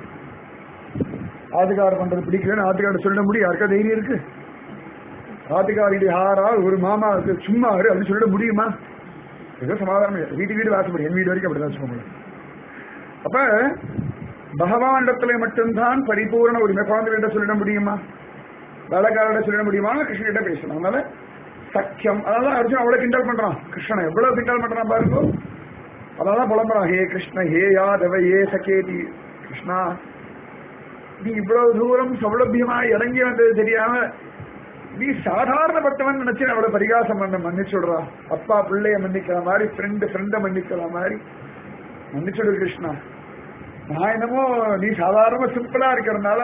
Speaker 1: ஆத்துக்கார பண்றது பிடிக்கலன்னு ஆத்துக்கார சொல்ல முடியும் யாருக்கா தைரியம் இருக்கு ஆத்துக்காரியுடைய ஹாரா ஒரு மாமா இருக்கு, சும்மா இரு அப்படின்னு சொல்லிட முடியுமா ஏதோ சமாதானம் இல்லை. வீட்டு வீடு வாசப்படி என் வீடு வரைக்கும் அப்படிதான் வச்சுக்கோங்க அப்ப பகவானிடத்துல மட்டும்தான் பரிபூரண உரிமை குழந்தைகிட்ட சொல்லிட முடியுமா வேலைக்காரர்கிட்ட சொல்லிட முடியுமா கிருஷ்ணன் கிட்ட பேசணும் அதனால சக்கியம் அதனால அர்ஜுன் அவ்வளவு கிண்டல் பண்றான் கிருஷ்ணனை எவ்வளவு கிண்டல் பண்றான் பாருங்க அதனால புலம்புறான் ஹே கிருஷ்ண ஹே யாதவ ஏ சகேதி கிருஷ்ணா நீ இவ்வளவு தூரம் சௌலபியமா இறங்கி வந்தது தெரியாம நீ சாதாரணப்பட்டவன் நினைச்சு அவ்வளவு பரிகாசம் பண்ண மன்னிச்சுடுறா அப்பா பிள்ளைய மன்னிக்கிற மாதிரி ஃப்ரெண்டு ஃப்ரெண்ட மன்னிக்கிற மாதிரி மன்னிச்சுடு கிருஷ்ணா நான் என்னமோ நீ சாதாரண சிம்பிளா இருக்கிறதுனால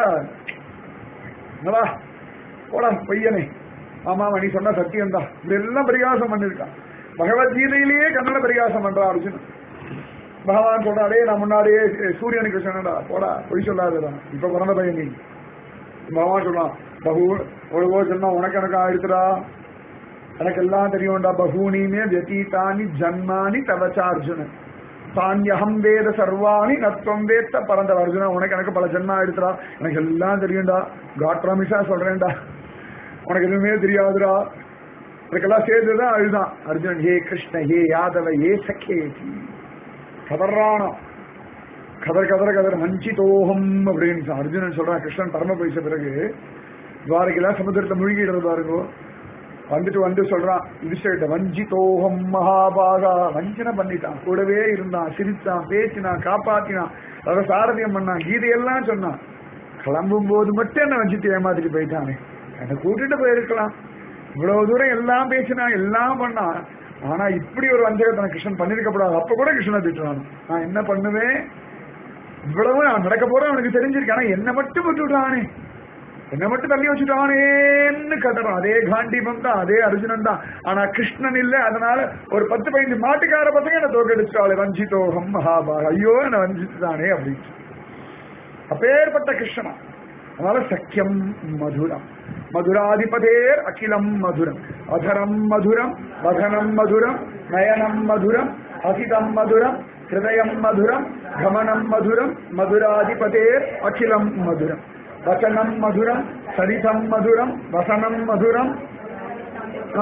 Speaker 1: என்னடா போடா பையனே ஆமா நீ சொன்ன சத்தியம் தான் இப்படி எல்லாம் பரிகாசம் பண்ணிருக்கான் பகவத்கீதையிலேயே கன்னட பரிகாசம் பண்றான் அர்ஜுனன் பகவான் சொல்றாடே நான் முன்னாடியே சூரியனுக்கு சொன்னடா போடா பொய் சொல்லாதடா இப்ப பிறந்த பையன் நீ பகவான் சொல்றான் பகு எவ்வளவோ சொன்னா உனக்கு எனக்கு ஆயிடுத்துடா எனக்கு எல்லாம் தெரியும்டா பகூனிமே வியதீதானி ஜன்மானி தவச்சா அர்ஜுனன் தானியகம் வேத சர்வாணி நத்வம் வேத்த பரந்த அர்ஜுனா உனக்கு எனக்கு பல ஜென்மா ஆயிடுத்துடா எனக்கு எல்லாம் தெரியும்டா காட் ப்ராமிஸா சொல்றேன்டா உனக்கு எதுவுமே தெரியாதுடா அதுக்கெல்லாம் சேர்ந்துதான் அழுதான் அர்ஜுனன் ஹே கிருஷ்ண ஹே யாதவ ஏ சக்கே கதறானோ கதர் கதற கதர் வஞ்சிதோகம் அப்படின்னு அர்ஜுனன் சொல்றான் கிருஷ்ணன் பரம போயிச்ச பிறகு துவாரகையில சமுத்திரத்தை முழுகிடுறது பாருங்க வந்துட்டு வந்து சொல்றான் யுதிஷ்டர்கிட்ட வஞ்சிதோகம் மகாபாகா வஞ்சனை பண்ணிட்டான் கூடவே இருந்தான் சிரித்தான் பேசினான் காப்பாத்தினான் அதை சாரதியம் பண்ணான் கீதையெல்லாம் சொன்னான் கிளம்பும் போது மட்டும் என்ன வஞ்சித்து ஏமாத்திட்டு போயிட்டானே என்னை கூட்டிட்டு போயிருக்கலாம் இவ்வளவு தூரம் எல்லாம் பேசினான் எல்லாம் பண்ணான் ஆனா இப்படி ஒரு வஞ்சகத்தனை கிருஷ்ணன் பண்ணிருக்கப்படாது அப்ப கூட கிருஷ்ணனை திட்டுறான் நான் என்ன பண்ணுவேன் இவ்வளவு நான் நடக்க போறேன் அவனுக்கு தெரிஞ்சிருக்கு ஆனா என்ன மட்டும் விட்டு விட்டானே என்ன மட்டும் தள்ளி வச்சுட்டானேன்னு கதறான் அதே காண்டீபம் தான் அதே அர்ஜுனன் தான் ஆனா கிருஷ்ணன் இல்ல அதனால ஒரு பத்து பதினஞ்சு மாட்டுக்கார பசங்க என்ன தோக்கடிச்சாலே வஞ்சிதோகம் மகாபாக ஐயோ என்ன வஞ்சித்துதானே அப்படின்னு அப்பேற்பட்ட கிருஷ்ணனா அதனால சக்கியம் மதுரம் மதுராதிபதேர் அகிலம் மதுரம் அதரம் மதுரம் வதனம் மதுரம் நயனம் மதுரம் அசிதம் மதுரம் ஹிருதயம் மதுரம் கமனம் மதுரம் மதுராதிபதேர் அகிலம் மதுரம் வசனம் மதுரம் சரிதம் மதுரம் வசனம் மதுரம் ஆ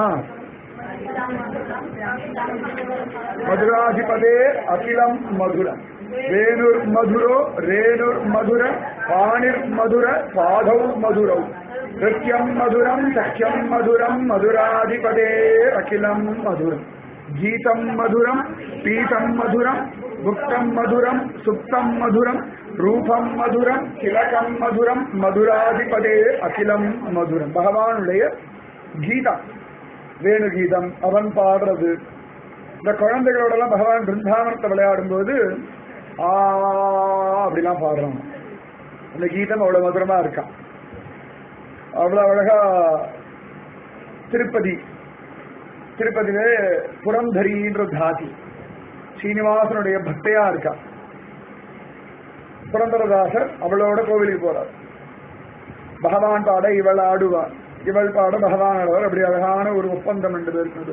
Speaker 1: மதுராதிபதே அகிலம் மதுரம் வேணுர் மதுரோ ரேணுர் மதுர பாணிர் மதுர பாதௌ மதுரௌ நிருத்யம் மதுரம் சக்கியம் மதுரம் மதுராதிபதே அகிலம் மதுரம் கீதம் மதுரம் பீதம் மதுரம் புக்தம் மதுரம் சுப்தம் மதுரம் ரூபம் மதுரம் திலகம் மதுரம் மதுராதிபதே அகிலம் மதுரம் பகவானுடைய கீதம் வேணு கீதம் அவன் பாடுறது இந்த குழந்தைகளோட எல்லாம் பகவான் பிருந்தாவனத்தை விளையாடும் போது ஆ அப்படிலாம் பாடுறான் அந்த கீதம் அவ்வளவு மதுரமா இருக்கான் அவ்வளவு அழகா திருப்பதி திருப்பதியில புரந்தரின்ற தாதி சீனிவாசனுடைய பக்தையா இருக்கா புரந்தரதாசர் அவளோட கோவிலுக்கு போறார் பகவான் பாட இவள் ஆடுவார் இவள் பாட பகவான் ஆடுவார் அப்படி அழகான ஒரு ஒப்பந்தம் என்று இருக்கிறது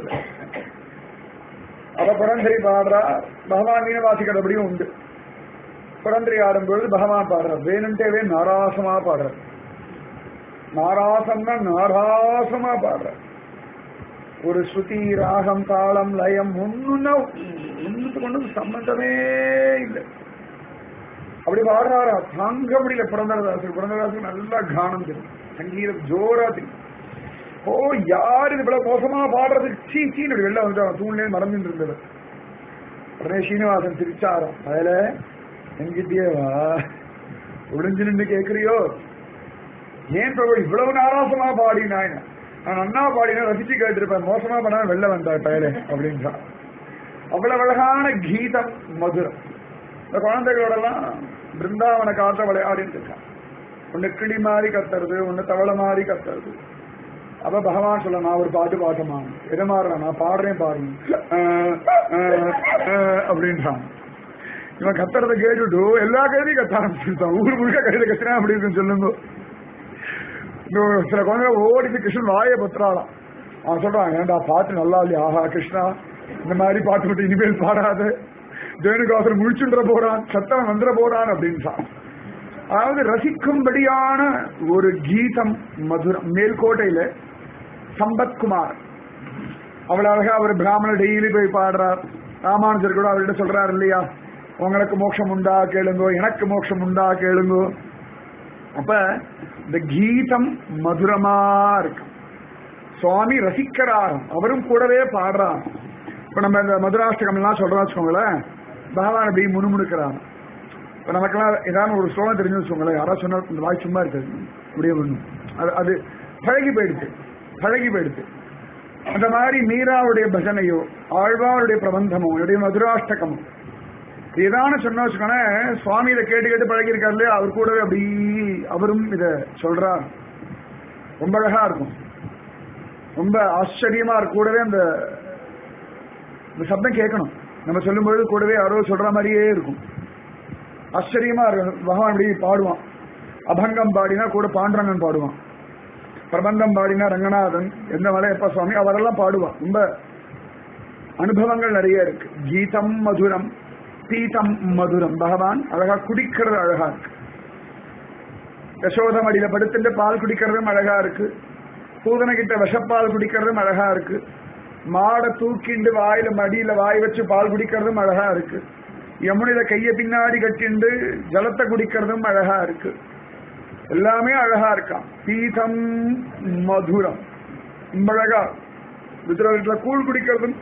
Speaker 1: அவ புரந்தரி பாடுறா பகவான் மீன வாசிக்கிறபடியும் உண்டு புரந்தரி ஆடும்பொழுது பகவான் பாடுறார் வேணுன்ட்டேவே நாராசமா பாடுறார் நாராசம்னா நாராசமா பாடுறார் ஒரு ஸ்ருதி ராகம் தாளம் லயம் ஒண்ணுன்னா ஒண்ணுத்துக்கு ஒண்ணு சம்பந்தமே இல்லை அப்படி பாடுறாரா தாங்க முடியல புரந்தரதாசர் புரந்தரதாசர் நல்லா கானம் தெரியும் சங்கீதம் ஜோரா தெரியும் ஓ யார் இது இவ்வளவு மோசமா பாடுறது சீ சீன்னு வெளில வந்து தூண்லேயே மறந்துட்டு இருந்தது உடனே சீனிவாசன் சிரிச்சாராம் அதுல என்கிட்டயே வா ஒளிஞ்சு நின்று கேக்குறியோ ஏன் பிரபு இவ்வளவு நாராசமா பாடினாய் நான் அண்ணா பாடினா ரசிச்சு கேட்டிருப்பேன் மோசமா பண்ணா வெளில வந்தா பயலே அப்படின்றான் அவ்வளவு அழகான கீதம் மதுரம் இந்த குழந்தைகளோட எல்லாம் பிருந்தாவன காத்த விளையாடிட்டு இருக்கான் ஒண்ணு கிளி மாதிரி கத்துறது ஒண்ணு தவளை மாதிரி கத்துறது அப்ப பகவான் சொல்ல நான் ஒரு பாட்டு பாட்டமா எதை மாறுறேன் நான் பாடுறேன் பாருங்க அப்படின்றான் இவன் கத்துறத கேட்டுட்டு எல்லா கழுதையும் கத்த ஆரம்பிச்சிருந்தான் ஊர் முழுக்க கழுதை கத்துறேன் அப்படி இருக்குன்னு சொல்லுங்க சில குழந்தை ஓடிட்டு கிருஷ்ணன் வாயை பத்துறாளாம் அவன் சொல்றான் ஏன்டா பாட்டு நல்லா இல்லையா ஆஹா கிருஷ்ணா இந்த மாதிரி பாட்டு மட்டும் இனிமேல் பாடாது தேனுகாசர் முழிச்சுன்ற போறான் சத்தம் வந்துட போறான் அப்படின்றான் அதாவது ரசிக்கும்படியான ஒரு கீதம் மதுரம் மேல்கோட்டையில சம்பத்குமார் அவ்வளவு அழகா அவர் பிராமண டெய்லி போய் பாடுறார் ராமானுஜர் கூட அவர்கிட்ட சொல்றாரு இல்லையா உங்களுக்கு மோட்சம் உண்டா கேளுங்கோ எனக்கு மோட்சம் உண்டா கேளுங்கோ அப்ப இந்த கீதம் மதுரமா இருக்கும் சுவாமி ரசிக்கிறாராம் அவரும் கூடவே பாடுறார் இப்ப நம்ம இந்த மதுராஷ்டகம் எல்லாம் சொல்றோம் வச்சுக்கோங்களேன் பகவான் அப்படி முணுமுணுக்கிறான் இப்ப நமக்கெல்லாம் ஏதாவது ஒரு ஸ்லோகம் தெரிஞ்சு வச்சுக்கோங்களேன் யாராவது சொன்னா இந்த வாய் சும்மா இருக்காது அப்படியே ஒண்ணும் அது அது பழகி போயிடுச்சு பழகி போயிடுச்சு அந்த மாதிரி மீராவுடைய பஜனையோ ஆழ்வாருடைய பிரபந்தமோ என்னுடைய மதுராஷ்டகமோ ஏதான சொன்னா வச்சுக்கோங்களேன் சுவாமி இதை கேட்டு கேட்டு பழகி இருக்காரு இல்லையா அவர் கூடவே அப்படி அவரும் இத சொல்றார் ரொம்ப அழகா இருக்கும் ரொம்ப ஆச்சரியமா இருக்கும் கூடவே அந்த இந்த சப்தம் கேட்கணும் நம்ம சொல்லும்பொழுது கூடவே யாரோ சொல்ற மாதிரியே இருக்கும் ஆச்சரியமா இருக்கும் பகவான் இப்படி பாடுவான் அபங்கம் பாடினா கூட பாண்டுரங்கன் பாடுவான் பிரபந்தம் பாடினா ரங்கநாதன் எந்த மலையப்பா சுவாமி அவரெல்லாம் பாடுவான் ரொம்ப அனுபவங்கள் நிறைய இருக்கு கீதம் மதுரம் பீதம் மதுரம் பகவான் அழகா குடிக்கிறது அழகா இருக்கு யசோதம் அடியில படுத்துட்டு பால் குடிக்கிறதும் அழகா இருக்கு பூதனை கிட்ட விஷப்பால் குடிக்கிறதும் அழகா இருக்கு மாடை தூக்கிண்டு வாயில மடியில வாய் வச்சு பால் குடிக்கிறதும் அழகா இருக்கு யமுனையில கைய பின்னாடி கட்டிண்டு ஜலத்தை குடிக்கிறதும் அழகா இருக்கு எல்லாமே அழகா இருக்கான் பீதம் மதுரம் ரொம்ப அழகா ருத்ரவீட்டுல கூழ் குடிக்கிறதும்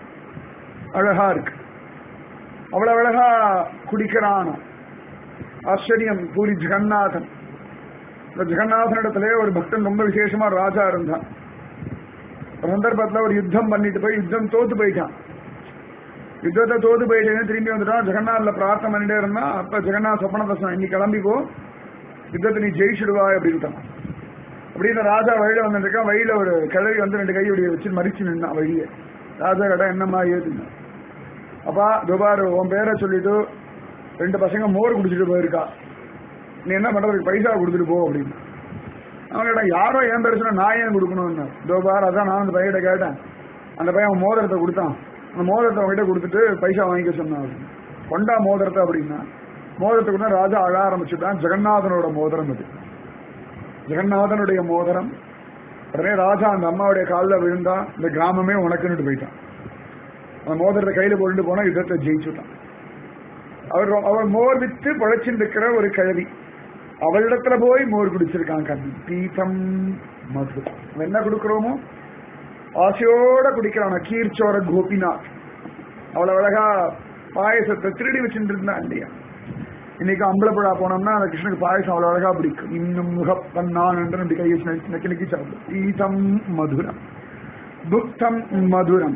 Speaker 1: அழகா இருக்கு அவ்வளவு அழகா குடிக்கிறானோ ஆச்சரியம் பூரி ஜெகநாதன் இந்த ஜெகநாதனிடத்திலே ஒரு பக்தன் ரொம்ப விசேஷமா ராஜா இருந்தான் ஒரு சந்தர்ப்பத்துல ஒரு யுத்தம் பண்ணிட்டு போய் யுத்தம் தோத்து போயிட்டான் யுத்தத்தை தோத்து போயிட்டேன்னு திரும்பி வந்துட்டான் ஜெகநாத்ல பிரார்த்தனை பண்ணிட்டே இருந்தான் அப்ப ஜெகநாத் சொப்பனத்தை சொன்னான் இன்னைக்கு கிளம்பி போ யுத்தத்தை நீ ஜெயிச்சிடுவாய் அப்படின்ட்டான் அப்படின்னு ராஜா வழியில வந்துருக்கான் வழியில ஒரு கிழவி வந்து ரெண்டு கையுடைய வச்சு மறிச்சு நின்னான் வழியே ராஜா கடை என்னம்மா ஏதுன்னா அப்பா துபார் உன் பேரை சொல்லிட்டு ரெண்டு பசங்க மோர் குடிச்சிட்டு போயிருக்கா நீ என்ன பண்றதுக்கு பைசா கொடுத்துட்டு போ அப்படின்னு அவன் கேட்டான் யாரோ ஏன் பேர் சொன்னா நான் ஏன் கொடுக்கணும்னு துபார் அதான் நான் அந்த பையன்கிட்ட கேட்டேன் அந்த பையன் அவன் மோதிரத்தை கொடுத்தான் அந்த மோதிரத்தை அவன்கிட்ட கொடுத்துட்டு பைசா வாங்கிக்க சொன்னான் அப்படின்னு. கொண்டா மோதிரத்தை அப்படின்னா மோதிரத்தை கூட ராஜா அழ ஆரம்பிச்சுட்டான் ஜெகநாதனோட மோதிரம் அது ஜெகநாதனுடைய மோதிரம் உடனே ராஜா அந்த அம்மாவுடைய காலில் விழுந்தான் இந்த கிராமமே உனக்குன்னுட்டு போயிட்டான் அந்த மோதிரத்தை கையில போட்டு போனா யுத்தத்தை ஜெயிச்சுட்டான் அவர் அவர் மோர் வித்து பழைச்சிட்டு இருக்கிற ஒரு கழுவி அவளிடத்துல போய் மோர் குடிச்சிருக்கான் கண்ணன் பீதம் மது அவன் என்ன கொடுக்கிறோமோ ஆசையோட குடிக்கிறான் கீர்ச்சோர கோபிநாத் அவ்வளவு அழகா பாயசத்தை திருடி வச்சுட்டு இருந்தான் இல்லையா இன்னைக்கு அம்பலப்பழா போனோம்னா அந்த கிருஷ்ணனுக்கு பாயசம் அவ்வளவு அழகா பிடிக்கும் இன்னும் முகப்பன்னான் என்று இப்படி கை வச்சு நக்கி நக்கி நக்கி சாப்பிடும் பீதம் மதுரம் புக்தம் மதுரம்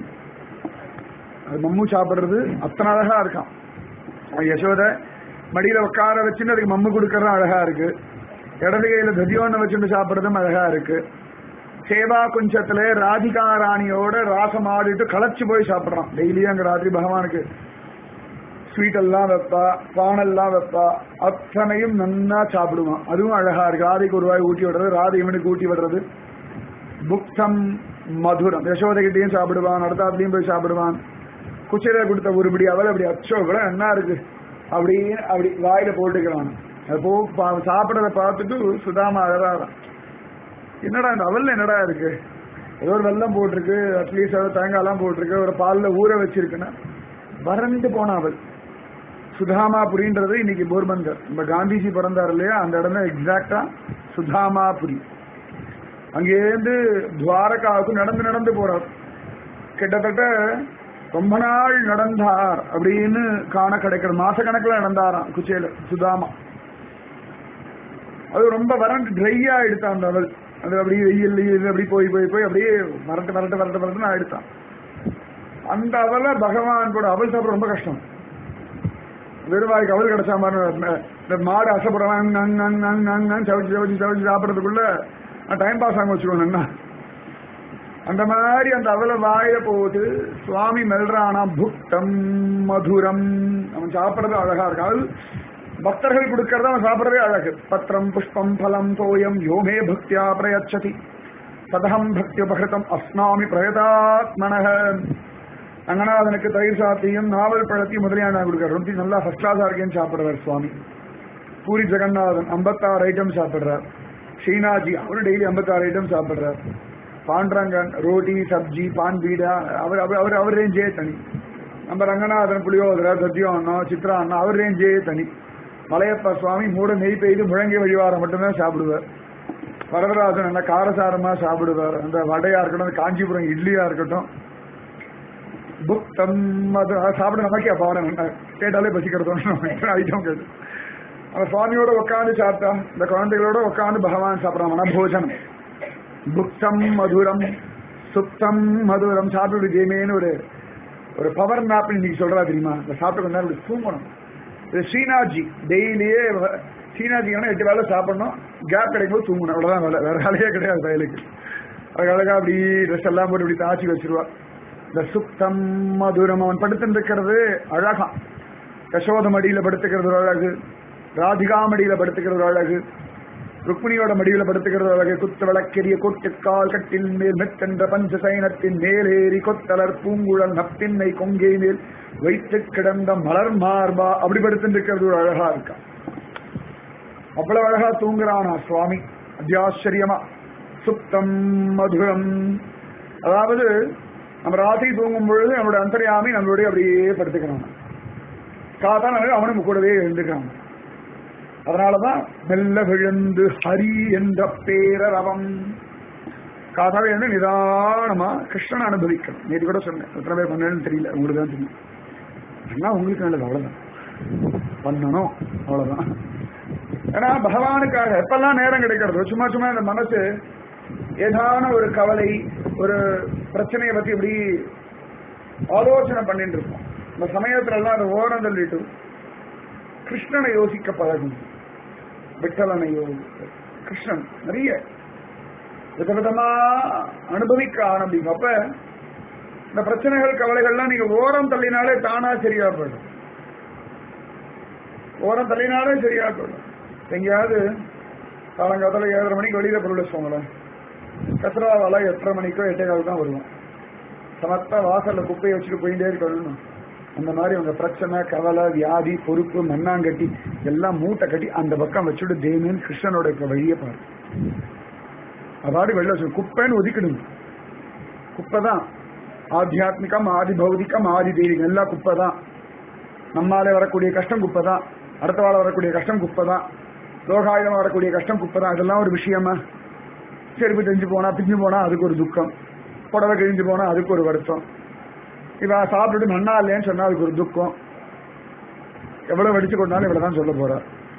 Speaker 1: அது மம்மு சாப்பிடுறது அத்தனை அழகா இருக்கான் அவன் யசோத மடியில உட்கார வச்சுன்னு அதுக்கு மம்மு கொடுக்கறதும் அழகா இருக்கு இடது கையில ததியோன்னு வச்சுட்டு சாப்பிடுறதும் அழகா இருக்கு சேவா குஞ்சத்துல ராதிகா ராணியோட ராசம் ஆடிட்டு களைச்சு போய் சாப்பிடுறான் டெய்லியும் அங்க ராத்திரி பகவானுக்கு ஸ்வீட் எல்லாம் வைப்பா பானெல்லாம் வைப்பா அத்தனையும் நன்னா சாப்பிடுவான் அதுவும் அழகா இருக்கு ராதைக்கு ஒரு வாய் ஊட்டி விடுறது ராதை இவனுக்கு ஊட்டி விடுறது புக்தம் மதுரம் யசோதைகிட்டையும் சாப்பிடுவான் அடுத்தாத்துலயும் போய் சாப்பிடுவான் குச்சில கொடுத்த உருப்படி அவள் அப்படி அச்சோ கூட என்ன இருக்கு அப்படின்னு அப்படி வாயில போட்டுக்கிறான் அது போ பா- சாப்பிடறத பார்த்துட்டு சுதாமா அழகாதான் என்னடா இந்த அவல்ல என்னடா இருக்கு ஏதோ ஒரு வெல்லம் போட்டிருக்கு அட்லீஸ்ட் ஏதோ தேங்காய்லாம் போட்டிருக்கு ஒரு பால்ல ஊற வச்சிருக்குன்னா வறண்டு போன அவள் சுதாமாபுரின்றது இன்னைக்கு போர்பந்தர் நம்ம காந்திஜி பிறந்தார் இல்லையா அந்த இடம் தான் எக்ஸாக்டா சுதாமாபுரி அங்கேருந்து துவாரகாவுக்கு நடந்து நடந்து போறார் கிட்டத்தட்ட ரொம்ப நாள் நடந்தார் அப்படின்னு காண கிடைக்கிற மாச கணக்குல நடந்தாராம் குச்சேல சுதாமா அது ரொம்ப வறண்டு ட்ரையா எடுத்தான் அந்த அவள் அது அப்படியே வெயில் வெயில் அப்படி போய் போய் போய் அப்படியே வரட்டு வரட்டு வரட்டு வரட்டுன்னு எடுத்தான் அந்த அவலை பகவான் கூட அவள் சாப்பிட ரொம்ப கஷ்டம் வெறுவாய்க்கு அவள் கிடைச்சா மாதிரி இந்த- இந்த மாடு அசைப்படுறான் சவச்சு சவச்சு சவச்சு சாப்பிடறதுக்குள்ள டைம் பாஸ் ஆக வச்சுக்கோங்க அந்த மாதிரி அந்த அவல வாயில போட்டு சுவாமி மெல்றானா புக்தம் மதுரம் அவன் சாப்பிடுறது அழகா இருக்கு அது பக்தர்கள் கொடுக்கறத அவன் சாப்பிடுறதே அழகு பத்திரம் புஷ்பம் பலம் தோயம் யோமே பக்தியா பிரயச்சதி ததகம் பக்தி உபகிருதம் அஸ்னாமி பிரயதாத்மனக ரங்கநாதனுக்கு தயிர் சாத்தியும் நாவல் பழத்தையும் முதலியான கொடுக்குறார் ரொம்ப நல்லா ஃபர்ஸ்ட் கிளாஸா இருக்கேன்னு சாப்பிடுறார் சுவாமி பூரி ஜெகநாதன் ஐம்பத்தாறு ஐட்டம் சாப்பிடுறார் ஸ்ரீநாஜி அவரு டெய்லி ஐம்பத்தாறு ஐட்டம் சாப்பிடுறார் பாண்டரங்கன் ரோட்டி சப்ஜி பான் பீடா அவர் அவர் அவர் அவர் ரேஞ்சே தனி நம்ம ரங்கநாதன் புளியோதரை சத்தியம் அண்ணம் சித்ரா அண்ணா அவர் ரேஞ்சே தனி மலையப்ப சுவாமி மூட நெய் பெய்து முழங்கி வழிவாரம் மட்டும்தான் சாப்பிடுவார் வரதராஜன் நல்லா காரசாரமா சாப்பிடுவார் அந்த வடையா இருக்கட்டும் அந்த காஞ்சிபுரம் இட்லியா இருக்கட்டும் புக்தம் அது அது சாப்பிட நமக்கே பாடம் கேட்டாலே பசிக்கிறதோன்னு ஐட்டம் கேட்டு அந்த சுவாமியோட உட்காந்து சாப்பிட்டா இந்த குழந்தைகளோட உட்காந்து பகவான் சாப்பிடறான் மனபோஜனம் புக்தம் மதுரம் சுத்தம் மதுரம் சாப்பிட்டு ஜெயமேன்னு ஒரு ஒரு பவர் நாப் இன்னைக்கு சொல்றா தெரியுமா இந்த சாப்பிட்டு கொஞ்ச நேரம் இப்படி தூங்கணும் இது ஸ்ரீநாத்ஜி டெய்லியே வ- ஸ்ரீநாத்ஜி வேணா எட்டு வேலை சாப்பிடணும் கேப் கிடைக்கும் போது தூங்கணும் அவ்வளவுதான் வேலை வேற வேலையே கிடையாது வயலுக்கு அழகழகா அப்படி ட்ரெஸ் எல்லாம் போட்டு இப்படி தாச்சி வச்சிருவா இந்த சுத்தம் மதுரம் அவன் படுத்துட்டு இருக்கிறது அழகா யசோத மடியில படுத்துக்கிறது ஒரு அழகு ராதிகா மடியில படுத்துக்கிறது ஒரு அழகு ருக்மிணியோட மடியில படுத்துக்கிறது ஒரு அழகு குத்து விளக்கெரிய கொட்டுக்கால் கட்டில் மேல் மெத்தென்ற பஞ்ச சைனத்தின் மேலேறி கொத்தலர் பூங்குழல் நப்பின்னை கொங்கை மேல் வைத்து கிடந்த மலர் மார்பா அப்படி படுத்துட்டு இருக்கிறது ஒரு அழகா இருக்கா அவ்வளவு அழகா தூங்குறானா சுவாமி அத்தியாச்சரியமா சுப்தம் மதுரம் அதாவது நம்ம ராத்திரி தூங்கும் பொழுது நம்மளுடைய அந்தரியாமி நம்மளுடைய அப்படியே படுத்துக்கிறான் காத்தான அவனும் கூடவே எழுந்துக்கிறான் அதனாலதான் மெல்ல விழுந்து ஹரி என்ற பேரரவம் காதாவே இருந்து நிதானமா கிருஷ்ணனை அனுபவிக்கணும் நேற்று கூட சொன்னேன் எத்தனை பேர் பண்ணேன்னு தெரியல உங்களுக்கு தான் தெரியும் ஆனா உங்களுக்கு நல்லது அவ்வளவுதான் பண்ணணும் அவ்வளவுதான் ஏன்னா பகவானுக்காக எப்பெல்லாம் நேரம் கிடைக்கிறது சும்மா சும்மா இந்த மனசு ஏதான ஒரு கவலை ஒரு பிரச்சனையை பத்தி இப்படி ஆலோசனை பண்ணிட்டு இருப்போம் இந்த சமயத்துல எல்லாம் அதை ஓரம் தள்ளிட்டு கிருஷ்ணனை யோசிக்க பழகும் விட்டலனை யோசிக்க கிருஷ்ணன் நிறைய விதவிதமா அனுபவிக்க ஆரம்பிக்கும் அப்ப இந்த பிரச்சனைகள் கவலைகள்லாம் நீங்க ஓரம் தள்ளினாலே தானா சரியா போயிடும் ஓரம் தள்ளினாலே சரியா போயிடும் எங்கேயாவது காலங்காலத்துல ஏழரை மணிக்கு வெளியில பொருள் வச்சுக்கோங்களேன் கசரா வேலை எட்டரை மணிக்கோ எட்டே கால் தான் வருவோம் சமத்தா வாசல்ல குப்பையை வச்சுட்டு போயிட்டே இருக்கணும் அந்த மாதிரி உங்க பிரச்சனை கவலை வியாதி பொறுப்பு மண்ணாங்கட்டி எல்லாம் மூட்டை கட்டி அந்த பக்கம் வச்சுட்டு தேவன் கிருஷ்ணனோட இப்ப வழியை பாரு அதாவது வெளில வச்சு குப்பைன்னு ஒதுக்கிடுங்க குப்பை தான் ஆத்தியாத்மிகம் ஆதி பௌதிகம் ஆதி தெய்வீகம் எல்லாம் குப்பை தான் நம்மாலே வரக்கூடிய கஷ்டம் குப்பை தான் அடுத்த வாழ வரக்கூடிய கஷ்டம் குப்பை தான் லோகாயுதம் வரக்கூடிய கஷ்டம் குப்பை தான் இதெல்லாம் ஒரு விஷயமா செருப்பு தெரிஞ்சு போனா பிஞ்சு போனா அதுக்கு ஒரு துக்கம் புடவை கிழிஞ்சு போனா அதுக்கு ஒரு வருத்தம் இவன் சாப்பிட்டுட்டு நன்னா இல்லைன்னு சொன்னா அதுக்கு ஒரு துக்கம் எவ்வளவு வெடிச்சு கொண்டாலும் இவ்வளவுதான் சொல்ல போறா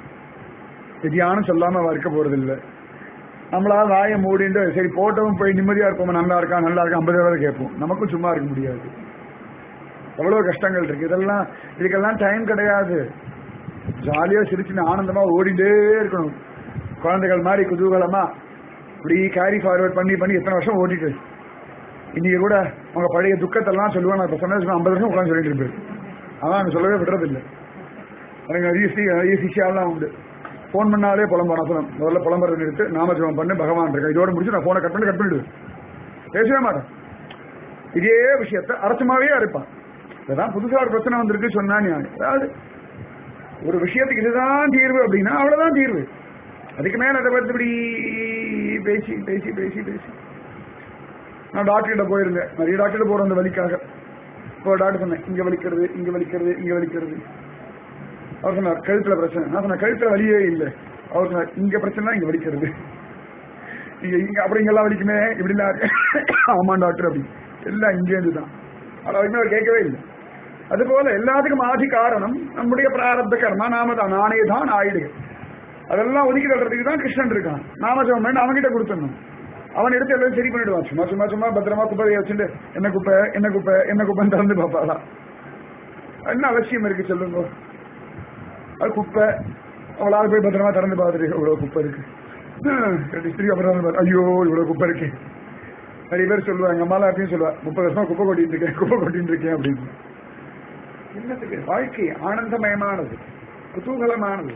Speaker 1: தியானம் சொல்லாம அவ இருக்க போறது இல்லை நம்மளா வாயை மூடிட்டு சரி போட்டவும் போய் நிம்மதியா இருப்போம் நல்லா இருக்கா நல்லா இருக்கா ஐம்பது ரூபாய் கேட்போம் நமக்கும் சும்மா இருக்க முடியாது எவ்வளவு கஷ்டங்கள் இருக்கு இதெல்லாம் இதுக்கெல்லாம் டைம் கிடையாது ஜாலியா சிரிச்சுன்னு ஆனந்தமா ஓடிட்டே இருக்கணும் குழந்தைகள் மாதிரி குதூகலமா இப்படி கேரி ஃபார்வர்ட் பண்ணி பண்ணி எத்தனை வருஷம் ஓட்டிட்டு இன்னைக்கு கூட உங்க பழைய துக்கத்தெல்லாம் சொல்லுவேன் நான் இப்ப சொன்ன ஐம்பது வருஷம் உட்காந்து சொல்லிட்டு இருப்பேன் அதான் எனக்கு சொல்லவே விடுறதில்லை எனக்கு நிறைய சி- நிறைய சிஷியாலாம் உண்டு ஃபோன் பண்ணாலே புலம்பான சொல்லும் முதல்ல புலம்புறது நிறுத்து நாமஜபம் பண்ணு பகவான் இருக்கா இதோட முடிச்சு நான் போனை கட் பண்ணி கட் பண்ணிடுவேன் பேசவே மாட்டேன் இதே விஷயத்த அரசமாவே இருப்பான் இதான் புதுசா ஒரு பிரச்சனை வந்திருக்கு சொன்னா நியாயம் அதாவது ஒரு விஷயத்துக்கு இதுதான் தீர்வு அப்படின்னா அவ்வளவுதான் தீர்வு அதுக்கு மேல அதை பத்தி இப்படி பேசி பேசி பேசி பேசி நான் டாக்டர் கிட்ட போயிருந்தேன் நிறைய டாக்டர் கிட்ட போறேன் அந்த வலிக்காக இப்போ ஒரு டாக்டர் சொன்னேன் இங்க வலிக்கிறது இங்க வலிக்கிறது இங்க வலிக்கிறது அவர் சொன்னார் கழுத்துல பிரச்சனை நான் சொன்னேன் கழுத்துல வலியே இல்லை அவர் சொன்னார் இங்க பிரச்சனை இங்க வலிக்கிறது இங்க இங்க அப்புறம் இங்கெல்லாம் வலிக்குமே இப்படிலாம் இருக்கு ஆமா டாக்டர் அப்படி எல்லாம் இங்கேருந்து தான் அது வரைக்கும் அவர் கேட்கவே இல்லை அதுபோல எல்லாத்துக்கும் ஆதி காரணம் நம்முடைய பிராரப்த கர்மா நாம தான் நானே தான் ஆயிடுக அதெல்லாம் ஒதுக்கி தள்ளுறதுக்கு தான் கிருஷ்ணன் இருக்கான் நாம ஜெபம் பண்ணி அவன்கிட்ட கொடுத்துடணும் அவன் எடுத்து எல்லாம் சரி பண்ணிடுவான் சும்மா சும்மா சும்மா பத்திரமா குப்பையை வச்சுட்டு என்ன குப்பை என்ன குப்பை என்ன குப்பைன்னு திறந்து பார்ப்பாளா என்ன அவசியம் இருக்கு சொல்லுங்க அது குப்பை அவளால் போய் பத்திரமா திறந்து பார்த்துட்டு இவ்வளவு குப்பை இருக்கு ஹம், ரெண்டு ஸ்திரீ அப்புறம் திறந்து பாரு. ஐயோ இவ்வளவு குப்பை இருக்கு நிறைய பேர் சொல்லுவாங்க எங்க அம்மாலாம் அப்படின்னு சொல்லுவா முப்பது வருஷமா குப்பை கொட்டிட்டு இருக்கேன் குப்பை கொட்டிட்டு இருக்கேன் அப்படின்னு என்னத்துக்கு வாழ்க்கை ஆனந்தமயமானது குதூகலமானது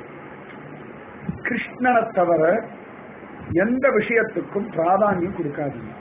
Speaker 1: கிருஷ்ணனை தவிர எந்த விஷயத்துக்கும் பிராதானியம் கொடுக்காதீங்க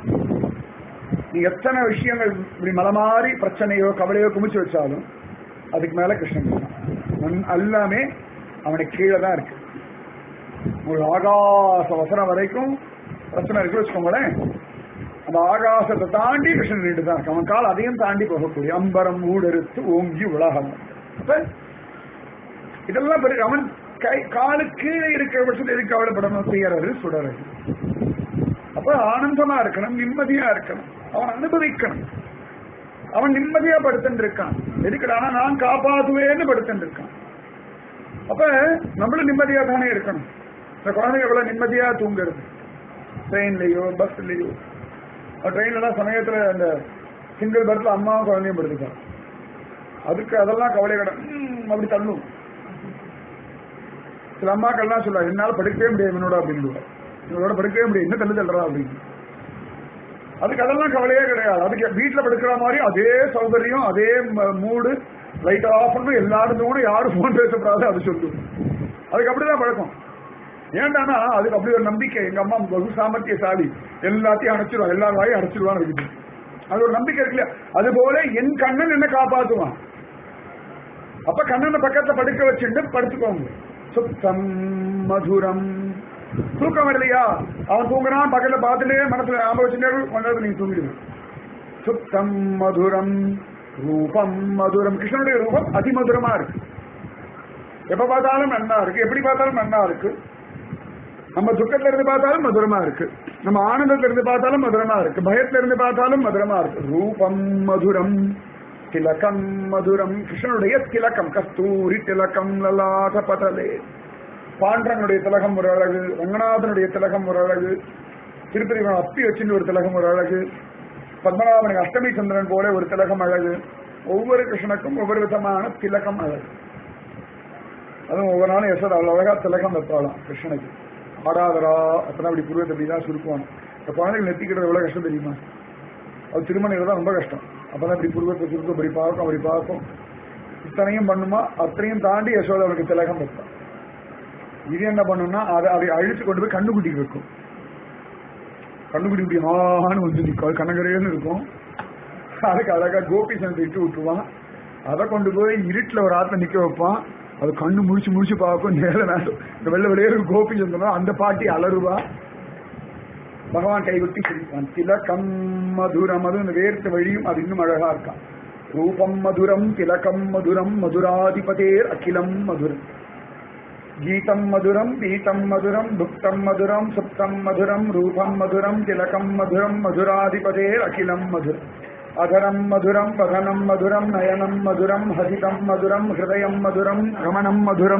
Speaker 1: நீ எத்தனை விஷயங்கள் இப்படி மலமாறி பிரச்சனையோ கவலையோ குமிச்சு வச்சாலும் அதுக்கு மேல கிருஷ்ணன் இருக்கான். நன்- எல்லாமே அவனுக்கு கீழே தான் இருக்கு ஒரு ஆகாச வசனம் வரைக்கும் பிரச்சனை இருக்கு வச்சுக்கோங்களேன் அந்த ஆகாசத்தை தாண்டி கிருஷ்ணன் நீண்டு தான் இருக்கு அவன் கால் அதையும் தாண்டி போகக்கூடிய அம்பரம் ஊடறுத்து ஓங்கி உலகம் அப்ப இதெல்லாம் பெரிய அவன் கை காலு கீழே இருக்கிற பட்சத்தில் எதுக்கு கவலைப்படணும் துயரது சுடரது அப்ப ஆனந்தமா இருக்கணும் நிம்மதியா இருக்கணும் அவன் அனுபவிக்கணும் அவன் நிம்மதியா படுத்துட்டு இருக்கான் எதுக்குடானா நான் காப்பாத்துவேன்னு படுத்துட்டு இருக்கான் அப்ப நம்மளும் நிம்மதியா தானே இருக்கணும் இந்த குழந்தைங்க எவ்வளவு நிம்மதியா தூங்குறது ட்ரெயின்லயோ பஸ்லயோ ட்ரெயின்லாம் சமயத்துல அந்த சிங்கிள் பர்த்ல அம்மாவும் குழந்தையும் படுத்துக்கான் அதுக்கு அதெல்லாம் கவலை கிடையாது ம், அப்படி தள்ளும் சில அம்மாக்கள்லாம் சொல்லுவா என்னால படுக்கவே முடியாது இவனோட அப்படின்னு இவனோட படுக்கவே முடியாது என்ன தள்ளு தள்ளுறா அப்படின்னு அதுக்கு அதெல்லாம் கவலையே கிடையாது அதுக்கு வீட்டுல படுக்கிற மாதிரி அதே சௌகரியம் அதே மூடு லைட் ஆஃப் பண்ணணும் எல்லாரும் கூட யாரும் போன் பேசப்படாது அது சொல்லு அதுக்கு அப்படிதான் பழக்கம் ஏன்டானா அதுக்கு அப்படி ஒரு நம்பிக்கை எங்க அம்மா பகு சாமர்த்தியசாலி எல்லாத்தையும் அணைச்சிருவா எல்லார் வாயும் அடைச்சிருவான்னு இருக்குது அது ஒரு நம்பிக்கை இருக்குல்ல அது போல என் கண்ணன் என்ன காப்பாத்துவான் அப்ப கண்ணனை பக்கத்துல படுக்க வச்சுட்டு படுத்துக்கோங்க சுத்தம் மதுரம் தூக்கம் வரலையா அவன் தூங்குறான் பக்கத்துல பார்த்துட்டு மனசுல ஞாபகம் வச்சுட்டு கொஞ்ச நேரத்துல நீங்க தூங்கிடுவேன் சுத்தம் மதுரம் ரூபம் மதுரம் கிருஷ்ணனுடைய ரூபம் அதிமதுரமா இருக்கு எப்ப பார்த்தாலும் நன்னா இருக்கு எப்படி பார்த்தாலும் நன்னா இருக்கு நம்ம துக்கத்துல இருந்து பார்த்தாலும் மதுரமா இருக்கு நம்ம ஆனந்தத்துல இருந்து பார்த்தாலும் மதுரமா இருக்கு பயத்துல இருந்து பார்த்தாலும் மதுரமா இருக்கு ரூபம் மதுரம் திலகம் மதுரம் கிருஷ்ணனுடைய திலகம் கஸ்தூரி திலகம் லலாத பதலே பாண்டரனுடைய திலகம் ஒரு அழகு ரங்கநாதனுடைய திலகம் ஒரு அழகு திருப்பதி அப்பி வச்சுட்டு ஒரு திலகம் ஒரு அழகு பத்மநாபனுக்கு அஷ்டமி சந்திரன் போல ஒரு திலகம் அழகு ஒவ்வொரு கிருஷ்ணனுக்கும் ஒவ்வொரு விதமான திலகம் அழகு அதுவும் ஒவ்வொரு நாளும் யசோதா அவ்வளவு அழகா திலகம் வைப்பாளாம் கிருஷ்ணனுக்கு ஆடாதரா அப்பதான் அப்படி புருவத்தை அப்படிதான் சுருக்குவான் இந்த குழந்தைகள் நெத்திக்கிறது எவ்வளவு கஷ்டம் தெரியுமா அது திருமணம் தான் ரொம்ப கஷ்டம் அப்பதான் இப்படி புருவத்தை சுருக்கும் அப்படி பார்க்கும் அப்படி பார்க்கும் இத்தனையும் பண்ணுமா அத்தனையும் தாண்டி யசோதா அவனுக்கு திலகம் வைப்பான் இது என்ன பண்ணும்னா அதை அதை அழிச்சு கொண்டு போய் கண்ணுக்குட்டிக்கு வைக்கும் கண்ணுக்குட்டி இப்படி ஆன்னு வந்து நிற்கும் கண்ணகரேன்னு இருக்கும் அதுக்கு அழகா கோபி சந்தை இட்டு விட்டுருவான் அதை கொண்டு போய் இருட்டுல ஒரு ஆத்துல நிக்க வைப்பான் அது கண்ணு முழிச்சு முழிச்சு பார்க்கும் நேர நேரம் இந்த வெள்ள வெளியேறு கோபி சந்தனா அந்த பாட்டி அலறுவா பகவான் கைவிட்டு சிரிப்பான் திலகம் மதுரம் அது இந்த வேர்த்த வழியும் அது இன்னும் அழகா இருக்கான் ரூபம் மதுரம் திலகம் மதுரம் மதுராதிபதேர் அகிலம் மதுரம் गीतं मधुरं पीतं मधुरं भुक्तं मधुरं सुप्तं मधुरं रूपं मधुरं तिलकं मधुरं मधुराधिपतेरखिलं मधुरम् अधरं मधुरं वदनं मधुरं नयनं मधुरं हसितं मधुरं हृदयं मधुरं गमनं मधुरं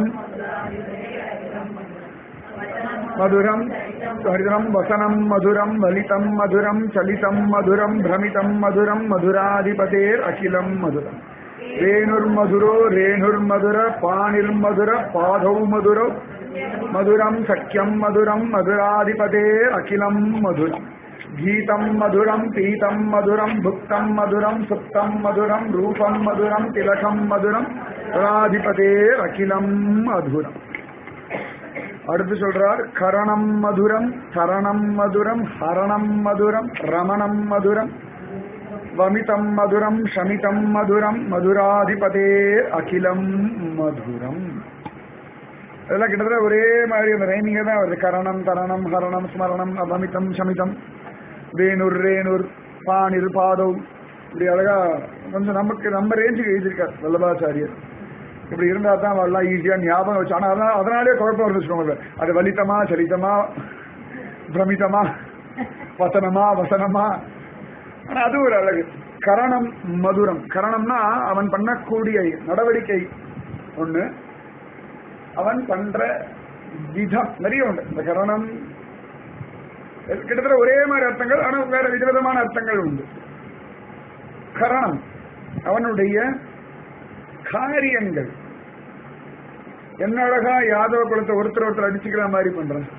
Speaker 1: मधुरं हरितं वसनं मधुरं वलितं मधुरं चलितं मधुरं भ्रमितं मधुरं मधुराधिपतेरखिलं मधुरम् रेणुर्मधुरो रेणुर्मधुर पाणिर्मधुर पादौ मधुर मधुरं सख्यं मधुरं मधुराधिपतेरखिलं मधुरम् गीतं मधुरं पीतं मधुरं भुक्तं मधुरं सुप्तं मधुरं रूपं मधुरं तिलकं मधुरं ராதிபதேரகிலம் மதுரம் அடுத்து சொல்றார் கரணம் மதுரம் சரணம் மதுரம் ஹரணம் மதுரம் ரமணம் மதுரம் வமிதம் மதுரம் ஷமிதம் மதுரம் மதுராதிபதே அகிலம் மதுரம் இதெல்லாம் கிட்டத்தட்ட ஒரே மாதிரி அந்த ரைமிங்க தான் வருது கரணம் தரணம் ஹரணம் ஸ்மரணம் வமிதம் ஷமிதம் வேணுர் ரேணுர் பாணிர் பாதவ் இப்படி அழகா கொஞ்சம் நமக்கு நம்ம ரேஞ்சுக்கு எழுதியிருக்கார் வல்லபாச்சாரியர் இப்படி இருந்தா தான் வரலாம் ஈஸியா ஞாபகம் வச்சு ஆனா அதனால அதனாலே குழப்பம் வருது வச்சுக்கோங்க அது வலித்தமா சரித்தமா பிரமிதமா வசனமா வசனமா ஆனா அது ஒரு அழகு கரணம் மதுரம் கரணம்னா அவன் பண்ணக்கூடிய நடவடிக்கை ஒண்ணு அவன் பண்ற விதம் நிறைய உண்டு இந்த கரணம் கிட்டத்தட்ட ஒரே மாதிரி அர்த்தங்கள் ஆனா வேற விதவிதமான அர்த்தங்கள் உண்டு கரணம் அவனுடைய காரியங்கள் என்ன அழகா யாதவ குலத்தை ஒருத்தர் ஒருத்தர் அடிச்சுக்கிற மாதிரி பண்றான்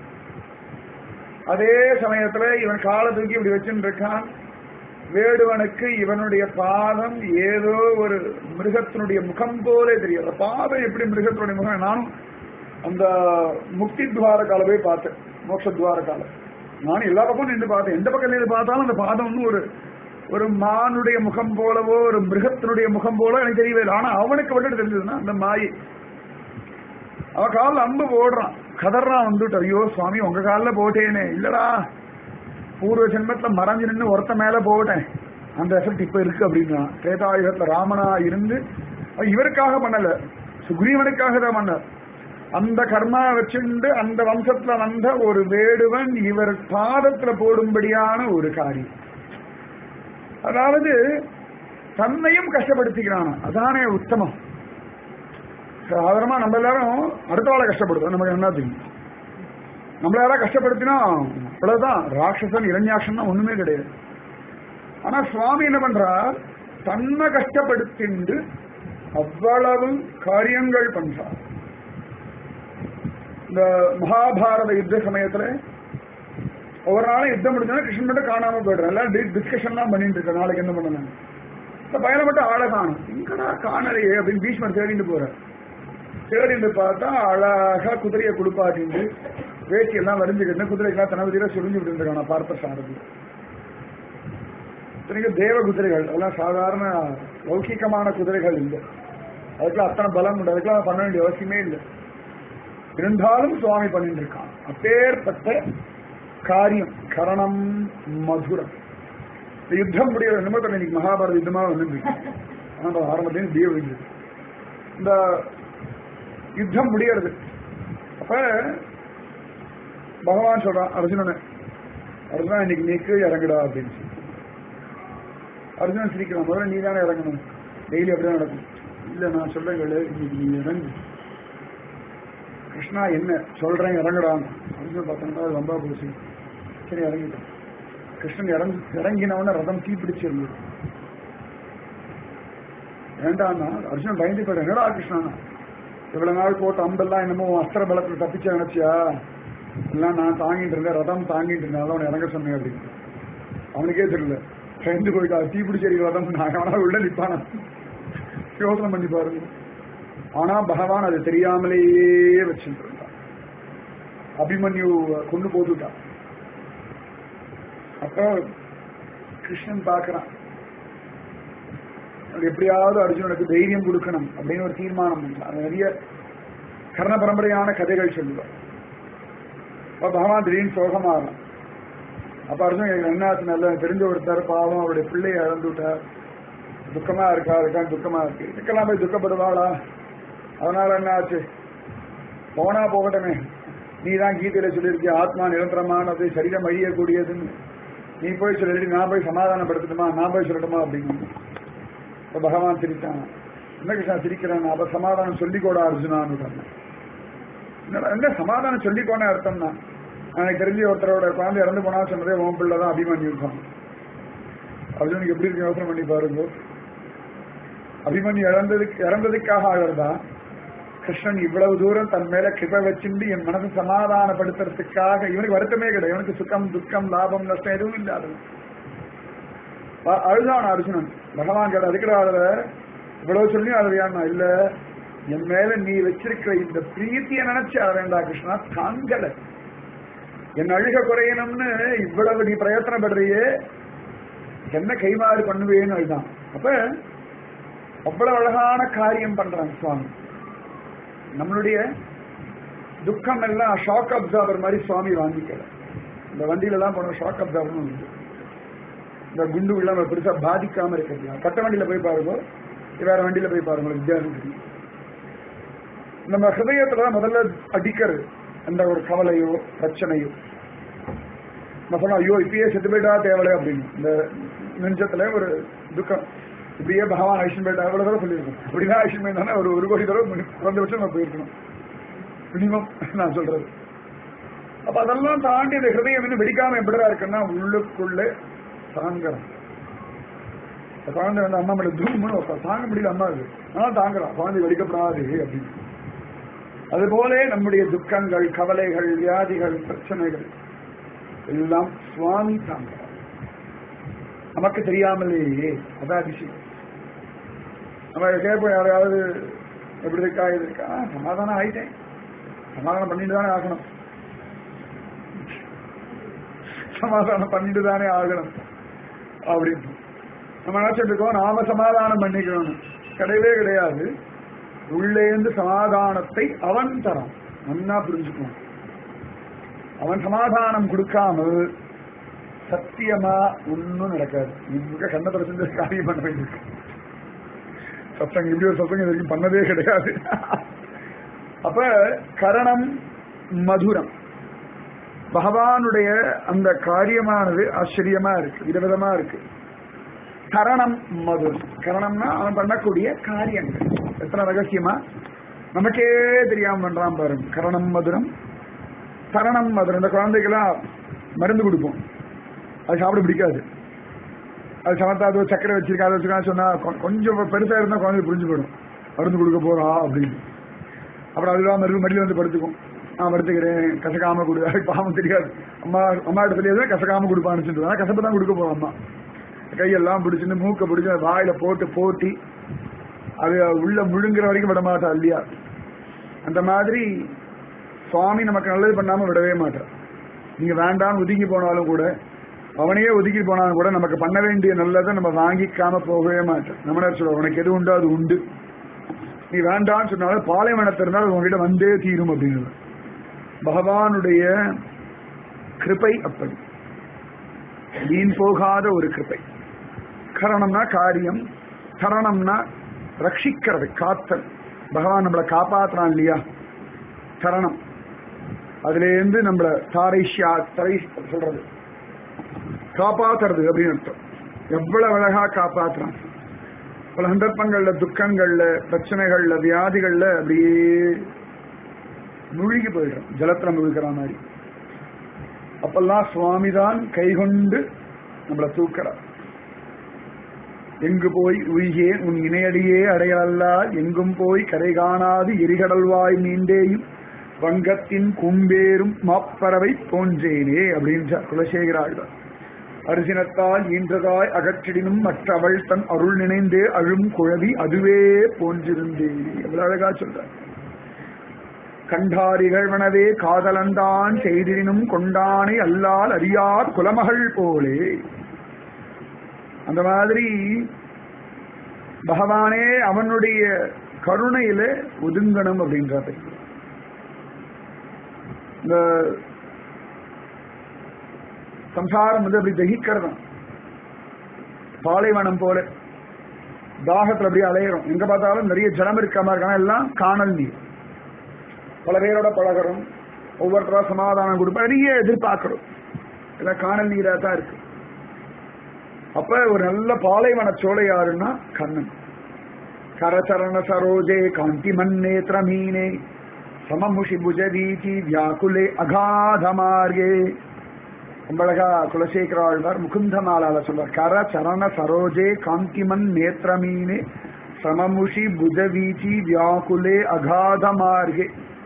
Speaker 1: அதே சமயத்துல இவன் காலை தூக்கி இப்படி வச்சுட்டு இருக்கான் வேடுவனுக்கு இவனுடைய பாதம் ஏதோ ஒரு மிருகத்தினுடைய முகம் போலே தெரியும் அந்த பாதம் எப்படி மிருகத்தினுடைய முகம் நானும் அந்த முக்தி துவாரக்கால போய் பார்த்தேன் மோட்ச துவாரக்கால நானும் எல்லா பக்கமும் நின்று பார்த்தேன் எந்த பக்கம் நின்று பார்த்தாலும் அந்த பாதம் வந்து ஒரு ஒரு மானுடைய முகம் போலவோ ஒரு மிருகத்தினுடைய முகம் போல எனக்கு தெரியவே இல்லை ஆனா அவனுக்கு மட்டும் தெரிஞ்சதுன்னா அந்த மாயை அவன் காலில் அம்பு போடுறான் கதறான் வந்துட்டு ஐயோ சுவாமி உங்க காலில் போட்டேனே இல்லடா பூர்வ ஜென்மத்துல மறைஞ்சு நின்று ஒருத்த மேல போட்டேன் அந்த எஃபெக்ட் இப்ப இருக்கு அப்படின்னா திரேதாயுகத்துல ராமனா இருந்து இவருக்காக பண்ணல சுக்ரீவனுக்காக தான் பண்ணார் அந்த கர்மா வச்சுண்டு அந்த வம்சத்துல வந்த ஒரு வேடுவன் இவர் பாதத்துல போடும்படியான ஒரு காரியம் அதாவது தன்னையும் கஷ்டப்படுத்திக்கிறான் அதானே உத்தமம் சாதாரணமா நம்ம எல்லாரும் அடுத்தவாளை கஷ்டப்படுத்துறோம் நமக்கு என்ன தெரியும் நம்மள யாராவது கஷ்டப்படுத்தினா அவ்வளவுதான் ராட்சசன் இரண்யாட்சம்னா ஒண்ணுமே கிடையாது ஆனா சுவாமி என்ன பண்றார் தன்னை கஷ்டப்படுத்திண்டு அவ்வளவு காரியங்கள் பண்றார் இந்த மகாபாரத யுத்த சமயத்துல ஒவ்வொரு நாளும் யுத்தம் முடிஞ்சோன்னா கிருஷ்ணன் மட்டும் காணாம போயிடுறேன் எல்லாம் டிஸ்கஷன் தான் பண்ணிட்டு இருக்கேன் நாளைக்கு என்ன பண்ணலாம் இந்த பையனை மட்டும் ஆளை காணும் எங்கடா காணலையே அப்படின்னு பீஷ்மர் தேடிட்டு போறார் தேடிட்டு பார்த்தா அழகா குதிரையை குடுப்பாட்டிட்டு வேட்டி எல்லாம் வரைஞ்சுக்கிட்டு குதிரைக்கெல்லாம் தனவதியில சுரிஞ்சு விட்டு இருக்கான பார்த்த சாரதி இத்தனைக்கும் தேவ குதிரைகள் அதெல்லாம் சாதாரண லௌகிகமான குதிரைகள் இல்லை அதுக்கெல்லாம் அத்தனை பலம் உண்டு அதுக்கெல்லாம் பண்ண வேண்டிய அவசியமே இல்லை இருந்தாலும் சுவாமி பண்ணிட்டு இருக்கான் அப்பேற்பட்ட காரியம் கரணம் மதுரம் இந்த யுத்தம் முடிய என்னமோ தெரியல இன்னைக்கு மகாபாரத யுத்தமா வந்து ஆனா ஆரம்பத்தையும் இப்படியே விழுந்தது இந்த யுத்தம் முடியறது அப்ப பகவான் சொல்றான் அர்ஜுனனை அர்ஜுனா இன்னைக்கு நீ கீழே இறங்குடா அப்படின்னு சொல்லி. அர்ஜுனன் சிரிக்கிறான் முதல்ல நீ தானே இறங்கணும் டெய்லி அப்படிதான் நடக்கும் இல்ல நான் சொல்றேன் கேளு, இன்னைக்கு நீ இறங்கு கிருஷ்ணா என்ன சொல்றேன் இறங்குடான் அர்ஜுனன் பார்த்தோம்னா அது ரொம்ப போச்சு சரி இறங்கிட்டான் கிருஷ்ணன் இறங்கி இறங்கினவன ரதம் தீப்பிடிச்சு இருந்தது வேண்டாம்னா அர்ஜுனன் பயந்து போயிட்டான் என்னடா கிருஷ்ணா இவ்வளவு நாள் போட்ட அம்பெல்லாம் என்னமோ அஸ்திர பலத்தில் தப்பிச்சு நினைச்சியா எல்லாம் நான் தாங்கிட்டு இருந்தேன் ரதம் தாங்கிட்டு இருந்தேன் அதான் அவனை இறங்க சொன்னேன் அப்படின்னு அவனுக்கே தெரியல பயந்து போயிட்டா தீப்பிடிச்சேரி ரதம் நான் அவனா உள்ள நிப்பானா யோசனை பண்ணி பாருங்க ஆனா பகவான் அது தெரியாமலேயே வச்சுட்டு இருந்தான் அபிமன்யு கொண்டு போட்டுட்டான் அப்ப கிருஷ்ணன் பார்க்கறான் அது எப்படியாவது அர்ஜுனனுக்கு தைரியம் கொடுக்கணும் அப்படின்னு ஒரு தீர்மானம் பண்றான் அது நிறைய கர்ண பரம்பரையான கதைகள் சொல்லுவார் அப்ப பகவான் திடீர்னு சோகமாகறான் அப்ப அர்ஜுன் எனக்கு என்ன ஆச்சு நல்ல தெரிஞ்ச ஒருத்தர் பாவம் அவருடைய பிள்ளையை இழந்து விட்டார் துக்கமா இருக்கா இருக்கான்னு துக்கமா இருக்கு இதுக்கெல்லாம் போய் துக்கப்படுவாளா அதனால என்ன ஆச்சு போனா போகட்டுமே நீ தான் கீதையில சொல்லியிருக்கிய ஆத்மா நிரந்தரமானது சரீரம் அழியக்கூடியதுன்னு நீ போய் சொல்லிட்டு நான் போய் சமாதானப்படுத்தணுமா நான் போய் சொல்லட்டுமா அப்படின்னு இப்ப பகவான் சிரிச்சான் என்ன கிருஷ்ணா சிரிக்கிறேன் அப்ப சமாதானம் சொல்லிக்கோடா அர்ஜுனான்னு சொன்னேன் என்னடா, என்ன சமாதானம் சொல்லிக்கோனே அர்த்தம்னா எனக்கு தெரிஞ்சு ஒருத்தரோட குழந்தை இறந்து போனா சொன்னதே உன் பிள்ளை தான் அபிமன்யு தான் அர்ஜுனுக்கு எப்படி இருக்கு யோசனை பண்ணி பாருங்க அபிமன்யு இறந்ததுக்கு இறந்ததுக்காக ஆகிறதா கிருஷ்ணன் இவ்வளவு தூரம் தன் மேல கிருப வச்சுண்டு என் மனசை சமாதானப்படுத்துறதுக்காக இவனுக்கு வருத்தமே கிடையாது இவனுக்கு சுகம் துக்கம் லாபம் நஷ்டம் எதுவும் இல்லாது அழுதான் அர்ஜுனன் பகவான் கேட்ட அதுக்கிற ஆளுல இவ்வளவு சொல்லி அழுவியான்னா இல்ல என் மேல நீ வச்சிருக்கிற இந்த பிரீத்திய நினைச்சு அழவேண்டா கிருஷ்ணா தாங்கல என் அழுக குறையணும்னு இவ்வளவு நீ பிரயத்தனப்படுறியே என்ன கைமாறு பண்ணுவேன்னு அதுதான் அப்ப அவ்வளவு அழகான காரியம் பண்றான் சுவாமி நம்மளுடைய துக்கம் எல்லாம் ஷாக் அப்சார்பர் மாதிரி சுவாமி வாங்கிக்கல இந்த வண்டியில எல்லாம் போன ஷாக் அப்சார்பர்னு உண்டு இந்த குண்டு இல்லாம பெருசா பாதிக்காம இருக்கிறது கட்ட வண்டியில போய் பாருங்க வேற வண்டியில போய் பாருங்க வித்தியாசம் தெரியும் நம்ம ஹிருதயத்துல தான் முதல்ல அடிக்கிறது அந்த ஒரு கவலையோ பிரச்சனையோ நம்ம சொன்னோம் ஐயோ இப்பயே செத்து போயிட்டா தேவலை அப்படின்னு இந்த நெஞ்சத்துல ஒரு துக்கம் இப்படியே பகவான் ஐஷன் போயிட்டா எவ்வளவு தடவை சொல்லியிருக்கோம் அப்படிதான் ஐஷன் போயிட்டானா ஒரு ஒரு கோடி தடவை மினி- குறைந்தபட்சம் நம்ம போயிருக்கணும் மினிமம் நான் சொல்றது அப்ப அதெல்லாம் தாண்டி இந்த ஹிருதயம் இன்னும் வெடிக்காம எப்படிடா இருக்குன்னா உள்ளுக்குள்ளே தாங்கலாம் இந்த குழந்தை வந்து அம்மா மேல தூம்னு உட்கார் தாங்க முடியல அம்மா அது ஆனால் தாங்குறான் குழந்தை வெடிக்கப்படாது அப்படின்னு அதுபோல நம்முடைய துக்கங்கள் கவலைகள் வியாதிகள் பிரச்சனைகள் எல்லாம் சுவாமி தாங்குறார் நமக்கு தெரியாமலேயே அதான் விஷயம் நம்ம கேட்போம் யாரையாவது எப்படி இருக்கா இது இருக்கா ஆ, சமாதானம் ஆயிட்டேன் சமாதானம் பண்ணிட்டு தானே ஆகணும் சமாதானம் பண்ணிட்டு தானே ஆகணும் அப்படின்னு நம்ம நினைச்சிட்டு இருக்கோம் நாம சமாதானம் பண்ணிக்கணும் கிடையவே கிடையாது உள்ளேந்து சமாதானத்தை அவன் தரான் நன்னா புரிஞ்சுக்கணும் அவன் சமாதானம் கொடுக்காமல் சத்தியமா ஒன்னும் நடக்காது நீங்க கண்ணத்துல செஞ்ச காரியம் பண்ண வேண்டியிருக்கு சத்தங்க இப்படி ஒரு சத்தங்க இது வரைக்கும் பண்ணதே கிடையாது அப்ப கரணம் மதுரம் பகவானுடைய அந்த காரியமானது ஆச்சரியமா இருக்கு விதவிதமா இருக்கு கரணம் மதுரம் கரணம்னா அவன் பண்ணக்கூடிய காரியங்கள் எத்தனை ரகசியமா நமக்கே தெரியாம பண்றான் பாருங்க கரணம் மதுரம் கரணம் மதுரம் இந்த குழந்தைக்கெல்லாம் மருந்து கொடுப்போம் அது சாப்பிட பிடிக்காது அது சமத்தாதோ சக்கரை வச்சிருக்கா அதை வச்சிருக்கா சொன்னா கொ- கொஞ்சம் பெருசா இருந்தா குழந்தை புரிஞ்சு போயிடும் மருந்து கொடுக்க போறா அப்படின்னு அப்புறம் அதுதான் மருந்து மடியில வந்து படுத்துக்கும் நான் படுத்துக்கிறேன் கசக்காம கொடு அது பாவம் தெரியாது அம்மா அம்மா கிட்ட தெரியாது கசக்காம கொடுப்பான்னு சொல்லிட்டு கசப்பு தான் கொடுக்க போறோம் அம்மா கையெல்லாம் பிடிச்சிட்டு மூக்க பிடிச்சி அது வாயில போட்டு போட்டி அது உள்ள முழுங்குற வரைக்கும் விட மாட்டா இல்லையா அந்த மாதிரி சுவாமி நமக்கு நல்லது பண்ணாம விடவே மாட்டார் நீங்க வேண்டாம் ஒதுங்கி போனாலும் கூட அவனையே ஒதுக்கி போனாலும் கூட நமக்கு பண்ண வேண்டிய நல்லதை நம்ம வாங்கிக்காம போகவே மாட்டோம் நம்ம சொல்ல உனக்கு எது உண்டோ அது உண்டு நீ வேண்டாம்னு சொன்னாலும் பாலைவனத்தை இருந்தாலும் உங்ககிட்ட வந்தே தீரும் அப்படின்னு பகவானுடைய கிருபை அப்படி வீண் போகாத ஒரு கிருபை கரணம்னா காரியம் சரணம்னா ரட்சிக்கிறது காத்தல் பகவான் நம்மளை காப்பாத்துறான் இல்லையா சரணம் அதுல இருந்து நம்மள தாரைஷ்யா தரை சொல்றது காப்பாத்துறது அப்படின்னு அர்த்தம் எவ்வளவு அழகா காப்பாத்துறான் பல சந்தர்ப்பங்கள்ல துக்கங்கள்ல பிரச்சனைகள்ல வியாதிகள்ல அப்படியே முழுகி போயிடும் ஜலத்துல முழுகிற மாதிரி அப்பெல்லாம் சுவாமிதான் கைகொண்டு நம்மளை தூக்கிறார் எங்கு போய் உய்கேன் உன் இணையடியே அடையலல்லால் எங்கும் போய் கரை காணாது எரிகடல்வாய் மீண்டேயும் வங்கத்தின் கும்பேரும் மாப்பறவை தோன்றேனே அப்படின்றார் குலசேகராழ்வார் அரிசினத்தால் ஈன்றதாய் அகற்றிடினும் மற்றவள் தன் அருள் நினைந்தே அழும் குழவி அதுவே போன்றிருந்தேனே எவ்வளவு அழகா சொல்றார் கண்டாரிகழ்வனவே காதலந்தான் செய்தினும் கொண்டானை அல்லால் அறியார் குலமகள் போலே அந்த மாதிரி பகவானே அவனுடைய கருணையில ஒதுங்கணும் அப்படின்றது இந்த சம்சாரம் வந்து அப்படி தகிக்கிறதா பாலைவனம் போல தாகத்துல அப்படியே அலையிறோம் எங்க பார்த்தாலும் நிறைய ஜலம் இருக்க மாதிரி இருக்கான எல்லாம் காணல் நீர் பல பேரோட பழகிறோம் ஒவ்வொருத்தரா சமாதானம் கொடுப்போம் நிறைய எதிர்பார்க்கிறோம் எல்லாம் காணல் நீரா தான் இருக்கு அப்ப ஒரு நல்ல பாலைவன சோலை யாருன்னா கண்ணன் கரச்சரண சரோஜே காந்தி மன்னேத்திர மீனே சமமுஷி புஜவீதி வியாக்குலே அகாத மார்கே அம்பழகா குலசேகர ஆழ்வார் முகுந்த மாலால சொல்வார் கர சரண சரோஜே காந்திமன் நேத்திரமீனே சமமுஷி புஜவீதி வியாக்குலே அகாத மார்கே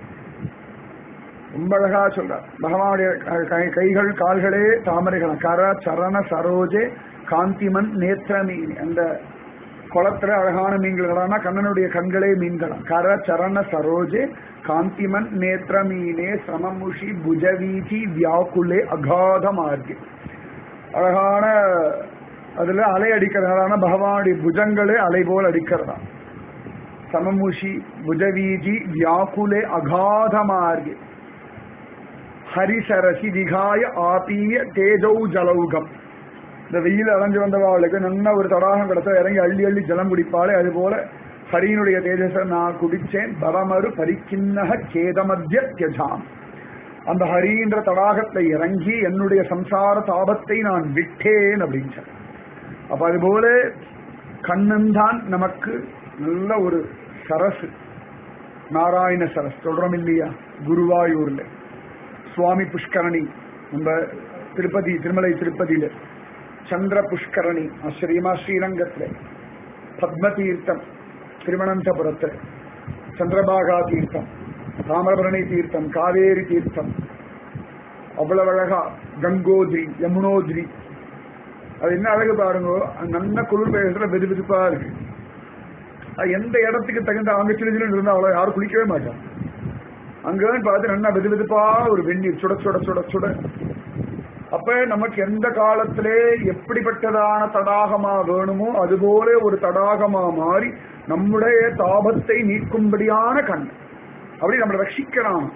Speaker 1: ரொம்ப அழகா சொல்றார் பகவானுடைய கை- கைகள் கால்களே தாமரைகள் கர சரண சரோஜே காந்திமன் நேத்திரமீன் அந்த குளத்துல அழகான மீன்களான கண்ணனுடைய கண்களே மீன்களாம் கர சரண சரோஜே காந்திமன் நேத்திரமீனே சமமுஷி புஜவீதி வியாக்குலே அகாத மார்க்கே அழகான அதுல அலை அடிக்கிறதுனால பகவானுடைய புஜங்களே அலை போல் அடிக்கிறதா சமமுஷி புஜவீதி வியாக்குலே அகாத மார்க்கே ஹரிசரசி விகாய ஆபீய தேஜௌ ஜலௌகம் இந்த வெயில் அலைஞ்சு வந்தவாளுக்கு நல்ல ஒரு தடாகம் கிடத்த இறங்கி அள்ளி அள்ளி ஜலம் குடிப்பாளே அது போல ஹரியினுடைய தேஜஸை நான் குடிச்சேன் பரமரு பரிக்கிண்ணக கேதமத்திய தியஜாம் அந்த ஹரின்ற தடாகத்தை இறங்கி என்னுடைய சம்சார தாபத்தை நான் விட்டேன் அப்படின்னு அப்ப அது போல கண்ணன் தான் நமக்கு நல்ல ஒரு சரசு நாராயண சரஸ் சொல்றோம் இல்லையா குருவாயூர்ல சுவாமி புஷ்கரணி நம்ம திருப்பதி திருமலை திருப்பதியில சந்திர புஷ்கரணி ஆச்சரியமா ஸ்ரீரங்கத்துல பத்ம தீர்த்தம் திருவனந்தபுரத்துல சந்திரபாகா தீர்த்தம் தாமிரபரணி தீர்த்தம் காவேரி தீர்த்தம் அவ்வளவு அழகா கங்கோத்ரி யமுனோத்ரி அது என்ன அழகு பாருங்க அது நல்ல குளிர் பிரதேசத்துல வெது வெதுப்பா இருக்கு அது எந்த இடத்துக்கு தகுந்த அவங்க சின்ன சின்ன இருந்தா அவ்வளவு யாரும் குளிக்கவே மாட்டாங்க அங்க பார்த்து நல்லா வெது வெதுப்பா ஒரு வெந்நீர் சுட சுட சுட சுட அப்ப நமக்கு எந்த காலத்திலே எப்படிப்பட்டதான தடாகமா வேணுமோ அதுபோல ஒரு தடாகமா மாறி நம்முடைய தாபத்தை நீக்கும்படியான கண் அப்படி நம்மளை ரட்சிக்கலாம்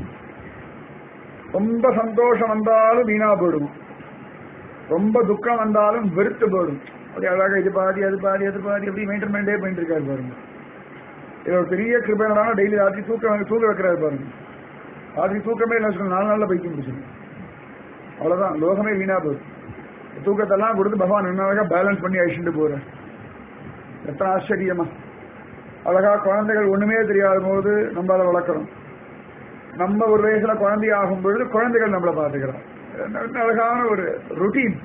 Speaker 1: ரொம்ப சந்தோஷம் வந்தாலும் வீணா போயிடும் ரொம்ப துக்கம் வந்தாலும் வெறுத்து போயிடும் அப்படி அழகா இது பாதி அது பாதி அது பாதி அப்படி மெயின்டைன் பண்ணிட்டே போயிட்டு இருக்காரு பாருங்க இது ஒரு பெரிய கிருபையான டெய்லி ராத்திரி தூக்கம் தூக்க வைக்கிறாரு பாருங்க ராத்திரி தூக்கமே இல்லை சொல்லணும் நாலு நாள்ல பைத்தியம் முடிச்சிடும் அவ்வளவுதான் லோகமே வீணா போகுது தூக்கத்தெல்லாம் கொடுத்து பகவான் என்ன அழகா பேலன்ஸ் பண்ணி அழிச்சுட்டு போறார் எத்தனை ஆச்சரியமா அழகா குழந்தைகள் ஒண்ணுமே தெரியாத போது நம்ம அதை வளர்க்குறோம் நம்ம ஒரு வயசுல குழந்தை ஆகும் பொழுது குழந்தைகள் நம்மளை பார்த்துக்கிறோம் என்ன அழகான ஒரு ருட்டீன்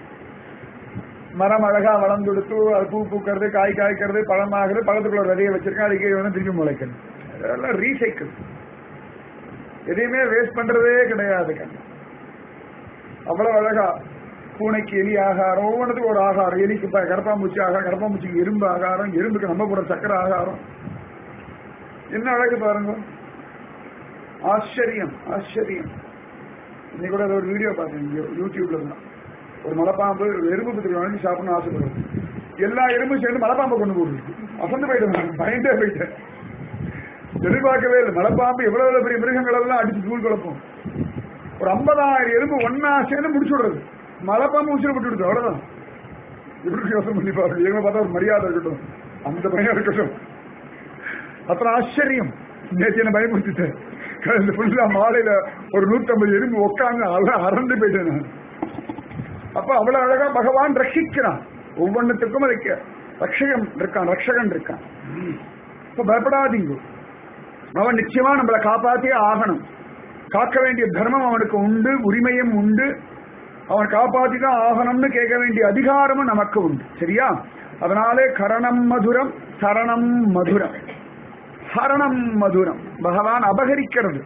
Speaker 1: மரம் அழகா வளர்ந்து கொடுத்து அது பூ பூக்கிறது காய் காய்க்கிறது பழமாகிறது பழத்துக்குள்ள ஒரு விதையை வச்சிருக்கேன் அதுக்கு வந்து திருப்பி முளைக்கணும் அதெல்லாம் ரீசைக்கிள் எதையுமே வேஸ்ட் பண்றதே கிடையாது கண்ணு அவ்வளவு அழகா பூனைக்கு எலி ஆகாரம் ஒவ்வொன்றுக்கும் ஒரு ஆகாரம் எலிக்கு ப- கரப்பாம்பூச்சி ஆகாரம் கரப்பாம்பூச்சிக்கு எறும்பு ஆகாரம் எறும்புக்கு நம்ம கூட சக்கரை ஆகாரம் என்ன அழகு பாருங்க ஆச்சரியம் ஆச்சரியம் இன்னைக்கு கூட ஒரு வீடியோ பார்த்தேன் இங்க யூடியூப்ல தான் ஒரு மலைப்பாம்பு ஒரு எறும்பு பத்திரிக்கை வாங்கி சாப்பிடணும்னு ஆசைப்படுறது எல்லா எறும்பும் சேர்ந்து மலைப்பாம்பை கொண்டு போடுறது அசந்து போயிட்டேன் நான். பயந்தே போயிட்டேன் எதிர்பார்க்கவே இல்லை மலைப்பாம்பு எவ்வளவு எவ்வளவு பெரிய மிருகங்கள் எல்லாம் அடிச்சு தூள் குழப்பம் ஒரு ஐம்பதாயிரம் எறும்பு ஒன்னா சேர்ந்து முடிச்சு விடுறது மலைப்பாம்பு உச்சிர விட்டு விடுது அவ்வளவுதான் இப்படி யோசனை பண்ணி பாருங்க எங்க பார்த்தா ஒரு மரியாதை இருக்கட்டும் அந்த பையன் இருக்கட்டும் அப்புறம் ஆச்சரியம் நேற்று என்ன பயமுறுத்திட்டேன் இந்த ஃபுல்லா மாலையில ஒரு நூத்தம்பது எறும்பு உட்காந்து அழகா அரண்டு போயிட்டேன் நான் அப்ப அவ்வளவு அழகா பகவான் ரட்சிக்கிறான் ஒவ்வொன்றுத்துக்கும் அதுக்கு ரட்சகன் இருக்கான் ரட்சகன் இருக்கான் இப்ப பயப்படாதீங்க அவன் நிச்சயமா நம்மளை காப்பாத்தியே ஆகணும் காக்க வேண்டிய தர்மம் அவனுக்கு உண்டு உரிமையும் உண்டு அவன் காப்பாத்தி தான் ஆகணும்னு கேட்க வேண்டிய அதிகாரமும் நமக்கு உண்டு சரியா அதனாலே கரணம் மதுரம் சரணம் மதுரம் ஹரணம் மதுரம் பகவான் அபகரிக்கிறது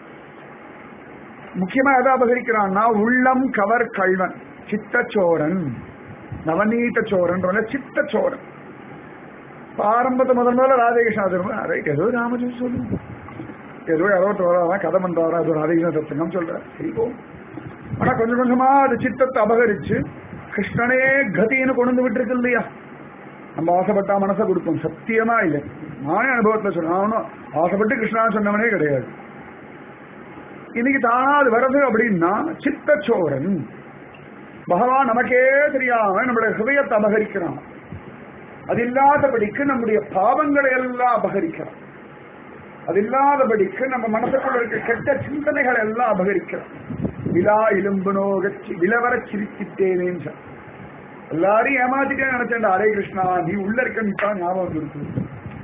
Speaker 1: முக்கியமா எதை அபகரிக்கிறான்னா உள்ளம் கவர் கல்வன் சித்தச்சோரன் நவநீத சோரன் சித்தச்சோரன் ஆரம்பத்தை முதல் முதல்ல ராதகிருஷ்ணா ரைட் ஏதோ ராமஜன் சொல்லு ஏதோ யாரோ வராதான் கதை பண்றாரா ஏதோ ராதகிருஷ்ண சத்தங்கம் சொல்ற சரி போ ஆனா கொஞ்சம் கொஞ்சமா அது சித்தத்தை அபகரிச்சு கிருஷ்ணனே கதின்னு கொண்டு வந்து விட்டுருக்கு இல்லையா நம்ம ஆசைப்பட்டா மனசை கொடுப்போம் சத்தியமா இல்லை நானே அனுபவத்துல சொன்னேன் அவனும் ஆசைப்பட்டு கிருஷ்ணா சொன்னவனே கிடையாது இன்னைக்கு தானா அது வருது அப்படின்னா சித்தச்சோரன் பகவான் நமக்கே தெரியாம நம்முடைய ஹிருதயத்தை அபகரிக்கிறான் அது இல்லாதபடிக்கு நம்முடைய பாவங்களை எல்லாம் அபகரிக்கிறான் அது இல்லாதபடிக்கு நம்ம மனசுக்குள்ள இருக்க கெட்ட சிந்தனைகள் எல்லாம் அபகரிக்கிறோம் விழா எலும்பு நோகச்சி விலவர சிரிச்சிட்டேனேன்னு சொன்ன. எல்லாரையும் ஏமாத்திட்டே நினைச்சேன் ஹரே கிருஷ்ணா நீ உள்ள இருக்க நிப்பா ஞாபகம் வந்துருக்கு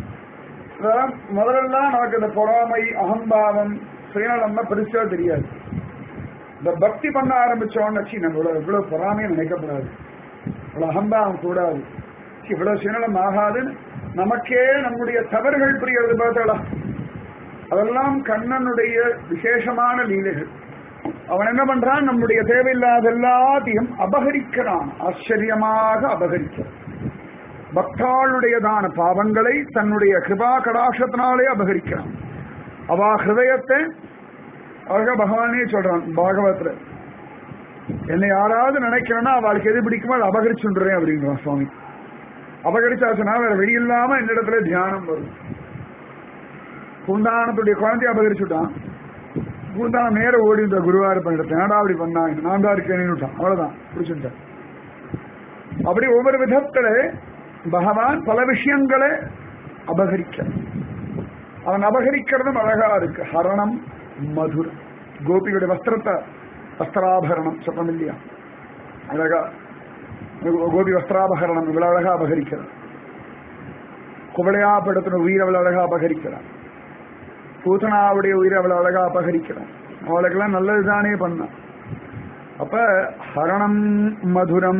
Speaker 1: அதான் முதல்லலாம் நமக்கு இந்த பொறாமை அகம்பாவம் சுயநலம்னா பெருசா தெரியாது இந்த பக்தி பண்ண ஆரம்பிச்சோன்னு வச்சு நம்ம இவ்வளவு இவ்வளவு பொறாமையை நினைக்கப்படாது இவ்வளவு அகம்பாவம் கூடாது ச்சீ, இவ்வளவு சுயநலம் ஆகாதுன்னு நமக்கே நம்முடைய தவறுகள் புரிகிறது பார்த்தாளா அதெல்லாம் கண்ணனுடைய விசேஷமான லீலைகள் அவன் என்ன பண்றான் நம்முடைய தேவையில்லாத எல்லாத்தையும் அபகரிக்கிறான் ஆச்சரியமாக அபகரிக்கிறான் பக்தாளுடையதான பாவங்களை தன்னுடைய கிருபா கடாட்சத்தினாலே அபகரிக்கிறான் அவா ஹிருதயத்தை அழகா பகவானே சொல்றான் பாகவத்துல என்னை யாராவது நினைக்கிறேன்னா அவளுக்கு எது பிடிக்குமோ அதை அபகரிச்சுன்றேன் அப்படின்றான் சுவாமி அபகரிச்சாச்சுன்னா வேற வெளி இல்லாம என்னிடத்துல தியானம் வரும் குந்தானத்துடைய குழந்தைய அபகரிச்சுட்டான் குந்தானம் நேர ஓடி இந்த குருவாரு பண்ணிட்டேன் ஏடா அப்படி பண்ணாங்க நான் தான் இருக்கேன்னு விட்டான் அவ்வளவுதான் பிடிச்சிட்டேன் அப்படி ஒவ்வொரு விதத்துல பகவான் பல விஷயங்களை அபகரிக்க அவன் அபகரிக்கிறதும் அழகா இருக்கு ஹரணம் மதுரம் கோபியுடைய வஸ்திரத்தை வஸ்திராபரணம் சொல்றோம் இல்லையா அழகா கோபி வஸ்திராபகரணம் இவ்வளவு அழகா அபகரிக்கிறான் குவளையாப்படுத்தின உயிர் அவ்வளவு அழகா அபகரிக்கிறான் பூதனாவுடைய உயிரை அவ்வளவு அழகா அபகரிக்கிறான் அவளுக்கெல்லாம் நல்லதுதானே பண்ணான் அப்ப ஹரணம் மதுரம்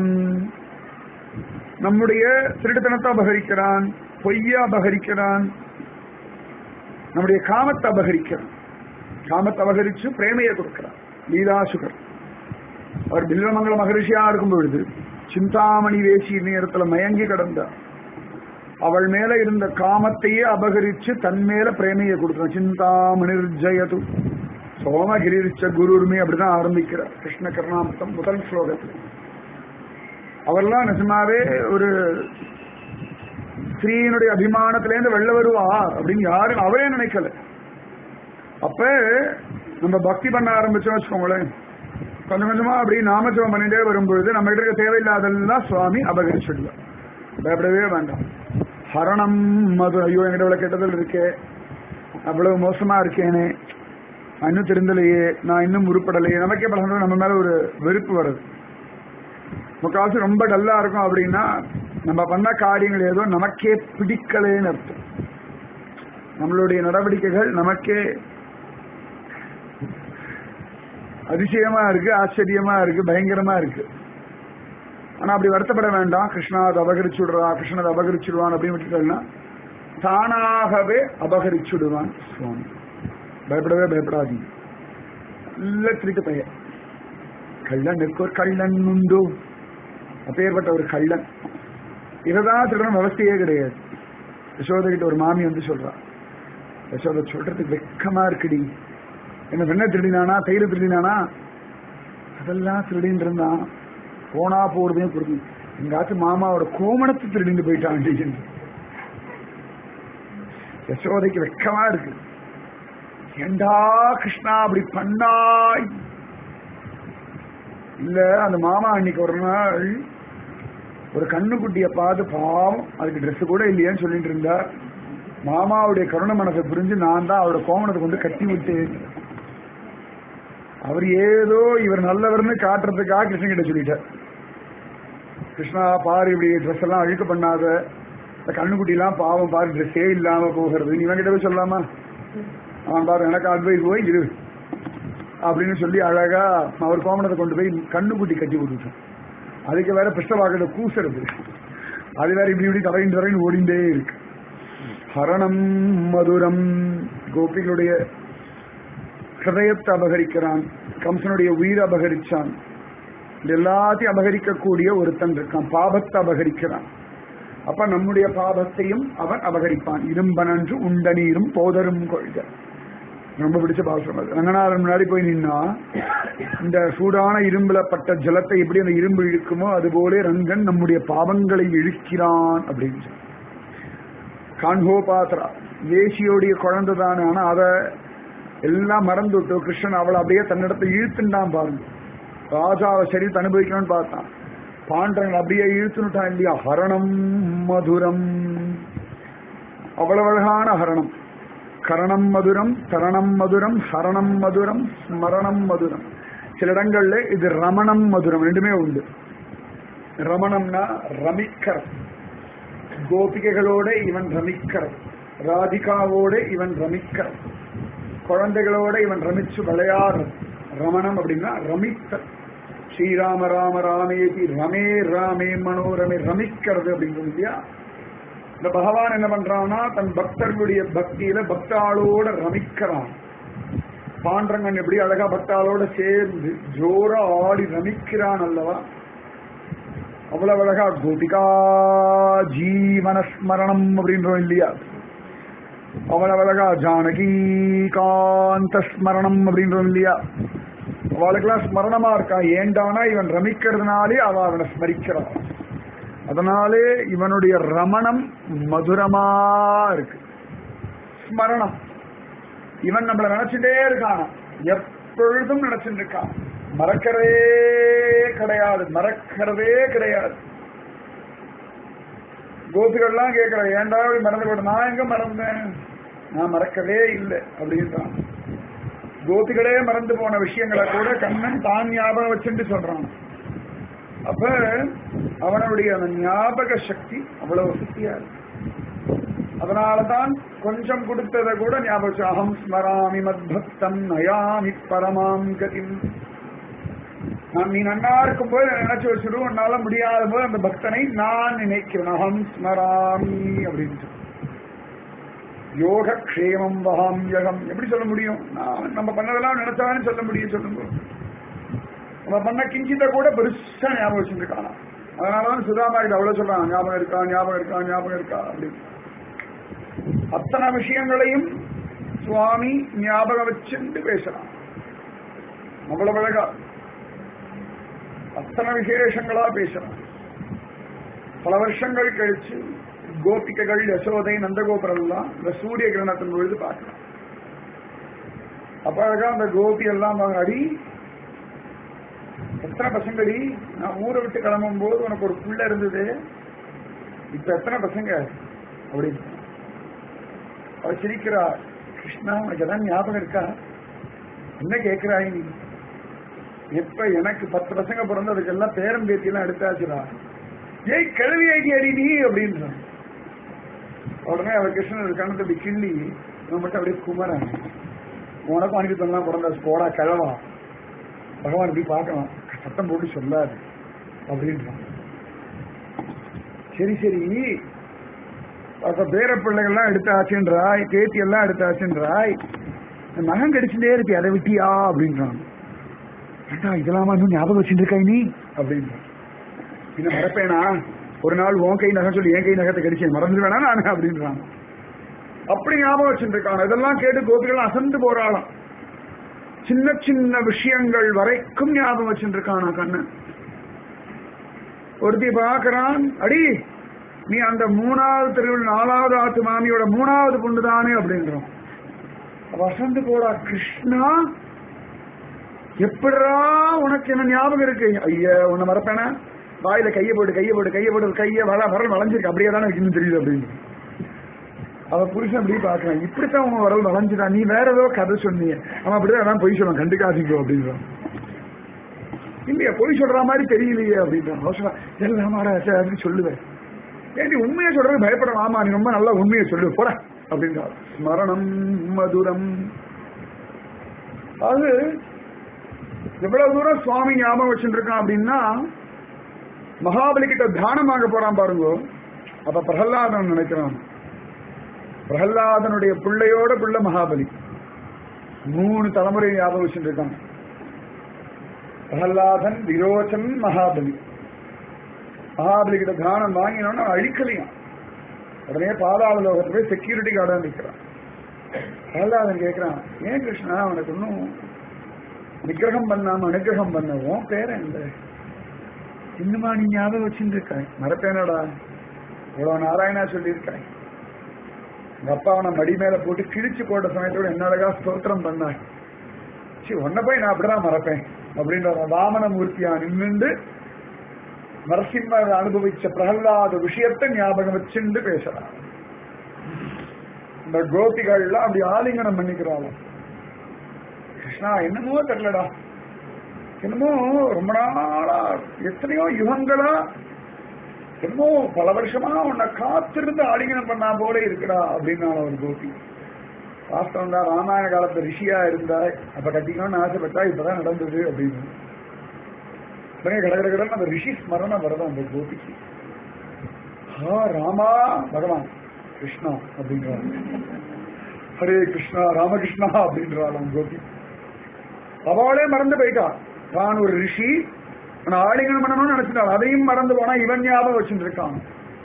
Speaker 1: நம்முடைய திருட்டுத்தனத்தை அபகரிக்கிறான் பொய்ய அபகரிக்கிறான் நம்முடைய காமத்தை அபகரிக்கிறான் காமத்தை அபகரிச்சு பிரேமையை கொடுக்கிறான் லீலாசுகர் அவர் பில்வமங்கல மகரிஷியா இருக்கும் பொழுது சிந்தாமணி வேசி நேரத்துல மயங்கி கிடந்தார் அவள் மேல இருந்த காமத்தையே அபகரிச்சு தன் மேல பிரேமையை கொடுக்கிறான் சிந்தாமணிர் ஜெயது சோமகிரிச்ச குருருமே அப்படிதான் ஆரம்பிக்கிறார் கிருஷ்ண கருணாமத்தம் முதல் ஸ்லோகத்தில் அவர்லாம் நிஜமாவே ஒரு ஸ்ரீனுடைய அபிமானத்திலேருந்து வெளில வருவா அப்படின்னு யாரும் அவரே நினைக்கல அப்ப நம்ம பக்தி பண்ண ஆரம்பிச்சோம் வச்சுக்கோங்களேன் கொஞ்சம் கொஞ்சமா அப்படி நாமஜபம் பண்ணிட்டே வரும்பொழுது நம்ம கிட்ட இருக்க தேவையில்லாதெல்லாம் சுவாமி அபகரிச்சுடுவார் பயப்படவே வேண்டாம் ஹரணம் மது ஐயோ என்கிட்ட இவ்வளவு கெட்டதில் இருக்கே அவ்வளவு மோசமா இருக்கேனே நான் இன்னும் திருந்தலையே நான் இன்னும் உருப்படலையே நமக்கே பல சமயம் நம்ம மேல ஒரு வெறுப்பு வருது முக்காசு ரொம்ப டல்லா இருக்கும் அப்படின்னா நம்ம பண்ண காரியங்கள் ஏதோ நமக்கே பிடிக்கலேன்னு அர்த்தம் நம்மளுடைய நடவடிக்கைகள் நமக்கே அதிசயமா இருக்கு ஆச்சரியமா இருக்கு பயங்கரமா இருக்கு ஆனா அப்படி வருத்தப்பட வேண்டாம் கிருஷ்ணா அதை அபகரிச்சுடுறா கிருஷ்ணன் அதை அபகரிச்சுடுவான் அப்படின்னு விட்டுட்டோம்னா தானாகவே அபகரிச்சுடுவான் சுவாமி பயப்படவே பயப்படாதீங்க நல்ல திருட்டு பையன் கள்ளனுக்கு ஒரு கள்ளன் உண்டு அப்பேற்பட்ட ஒரு கள்ளன் இததான் திருடன் அவஸ்தையே கிடையாது யசோதை கிட்ட ஒரு மாமி வந்து சொல்றா யசோதை சொல்றதுக்கு வெக்கமா இருக்குடி என்ன வெண்ண திருடினானா தயிர் திருடினானா அதெல்லாம் திருடின்னு இருந்தான் போனா போறதையும் புரிஞ்சு எங்காச்சும் மாமாவோட கோமணத்தை திருடிட்டு போயிட்டான் யசோதைக்கு வெக்கமா இருக்கு ஏண்டா கிருஷ்ணா அப்படி பண்ணாய் இல்ல அந்த மாமா அன்னைக்கு ஒரு நாள் ஒரு கண்ணுக்குட்டிய பார்த்து பாவம் அதுக்கு Dress கூட இல்லையேன்னு சொல்லிட்டு இருந்தார் மாமாவுடைய கருண மனசை புரிஞ்சு நான் தான் அவரோட கோமணத்தை கொண்டு கட்டி விட்டேன் அவர் ஏதோ இவர் நல்லவர்னு காட்டுறதுக்காக கிருஷ்ணன் கிட்ட சொல்லிட்டார் கிருஷ்ணா பாரு இப்படி ட்ரெஸ் எல்லாம் அழுக்க பண்ணாத இந்த கண்ணுக்குட்டிலாம் பாவம் பாரு ட்ரெஸ்ஸே இல்லாம போகிறது நீ கிட்ட போய் சொல்லாமா அவன் பாரு எனக்கு அட்வைஸ் போய் இரு அப்படின்னு சொல்லி அழகா அவர் கோமணத்தை கொண்டு போய் கண்ணுக்குட்டி கட்டி விட்டுட்டான் அதுக்கு வேற பிஷ்டவாக்கிட்ட கூசுறது அது வேற இப்படி இப்படி தரையின் தரையின் ஓடிண்டே இருக்கு ஹரணம் மதுரம் கோபிகளுடைய ஹிருதயத்தை அபகரிக்கிறான் கம்சனுடைய உயிரை அபகரிச்சான் இது எல்லாத்தையும் அபகரிக்கக்கூடிய ஒருத்தன் இருக்கான் பாபத்தை அபகரிக்கிறான் அப்ப நம்முடைய பாபத்தையும் அவன் அபகரிப்பான் இரும்பனன்று உண்ட நீரும் போதரும் கொள்க ரொம்ப பிடிச்ச பாசம் அது ரங்கநாதன் முன்னாடி போய் நின்னா இந்த சூடான இரும்புல பட்ட ஜலத்தை எப்படி அந்த இரும்பு இழுக்குமோ அதுபோல ரங்கன் நம்முடைய பாவங்களை இழுக்கிறான் அப்படின்னு சொல்லி கான்ஹோபாத்ரா வேசியோடைய குழந்தை தானே ஆனா அதை எல்லாம் மறந்து விட்டு கிருஷ்ணன் அவளை அப்படியே தன்னிடத்தை இழுத்துண்டான் பாருங்க ராஜாவை சரி அனுபவிக்கணும்னு பார்த்தான் பாண்டவன் அப்படியே இழுத்துனுட்டான் இல்லையா ஹரணம் மதுரம் அவ்வளவு அழகான ஹரணம் கரணம் மதுரம் தரணம் மதுரம் ஹரணம் மதுரம் ஸ்மரணம் மதுரம் சில இடங்கள்ல இது ரமணம் மதுரம் ரெண்டுமே உண்டு ரமணம்னா ரமிக்கர் கோபிகைகளோட இவன் ரமிக்கர் ராதிகாவோட இவன் ரமிக்கர் குழந்தைகளோட இவன் ரமிச்சு விளையாடுறது ரமணம் அப்படின்னா ரமித்த ஸ்ரீராம ராம ராமேதி ரமே ராமே மனோரமே ரமிக்கிறது அப்படிங்கிறது இல்லையா இந்த பகவான் என்ன பண்றான்னா தன் பக்தர்களுடைய பக்தியில பக்தாளோட ரமிக்கிறான் பாண்டரங்கன் எப்படி அழகா பக்தாளோட சேர்ந்து ஜோரா ஆடி ரமிக்கிறான் அல்லவா அவ்வளவு அழகா கோபிகா ஜீவன ஸ்மரணம் அப்படின்றோம் இல்லையா அவ்வளவு அழகா ஜானகி காந்த ஸ்மரணம் அப்படின்றோம் இல்லையா அவளுக்கெல்லாம் ஸ்மரணமா இருக்கா ஏண்டானா இவன் ரமிக்கிறதுனாலே அவ அவனை ஸ்மரிக்கிறான் அதனாலே இவனுடைய ரமணம் மதுரமா இருக்கு ஸ்மரணம் இவன் நம்மள நினைச்சுட்டே இருக்கான் எப்பொழுதும் நினைச்சுட்டு இருக்கான் மறக்கிறதே கிடையாது மறக்கிறதே கிடையாது கோபிகள்லாம் கேட்கிற ஏன்டா இப்படி மறந்து போட நான் எங்க மறந்தேன் நான் மறக்கவே இல்லை அப்படின்றான் கோபிகளே மறந்து போன விஷயங்களை கூட கண்ணன் தான் ஞாபகம் வச்சுட்டு சொல்றான் அப்ப அவனுடைய அந்த ஞாபக சக்தி அவ்வளவு சக்தியா இருக்கு அதனாலதான் கொஞ்சம் கொடுத்ததை கூட ஞாபகம் வச்சு, அகம் ஸ்மராமி மத்பக்தம் நயாமி பரமாம் கதிம் நான் நீ நன்னா இருக்கும் போது நினைச்சு வச்சுடு உன்னால முடியாத போது அந்த பக்தனை நான் நினைக்கிறேன் அகம் ஸ்மராமி அப்படின்னு யோக க்ஷேமம் வகாம்யகம் எப்படி சொல்ல முடியும் நான் நம்ம பண்ணதெல்லாம் நினைச்சாலும் சொல்ல முடியும் சொல்லுங்க நம்ம பண்ண கிஞ்சித்த கூட பெருசா ஞாபகம் வச்சுருக்கானா அதனாலதான் சுதாமா கிட்ட அவ்வளவு சொல்றான் ஞாபகம் இருக்கா ஞாபகம் இருக்கா ஞாபகம் இருக்கா அப்படின்னு அத்தனை விஷயங்களையும் சுவாமி ஞாபகம் வச்சுட்டு பேசுறான் அவ்வளவு அழகா அத்தனை விசேஷங்களா பேசுறான் பல வருஷங்கள் கழிச்சு கோபிகைகள் யசோதை நந்தகோபுரம் எல்லாம் இந்த சூரிய கிரணத்தின் பொழுது பார்க்கலாம் அப்ப அழகா அந்த கோபி எல்லாம் வாங்க, அடி எத்தனை பசங்கடி நான் ஊரை விட்டு கிளம்பும் போது உனக்கு ஒரு புள்ள இருந்தது இப்ப எத்தனை பசங்க அப்படின்னு அவ சிரிக்கிறா கிருஷ்ணா உனக்கு எதாவது ஞாபகம் இருக்கா என்ன கேட்கிறாய் நீ எப்ப எனக்கு பத்து பசங்க பிறந்ததுக்கு எல்லாம் பேரம் பேத்தி எல்லாம் எடுத்தாச்சுடா ஏய் கிழவி ஐடி அடி நீ அப்படின்றான் உடனே அவர் கிருஷ்ணன் கணத்தை அப்படி கிள்ளி இவன் மட்டும் அப்படியே குமரன் உனக்கும் அனுப்பித்தெல்லாம் பிறந்தாச்சு போடா கிழவா பகவான் இப்படி பார்க்கலாம் சத்தம் போட்டு சொல்லாது அப்படின்றான் சரி சரி அப்ப பேர பிள்ளைகள்லாம் எடுத்தாச்சுன்றாய் பேத்தி எல்லாம் எடுத்தாச்சுன்றாய் நகம் கடிச்சுட்டே இருக்கு அதை விட்டியா அப்படின்றான் ஏண்டா இதெல்லாமா இன்னும் ஞாபகம் வச்சுட்டு இருக்காய் நீ அப்படின்றான் இன்னும் மறப்பேனா ஒரு நாள் உன் கை நகம் சொல்லி என் கை நகத்தை கடிச்சேன் மறந்துடுவேனா நான் அப்படின்றான் அப்படி ஞாபகம் வச்சுட்டு இருக்கான் இதெல்லாம் கேட்டு கோபிகள் அசந்து போறாளாம் சின்ன சின்ன விஷயங்கள் வரைக்கும் ஞாபகம் வச்சுட்டு இருக்கானா கண்ணன் ஒருத்தி பார்க்கறான் அடி நீ அந்த மூணாவது தெருவில் நாலாவது ஆத்து மாமியோட மூணாவது பொண்ணு தானே அப்படின்றோம் வசந்து போடா கிருஷ்ணா எப்படிடா உனக்கு என்ன ஞாபகம் இருக்கு ஐயா உன்னை மறப்பேனா வாயில கையை போட்டு கையை போட்டு கையை போட்டு கையை வர வரல் வளைஞ்சிருக்கு அப்படியே தானே எனக்கு இன்னும் தெரியுது அப்படின்னு அவ புருஷன் அப்படி பாக்குறான் இப்படித்தான் உன் வரல் வளைஞ்சுதான் நீ வேற ஏதோ கதை சொன்னீங்க அவன் அப்படிதான் அதான் பொய் சொல்லுவான் கண்டுக்காதீங்க அப்படின்றான் இல்லையா பொய் சொல்ற மாதிரி தெரியலையே அப்படின்றான் அவன் சொல்றான் எல்லாம் அப்படின்னு சொல்லுவேன் ஏண்டி உண்மையை சொல்றது பயப்பட ஆமா நீ ரொம்ப நல்லா உண்மையை சொல்லு போற அப்படின்றார் ஸ்மரணம் மதுரம் அது எவ்வளவு தூரம் சுவாமி ஞாபகம் வச்சுட்டு இருக்கான் அப்படின்னா மகாபலி கிட்ட தானம் வாங்க போறான் பாருங்க அப்ப பிரகலாதன் நினைக்கிறான் பிரகலாதனுடைய பிள்ளையோட பிள்ளை மகாபலி மூணு தலைமுறை ஞாபகம் வச்சுட்டு இருக்கான் பிரகலாதன் விரோச்சன் மகாபலி மகாபலி கிட்ட தானம் வாங்கினோன்னா அழிக்கலையாம் உடனே பாதாள லோகத்துல போய் செக்யூரிட்டி கார்டா நிற்கிறான் பிரகலாதன் கேட்கிறான் ஏன் கிருஷ்ணா அவனுக்கு இன்னும் நிகிரகம் பண்ணாம அனுகிரகம் பண்ணவும் பேர இந்த இன்னுமா நீ ஞாபகம் வச்சுட்டு இருக்காய் மறப்பேனடா இவ்வளவு நாராயணா சொல்லியிருக்காய் உங்க அப்பா அவனை மடி மேல போட்டு கிழிச்சு போட்ட சமயத்தோட என்ன அழகா ஸ்தோத்திரம் பண்ணாய் சரி உன்னை போய் நான் அப்படிதான் மறப்பேன் அப்படின்ற வாமன மூர்த்தியா நின்னுண்டு நரசிம்மர் அனுபவிச்ச பிரகலாத விஷயத்தை ஞாபகம் வச்சுண்டு பேசுறான் இந்த கோபிகள்லாம் அப்படி ஆலிங்கனம் பண்ணிக்கிறாள் கிருஷ்ணா என்னமோ தெரியலடா என்னமோ ரொம்ப நாளா எத்தனையோ யுகங்களா என்னமோ பல வருஷமா உன்னை காத்திருந்து ஆலிங்கனம் பண்ணா போல இருக்குடா அப்படின்னு ஒரு கோபி வாஸ்தவம் தான் ராமாயண காலத்துல ரிஷியா இருந்தாய் அப்ப கட்டிக்கணும்னு ஆசைப்பட்டா இப்பதான் நடந்தது அப்படின்னு உடனே கட கட கடன்னு அந்த ரிஷி ஸ்மரணம் வருது அந்த கோபிக்கு ஹா ராமா பகவான் கிருஷ்ணா அப்படின்றான் ஹரே கிருஷ்ணா ராமகிருஷ்ணா அப்படின்றாள் அந்த கோபி அவளே மறந்து போயிட்டா தான் ஒரு ரிஷி ஆனா ஆலிங்கனம் பண்ணணும்னு நினைச்சிட்டாள் அதையும் மறந்து போனா இவன் ஞாபகம் வச்சுட்டு இருக்கான்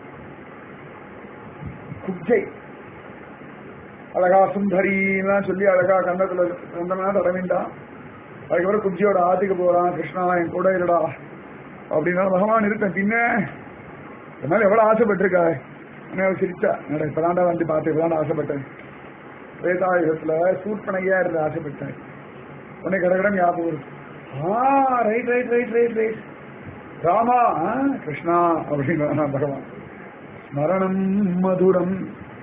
Speaker 1: குப்ஜை அழகா சுந்தரிலாம் சொல்லி அழகா கண்டத்துல வந்தனா தடவிண்டான் அதுக்கப்புறம் குப்ஜியோட ஆத்துக்கு போறான் கிருஷ்ணா என் கூட இல்லடா அப்படின்னா பகவான் இருக்கேன் பின்ன என்னால எவ்வளவு ஆசைப்பட்டிருக்கா என்ன சிரிச்சா என்னடா இப்பதான்டா வந்து பார்த்து இப்பதான் ஆசைப்பட்டேன் வேதாயுகத்துல சூட்பனையா இருந்து ஆசைப்பட்டேன் உன்னை கடகடம் ஞாபகம் இருக்கு ஆ right right right right right Rama ஆ, கிருஷ்ணா அப்படின்னு பகவான் ஸ்மரணம் மதுரம்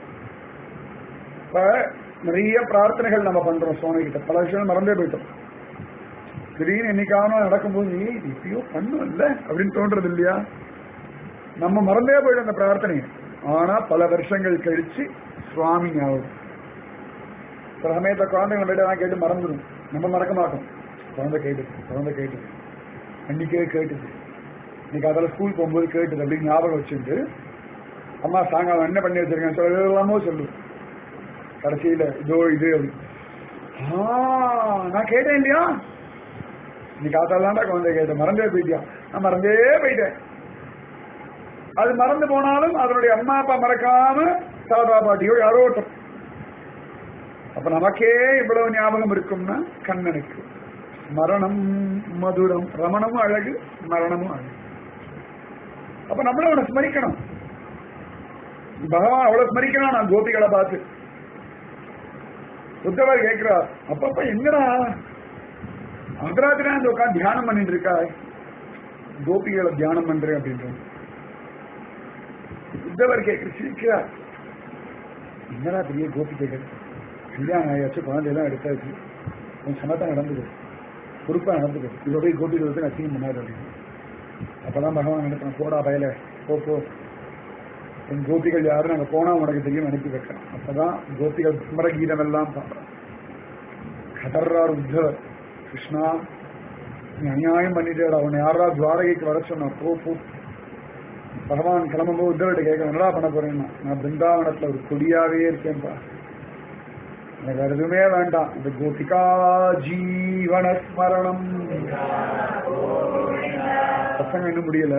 Speaker 1: இப்ப நிறைய பிரார்த்தனைகள் நம்ம பண்றோம் சுவாமி கிட்ட பல விஷயம் மறந்தே போயிட்டோம் திடீர்னு என்னைக்காவது நடக்கும்போது "ஏய், இது இப்பயோ பண்ணும் இல்ல அப்படின்னு தோன்றது இல்லையா நம்ம மறந்தே போயிடும் அந்த பிரார்த்தனையை ஆனா பல வருஷங்கள் கழிச்சு சுவாமி ஞாபகம் சில சமயத்தை குழந்தைங்க போயிட்டு நான் கேட்டு மறந்துடும் நம்ம மறக்க மாட்டோம் குழந்தை கேட்டுது குழந்தை கேட்டுது அன்னைக்கே கேட்டுது இன்னைக்கு அதில் ஸ்கூல் போகும்போது கேட்டுது அப்படின்னு ஞாபகம் வச்சுட்டு அம்மா சாயங்காலம் என்ன பண்ணி வச்சிருக்கேன் சொல்ல எல்லாமோ சொல்லு கடைசியில இதோ இது அப்படி ஆ, நான் கேட்டேன் இல்லையா நீ காத்தாலாண்டா குழந்தை கேட்டேன் மறந்தே போயிட்டியா நான் மறந்தே போயிட்டேன் அது மறந்து போனாலும் அதனுடைய அம்மா அப்பா மறக்காம தாத்தா பாட்டியோ யாரோ ஒருத்தர் அப்ப நமக்கே இவ்வளவு ஞாபகம் இருக்கும்னா கண்ணனுக்கு மரணம் மதுரம் ரமணமும் அழகு மரணமும் அழகு அப்ப நம்மளும் அவனை ஸ்மரிக்கணும் பகவான் அவ்வளவு ஸ்மரிக்கணும் நான் கோபிகளை பார்த்து உத்தவர் கேட்கிறார் அப்பப்ப எங்கடா அர்த்தராத்திரி அந்த உட்காந்து தியானம் பண்ணிட்டு இருக்காய் கோபிகளை தியானம் பண்றேன் அப்படின்ற உத்தவர் கேட்கிற சிரிக்கிறார் என்னடா பெரிய கோபி கேட்கறது கல்யாணம் ஆயாச்சு குழந்தையெல்லாம் எடுத்தாச்சு கொஞ்சம் சமத்தா நடந்துது பொறுப்பா நடந்துது இதோட போய் கோபி வந்து அசிங்கம் பண்ணாரு அப்படின்னு அப்பதான் பகவான் நினைப்பான் போடா பயல போ போ என் கோபிகள் யாரும் நாங்க போனா உனக்கு தெரியும் அனுப்பி வைக்கிறோம் அப்பதான் கோபிகள் ஸ்மர கீதம் எல்லாம் பாடுறோம் கதர்றார் உத்தவர் கிருஷ்ணா நீ அநியாயம் பண்ணிட்டேடா உன்னை யாரா துவாரகைக்கு வர சொன்னா போ போ பகவான் கிளம்பும்போது உத்தவர்கிட்ட கேட்க என்னடா பண்ண போறேன்னா நான் பிருந்தாவனத்துல ஒரு கொடியாவே இருக்கேன்பா எனக்கு வேற எதுவுமே வேண்டாம் இந்த கோபிகா ஜீவன ஸ்மரணம் பசங்க இன்னும் முடியல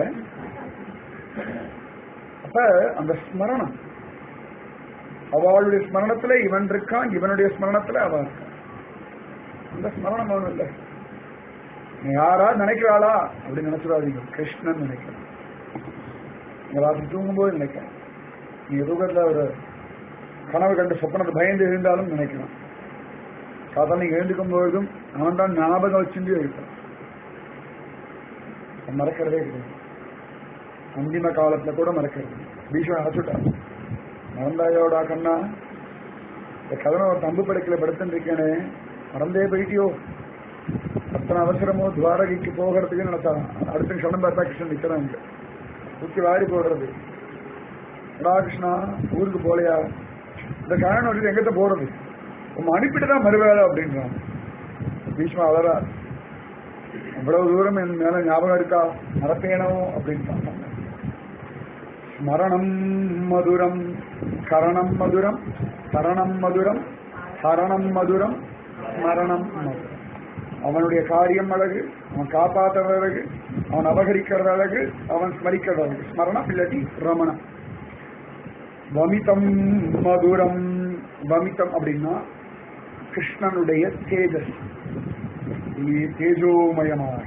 Speaker 1: அப்ப அந்த ஸ்மரணம் அவளுடைய ஸ்மரணத்துல இவன் இருக்கான் இவனுடைய ஸ்மரணத்துல அவன் இருக்கான் அந்த ஸ்மரணம் அவன் இல்ல நீ யாரா நினைக்கிறாளா அப்படி நினைச்சிடாதீங்க கிருஷ்ணன் நினைக்கிறான் நீங்க ராத்திரி தூங்கும்போது நினைக்கிறேன் நீங்க தூக்கத்துல ஒரு கனவு கண்டு சொப்பனத்தை பயந்து எழுந்தாலும் நினைக்கலாம் சாதாரண நீங்க எழுந்துக்கும் பொழுதும் அவன் தான் ஞாபகம் வச்சுட்டு இருப்பான் மறக்கிறதே கிடையாது அந்திம காலத்துல கூட மறக்கிறது பீஷ்மன் அழைச்சுட்டான் மறந்தாயோடா கண்ணா இந்த கதனை ஒரு தம்பு படைக்கல படுத்துட்டு இருக்கேனே மறந்தே போயிட்டியோ அத்தனை அவசரமோ துவாரகைக்கு போகிறதுக்கு நினைச்சான் அடுத்த நிமிஷம் பார்த்தா கிருஷ்ணன் நிக்கிறாங்க தூக்கி வாரி போடுறது டா கிருஷ்ணா ஊருக்கு போலையா இந்த கழனை வச்சுட்டு எங்கிட்ட போறது உங்க அனுப்பிட்டு தான் மறுவேலை அப்படின்றான் பீஷ்மா அலரா அவ்வளவு தூரம் என் மேல ஞாபகம் இருக்கா மறப்பேனோ அப்படின்னு ஸ்மரணம் மதுரம் கரணம் மதுரம் சரணம் மதுரம் ஹரணம் மதுரம் ஸ்மரணம் மதுரம் அவனுடைய காரியம் அழகு அவன் காப்பாற்றுறது அழகு அவன் அபகரிக்கிறது அழகு அவன் ஸ்மரிக்கிறது அழகு ஸ்மரணம் இல்லாட்டி ரமணம் வமிதம் மதுரம் வமிதம் அப்படின்னா கிருஷ்ணனுடைய தேஜஸ் தேஜோமயமாக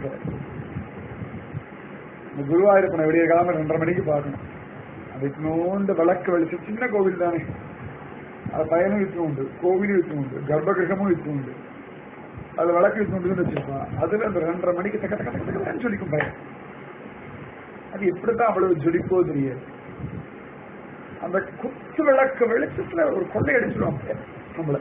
Speaker 1: இந்த குருவாயூரப்பனை விடிய காலம் ரெண்டரை மணிக்கு பார்க்கணும் அதுக்கு நோண்டு விளக்கு வெளிச்சு சின்ன கோவில் தானே அது பயனும் வித்து உண்டு கோவிலும் வித்து உண்டு கர்ப்ப கிரகமும் வித்து உண்டு அது விளக்கு வித்து உண்டுன்னு வச்சிருப்பான் அதுல அந்த ரெண்டரை மணிக்கு தக்க தக்க தக்க தக்கன்னு ஜொலிக்கும் பயம் அது எப்படித்தான் அவ்வளவு ஜொலிப்போ தெரியாது அந்த குத்து விளக்கு வெளிச்சத்துல ஒரு கொள்ளை அடிச்சிடும் நம்மள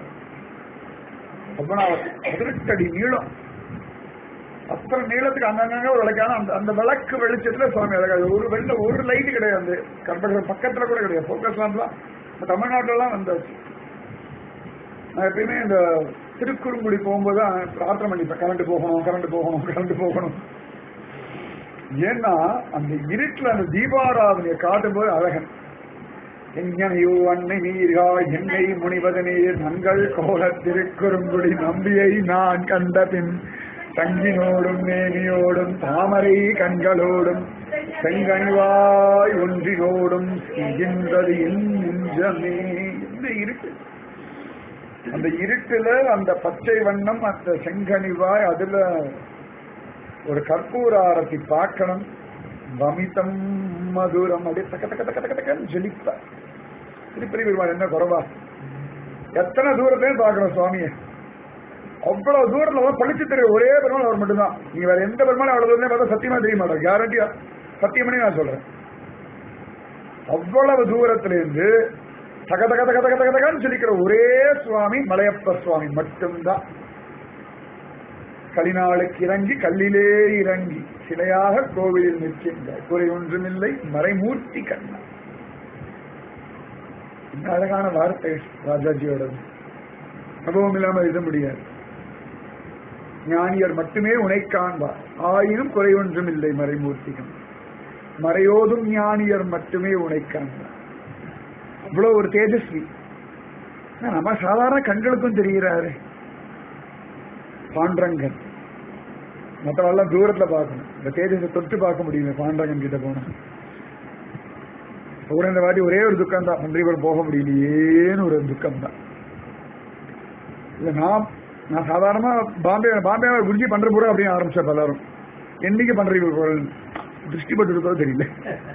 Speaker 1: பதினெட்டு அடி நீளம் அத்தனை நீளத்துக்கு அங்கங்க ஒரு விளக்கான அந்த அந்த விளக்கு வெளிச்சத்துல சுவாமி அழகாது ஒரு வெள்ள ஒரு லைட் கிடையாது அந்த கர்ப்பகிரகம் பக்கத்துல கூட கிடையாது போக்கஸ் லாம்ப்லாம் தமிழ்நாட்டுல எல்லாம் வந்தாச்சு நான் எப்பயுமே இந்த திருக்குறுங்குடி போகும்போது தான் பிரார்த்தனை பண்ணிப்பேன் கரண்ட் போகணும் கரண்ட் போகணும் கரண்ட் போகணும் ஏன்னா அந்த இருட்டுல அந்த தீபாராதனையை காட்டும்போது அழகன் எங்கனையோ அன்னை நீர்கா என்னை முனிவது நீர் நங்கள் கோல திருக்குறுங்குடி நம்பியை நான் கண்ட பின் தங்கினோடும் மேனியோடும் தாமரை கண்களோடும் செங்கனிவாய் ஒன்றினோடும் செய்கின்றது என் நெஞ்சமே இந்த இருட்டு அந்த இருட்டுல அந்த பச்சை வண்ணம் அந்த செங்கனிவாய் அதுல ஒரு கற்பூர ஆரத்தி பார்க்கணும் வமிதம் மதுரம் அப்படியே தக்க தக்க தக்க தக்க தக்கன்னு ஜெலிப்ப திருப்பதி பெருமாள் என்ன குறவா எத்தனை தூரத்தையும் பார்க்கணும் சுவாமியை அவ்வளவு தூரத்துல வந்து பழிச்சு தெரியும் ஒரே பெருமாள் அவர் மட்டும்தான் நீங்க வேற எந்த பெருமாளும் அவ்வளவு தூரம் பார்த்தா சத்தியமா தெரிய மாட்டார் கேரண்டியா சத்தியமணி நான் சொல்றேன் அவ்வளவு தூரத்துல இருந்து தக தக தக தக தக தகன்னு சொல்லிக்கிற ஒரே சுவாமி மலையப்ப சுவாமி மட்டும்தான் கலினாளுக்கு இறங்கி கல்லிலே இறங்கி சிலையாக கோவிலில் நிற்கின்ற குறை ஒன்றுமில்லை மறைமூர்த்தி கண்ணா இந்த அழகான வார்த்தை ராஜாஜியோட அனுபவம் இல்லாம எழுத முடியாது ஞானியர் மட்டுமே உனை காண்பார் ஆயினும் குறை ஒன்றும் இல்லை மறைமூர்த்திகம் மறையோதும் ஞானியர் மட்டுமே உனை காண்பார் அவ்வளவு ஒரு தேஜஸ்வி நம்ம சாதாரண கண்களுக்கும் தெரிகிறாரு பாண்டரங்கன் மற்றவெல்லாம் தூரத்துல பார்க்கணும் இந்த தேஜஸை தொட்டு பார்க்க முடியல பாண்டரங்கன் கிட்ட போனா கூட இந்த வாட்டி ஒரே ஒரு துக்கம் தான் பன்றிபுரம் போக முடியலையேன்னு ஒரு துக்கம் தான் இல்ல நான் நான் சாதாரணமா பாம்பே பாம்பே குருஜி பண்றபுரம் அப்படின்னு ஆரம்பிச்ச பலரும் என்னைக்கு பண்றீங்க போறேன் திருஷ்டி பட்டு இருக்கோ தெரியல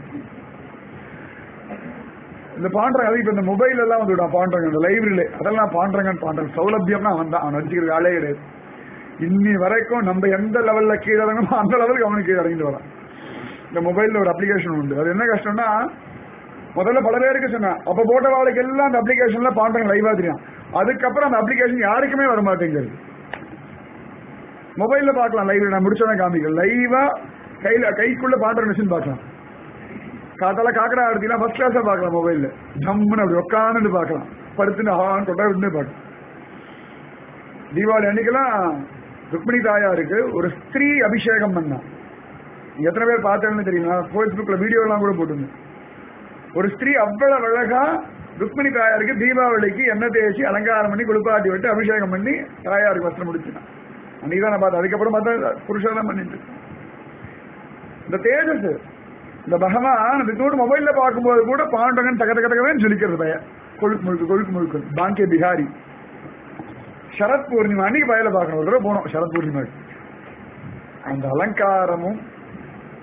Speaker 1: இந்த பாண்டரங்க அது இப்ப இந்த மொபைல் எல்லாம் வந்து பாண்டரங்க இந்த லைப்ரரியில அதெல்லாம் பாண்டரங்கன் பாண்டரன் சௌலபியம்னா அவன் தான் அவன் அடிச்சுக்கிற வேலையே கிடையாது இன்னி வரைக்கும் நம்ம எந்த லெவல்ல கீழே இறங்கணுமோ அந்த லெவலுக்கு அவனுக்கு கீழே இறங்கிட்டு வரான் இந்த மொபைல்ல ஒரு அப்ளிகேஷன் உண்டு அது என்ன கஷ்டம்னா முதல்ல பல பேருக்கு சொன்னேன் அப்ப போட்ட வாழ்க்கை எல்லாம் அந்த அப்ளிகேஷன்ல பாண்டங்க லைவா தெரியும் அதுக்கப்புறம் அந்த அப்ளிகேஷன் யாருக்குமே வர மாட்டேங்குது மொபைல்ல பார்க்கலாம் லைவ் நான் முடிச்சவன் காமிக்கல லைவா கையில கைக்குள்ள பாண்டர் மிஷின் பார்க்கலாம் காத்தால காக்கடா எடுத்தீங்கன்னா ஃபர்ஸ்ட் கிளாஸா பார்க்கலாம் மொபைல்ல ஜம்முன்னு அப்படி உட்காந்து பார்க்கலாம் படுத்துன்னு ஹான்னு கொண்டா விட்டு பார்க்கலாம் தீபாவளி அன்னைக்கெல்லாம் ருக்மிணி தாயாருக்கு ஒரு ஸ்திரீ அபிஷேகம் பண்ணா எத்தனை பேர் பார்த்தேன்னு தெரியுமா ஃபேஸ்புக்ல வீடியோ எல்லாம் கூட போட்டுருந்தேன் ஒரு ஸ்திரீ அவ்வளவு அழகா ருக்மிணி தாயாருக்கு தீபாவளிக்கு எண்ணெய் தேய்ச்சி அலங்காரம் பண்ணி குளிப்பாட்டி விட்டு அபிஷேகம் பண்ணி தாயாருக்கு வஸ்திரம் முடிச்சுனான் அன்னைக்கு தான் நான் பார்த்தேன் அதுக்கப்புறம் பார்த்தா புருஷன் பண்ணிட்டு இந்த தேஜஸ் இந்த பகவான் வித்தோடு மொபைல்ல பார்க்கும்போது கூட பாண்டவன் தக தக தகவன்னு சொல்லிக்கிறது பையன் கொழுக்கு முழுக்கு கொழுக்கு முழுக்கு பாங்கே பிகாரி சரத் பூர்ணிமா அன்னைக்கு பயல பார்க்கணும் ஒரு தடவை போனோம் சரத் பூர்ணிமா அந்த அலங்காரமும்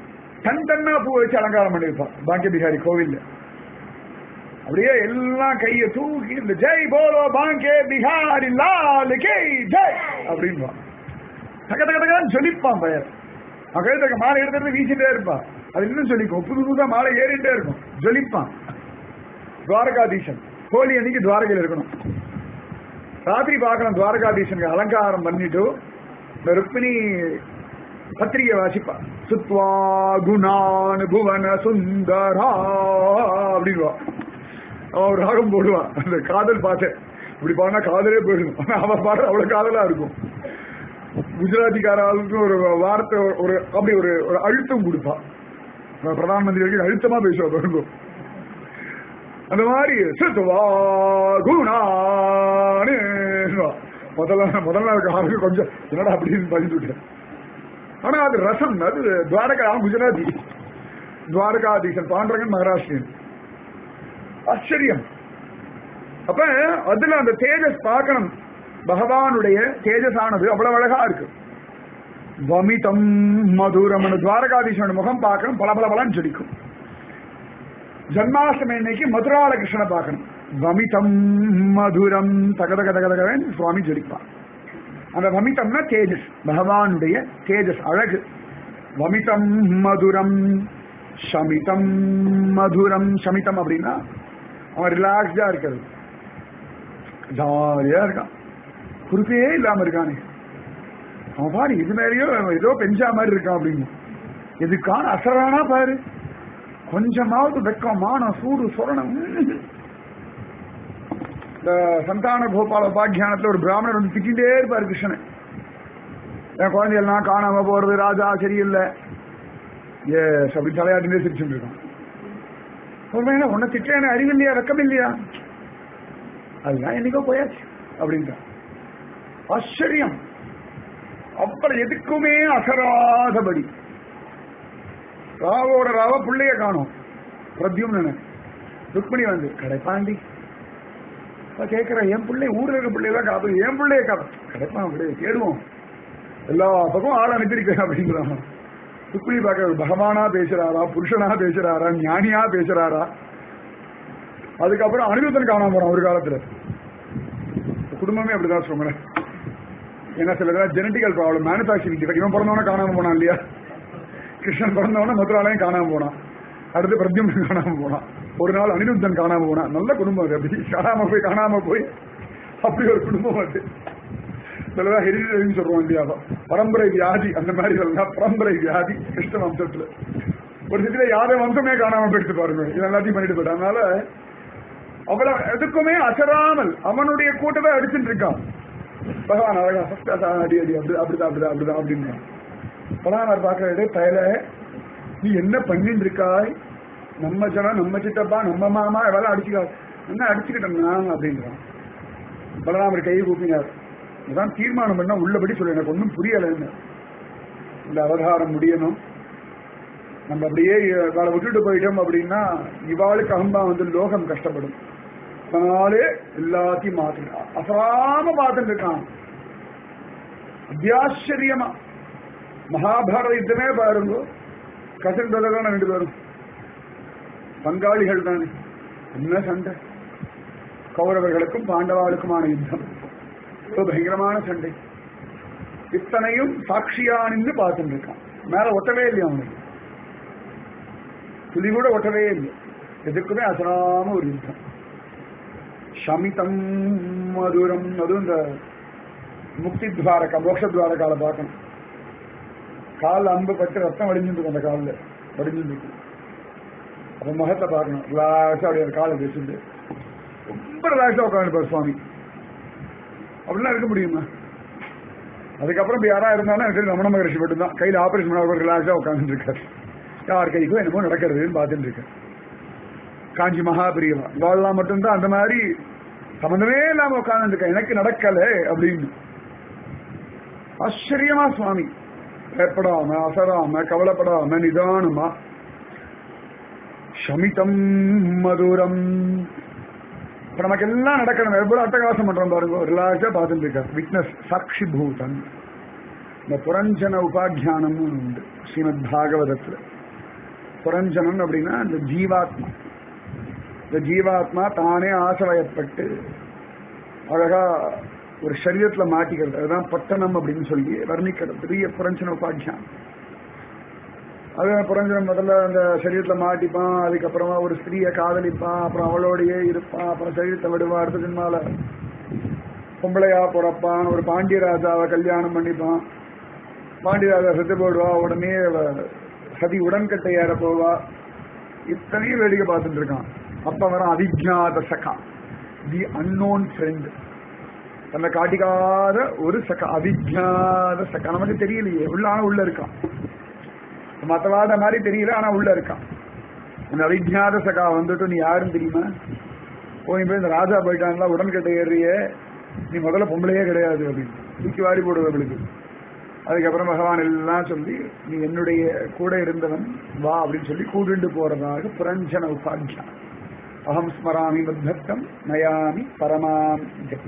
Speaker 1: டன் டன்னா பூ வச்சு அலங்காரம் பண்ணியிருப்பான் பாக்கிய பிகாரி கோவில்ல அப்படியே எல்லாம் கையை தூக்கி இந்த ஜெய் போலோ பாங்கே பிகாரி லால் கே ஜெய் அப்படின்பான் தக தக தகன்னு சொல்லிப்பான் பெயர் கழுத்தக்க மாலை எடுத்துட்டு வீசிட்டே இருப்பான் அது இன்னும் சொல்லிக்கும் புது புதுசா மாலை ஏறிட்டே இருக்கும் ஜொலிப்பான் துவாரகாதீசன் ஹோலி அன்னைக்கு துவாரகையில் இருக்கணும் ராத்திரி பார்க்கணும் துவாரகாதீசனுக்கு அலங்காரம் பண்ணிட்டு இந்த ருக்மிணி பத்திரிகை வாசிப்பா சுத்வா குணான் புவன சுந்தரா அப்படின்வா அவன் ஒரு ராகம் போடுவான் அந்த காதல் பாட்டு இப்படி பாடினா காதலே போயிடும் ஆனா அவன் பாட்டு அவ்வளவு காதலா இருக்கும் குஜராத்திக்காராளுக்கு ஒரு வார்த்தை ஒரு அப்படி ஒரு ஒரு அழுத்தம் கொடுப்பான் பிரதான் மந்திரி வரைக்கும் அழுத்தமா பேசுவா பாருங்க அந்த மாதிரி சுத்துவா குணானு முதல்ல முதல் நாள் ஆளுக்கு கொஞ்சம் என்னடா அப்படின்னு பதிந்து விட்டேன் ஆனா அது ரசம் அது துவாரகா அவன் குஜராத்தி துவாரகாதீசன் பாண்டரங்கன் மகாராஷ்டிரியன் ஆச்சரியம் அப்ப அதுல அந்த தேஜஸ் பார்க்கணும் பகவானுடைய தேஜஸானது அவ்வளவு அழகா இருக்கு வமிதம் மதுரம் துவாரகாதீசனோட முகம் பார்க்கணும் பல பல பலன்னு ஜொலிக்கும் ஜன்மாஷ்டமி இன்னைக்கு மதுரால கிருஷ்ணனை பார்க்கணும் வமிதம் மதுரம் தகதக தகதகவன் சுவாமி ஜொலிப்பான் அந்த வமிதம்னா தேஜஸ் பகவானுடைய தேஜஸ் அழகு வமிதம் மதுரம் சமிதம் மதுரம் சமிதம் அப்படின்னா அவன் ரிலாக்ஸ்டா இருக்கிறது ஜாலியா இருக்கான் குறிப்பே இல்லாம இருக்கானே அவன் பாரு இது மேலேயோ ஏதோ பெஞ்சா மாதிரி இருக்கான் அப்படின்னு எதுக்கான அசரானா பாரு கொஞ்சமாவது வெக்கம் மானம் சூடு சொரணம் இந்த சந்தான கோபால உபாக்கியானத்துல ஒரு பிராமணர் வந்து திட்டிகிட்டே இருப்பாரு கிருஷ்ணன் என் குழந்தையெல்லாம் காணாம போறது ராஜா சரியில்லை எஸ் அப்படி தலையாட்டிலே சிரிச்சுட்டு இருக்கான் ஒரு உன்னை திட்டேன அறிவு இல்லையா வெக்கம் இல்லையா அதுதான் என்னைக்கோ போயாச்சு அப்படின்றான் ஆச்சரியம் அப்புறம் எதுக்குமே அசராதபடி ராவோட ராவ பிள்ளைய காணும் பிரத்யும்னு ருக்மிணி வந்து கடைப்பாண்டி கேட்கிற என் பிள்ளை ஊர்ல இருக்க பிள்ளையெல்லாம் காப்பு என் பிள்ளைய காப்பு கிடைப்பான் அப்படியே தேடுவோம் எல்லா பக்கம் ஆள் அனுப்பியிருக்கேன் அப்படின்றான் ருக்மிணி பார்க்க பகவானா பேசுறாரா புருஷனா பேசுறாரா ஞானியா பேசுறாரா அதுக்கப்புறம் அனிருத்தன் காணாம போறான் ஒரு காலத்துல குடும்பமே அப்படிதான் சொல்றேன் ஏன்னா சில பேர் ஜெனட்டிக்கல் ப்ராப்ளம் மேனுஃபேக்சரிங் டிஃபெக்ட் இவன் பிறந்தவன காணாம போனான் இல்லையா கிருஷ்ணன் பிறந்தவன மதுராலயம் காணாம போனான் அடுத்து பிரத்யும்னன் காணாம போனான் ஒரு நாள் அனிருத்தன் காணாம போனான் நல்ல குடும்பம் அது அப்படி காணாம போய் காணாம போய் அப்படி ஒரு குடும்பம் அது சிலதான் ஹெரிடிட்டரின்னு சொல்றோம் இல்லையா பரம்பரை வியாதி அந்த மாதிரி சொல்லலாம் பரம்பரை வியாதி கிருஷ்ண வம்சத்துல ஒரு சில யாரை வம்சமே காணாம போயிட்டு பாருங்க இது எல்லாத்தையும் பண்ணிட்டு போயிட்டு அதனால அவ்வளவு எதுக்குமே அசராமல் அவனுடைய கூட்டத்தை அடிச்சுட்டு இருக்கான் பகவான் அழகா சஸ்தா அடி அடி அப்படி அப்படிதான் அப்படிதான் அப்படிதான் அப்படின்னு பகவானார் பார்க்கறது பயல நீ என்ன பண்ணிட்டு இருக்காய் நம்ம ஜனம் நம்ம சித்தப்பா நம்ம மாமா எவ்வளவு அடிச்சுக்கா என்ன அடிச்சுக்கிட்டோம்னா அப்படின்றான் பலராமர் கையை கூப்பினார் இதான் தீர்மானம் பண்ணா உள்ளபடி சொல்லு எனக்கு ஒன்றும் புரியலைன்னு இந்த அவதாரம் முடியணும் நம்ம அப்படியே இவாளை விட்டுட்டு போயிட்டோம் அப்படின்னா இவாளுக்கு அகம்பா வந்து லோகம் கஷ்டப்படும் அதனாலே எல்லாத்தையும் மாத்தினான் அசராம பார்த்துட்டு இருக்கான் அத்தியாச்சரியமா மகாபாரத யுத்தமே பாருங்க கசன் தான் ரெண்டு பேரும் பங்காளிகள் தானே என்ன சண்டை கௌரவர்களுக்கும் பாண்டவாளுக்குமான யுத்தம் ஒரு பயங்கரமான சண்டை இத்தனையும் சாட்சியா நின்று பார்த்துட்டு இருக்கான் மேல ஒட்டவே இல்லையா அவனுக்கு துளி கூட ஒட்டவே இல்லை எதுக்குமே அசராம ஒரு யுத்தம் சமிதம் மதுரம் அதுவும் இந்த முக்தி துவாரகா மோட்ச துவாரகால பார்க்கணும் கால் அம்பு பட்டு ரத்தம் வடிஞ்சுட்டு அந்த காலில் வடிஞ்சுட்டு அப்ப முகத்தை பார்க்கணும் ரிலாக்ஸா அப்படியே அந்த காலை வச்சுட்டு ரொம்ப ரிலாக்ஸா உட்காந்துருப்பார் சுவாமி அப்படிலாம் இருக்க முடியுமா அதுக்கப்புறம் இப்ப யாரா இருந்தாலும் எனக்கு ரமண மகரிஷி மட்டும் தான் கையில் ஆபரேஷன் பண்ண ரிலாக்ஸா உட்காந்துட்டு இருக்காரு யார் கைக்கோ என்னமோ நடக்கிறதுன்னு பார்த்துட்டு இருக்கேன் காஞ்சி மகாபிரியவா இவாள்லாம் மட்டும்தான் அந்த மாதிரி சம்பந்தமே இல்லாம உட்கார்ந்து எனக்கு நடக்கல அப்படின்னு ஆச்சரியமா சுவாமி பயப்படாம அசராம கவலைப்படாம நிதானமா சமிதம் மதுரம் இப்ப நமக்கு எல்லாம் நடக்கணும் எவ்வளவு அட்டகாசம் பண்றோம் பாருங்க ரிலாக்ஸா பார்த்துட்டு இருக்க விட்னஸ் சாட்சி பூதன் இந்த புரஞ்சன உபாக்கியானம்னு உண்டு ஸ்ரீமத் பாகவதத்துல புரஞ்சனன் அப்படின்னா இந்த ஜீவாத்மா இந்த ஜீவாத்மா தானே ஆசவயப்பட்டு அழகா ஒரு சரீரத்துல மாட்டிக்கிறது அதுதான் பட்டணம் அப்படின்னு சொல்லி வர்ணிக்கிறது பெரிய புரஞ்சன உபாக்கியம் அது புரஞ்சனம் முதல்ல அந்த சரீரத்துல மாட்டிப்பான் அதுக்கப்புறமா ஒரு ஸ்திரீயை காதலிப்பான் அப்புறம் அவளோடையே இருப்பான் அப்புறம் சரீரத்தை விடுவான் அடுத்த ஜென்மால பொம்பளையா பிறப்பான் ஒரு பாண்டியராஜாவை கல்யாணம் பண்ணிப்பான் பாண்டியராஜா செத்து போடுவா உடனே அவ சதி உடன்கட்டை ஏற போவா இத்தனையும் வேடிக்கை பார்த்துட்டு இருக்கான் அப்ப வர அவிஜாத சகா தி அன்னோன் ஃப்ரெண்ட் தன்னை காட்டிக்காத ஒரு சகா அவிஜாத சகா நமக்கு தெரியலையே உள்ள ஆனா உள்ள இருக்கான் மத்தவாத மாதிரி தெரியல ஆனா உள்ள இருக்கான் அந்த அவிஜாத சகா வந்துட்டு நீ யாருன்னு தெரியுமா போய் போய் இந்த ராஜா போயிட்டான்ல உடன்கட்டை ஏறியே நீ முதல்ல பொம்பளையே கிடையாது அப்படின்னு தூக்கி வாரி போடுவது அவளுக்கு அதுக்கப்புறம் பகவான் எல்லாம் சொல்லி நீ என்னுடைய கூட இருந்தவன் வா அப்படின்னு சொல்லி கூடுண்டு போறதாக புரஞ்சன உபாக்கியம் அகம் ஸ்மராமி மத்தம் நயாமி பரமாம் ஜெபி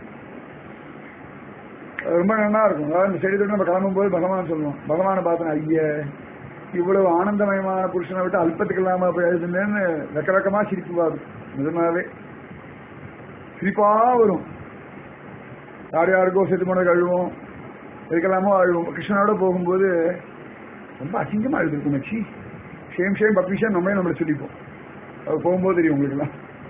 Speaker 1: ரொம்ப நல்லா இருக்கும் அதாவது இந்த செடி நம்ம கிளம்பும்போது பகவான் சொல்லுவோம் பகவானை பார்த்தேன் ஐய இவ்வளவு ஆனந்தமயமான புருஷனை விட்டு அல்பத்துக்கு இல்லாம போய் எழுதுனேன்னு வெக்க வெக்கமா சிரிப்பு வரும் நிஜமாவே சிரிப்பா வரும் யார் யாருக்கோ செத்து போன அழுவோம் எதுக்கெல்லாமோ அழுவோம் கிருஷ்ணனோட போகும்போது ரொம்ப அசிங்கமா எழுதிருக்கும் மச்சி சேம் சேம் பப்பிஷா நம்மளே நம்மளை சொல்லிப்போம் அது போகும்போது தெரியும் உங்களுக்குலாம்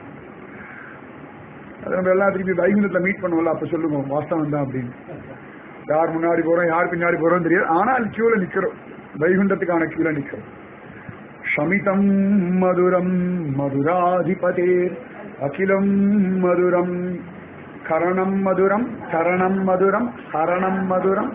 Speaker 1: அது நம்ம எல்லாம் திருப்பி வைகுண்டத்துல மீட் பண்ணுவோம்ல அப்ப சொல்லுவோம் வாஸ்தவம் தான் அப்படின்னு யார் முன்னாடி போறோம் யார் பின்னாடி போறோம் தெரியாது ஆனால் கியூல நிக்கிறோம் வைகுண்டத்துக்கான கியூல நிக்கிறோம் ஷமிதம் மதுரம் மதுராதிபதே அகிலம் மதுரம் கரணம் மதுரம் கரணம் மதுரம் ஹரணம் மதுரம்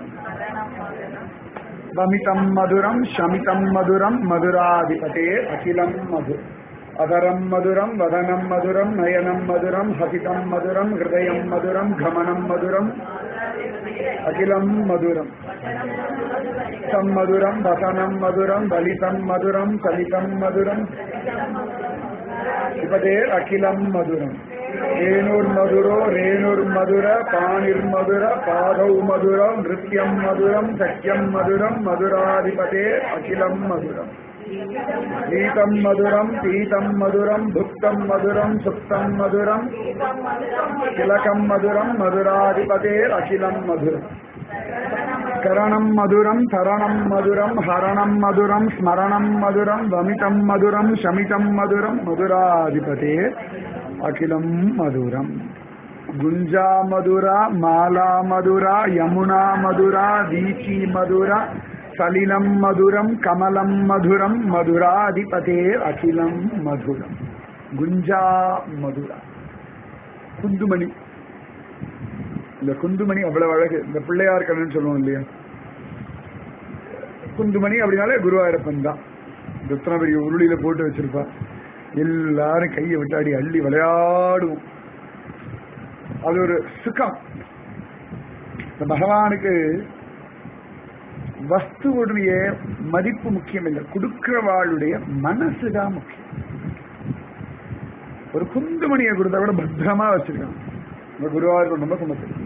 Speaker 1: வமிதம் மதுரம் ஷமிதம் மதுரம் மதுராதிபதே அகிலம் மது அதரம் மதுரம் வதனம் மதுரம் நயனம் மதுரம் ஹசிதம் மதுரம் ஹிருதயம் மதுரம் கமனம் மதுரம் அகிலம் மதுரம் சம் மதுரம் வசனம் மதுரம் பலிதம் மதுரம் சலிதம் மதுரம் இப்பதே அகிலம் மதுரம் ரேணுர்மதுரோ ரேணுர்மதுர பாணிர்மதுர பாதௌ மதுரம் நிருத்யம் மதுரம் சக்கியம் மதுரம் மதுராதிபதே அகிலம் மதுரம் பீதம் மதுரம் பீதம் மதுரம் புக்தம் மதுரம் சுப்தம் மதுரம் திலகம் மதுரம் மதுராதிபதே அகிலம் மதுரம் கரணம் மதுரம் தரணம் மதுரம் ஹரணம் மதுரம் ஸ்மரணம் மதுரம் வமிதம் மதுரம் சமிதம் மதுரம் மதுராதிபதே அகிலம் மதுரம் குஞ்சா மதுரா மாலா மதுரா யமுனா மதுரா வீச்சி மதுரா சலிலம் மதுரம் கமலம் மதுரம் மதுராதிபதே அகிலம் மதுரம் குஞ்சா மதுரா குந்துமணி இந்த குந்துமணி அவ்வளவு அழகு இந்த பிள்ளையார் கண்ணன் சொல்லுவோம் இல்லையா குந்துமணி அப்படின்னாலே குருவாயூரப்பன் தான் எத்தனை பெரிய உருளியில போட்டு வச்சிருப்பா எல்லாரும் கையை விட்டாடி அள்ளி விளையாடுவோம் அது ஒரு சுகம் இந்த பகவானுக்கு வஸ்துவுடைய மதிப்பு முக்கியம் இல்லை கொடுக்கிறவாளுடைய மனசுதான் முக்கியம் ஒரு குந்துமணியை கொடுத்தா கூட பத்திரமா வச்சிருக்கான் இந்த குருவாயூர் ரொம்ப சமத்து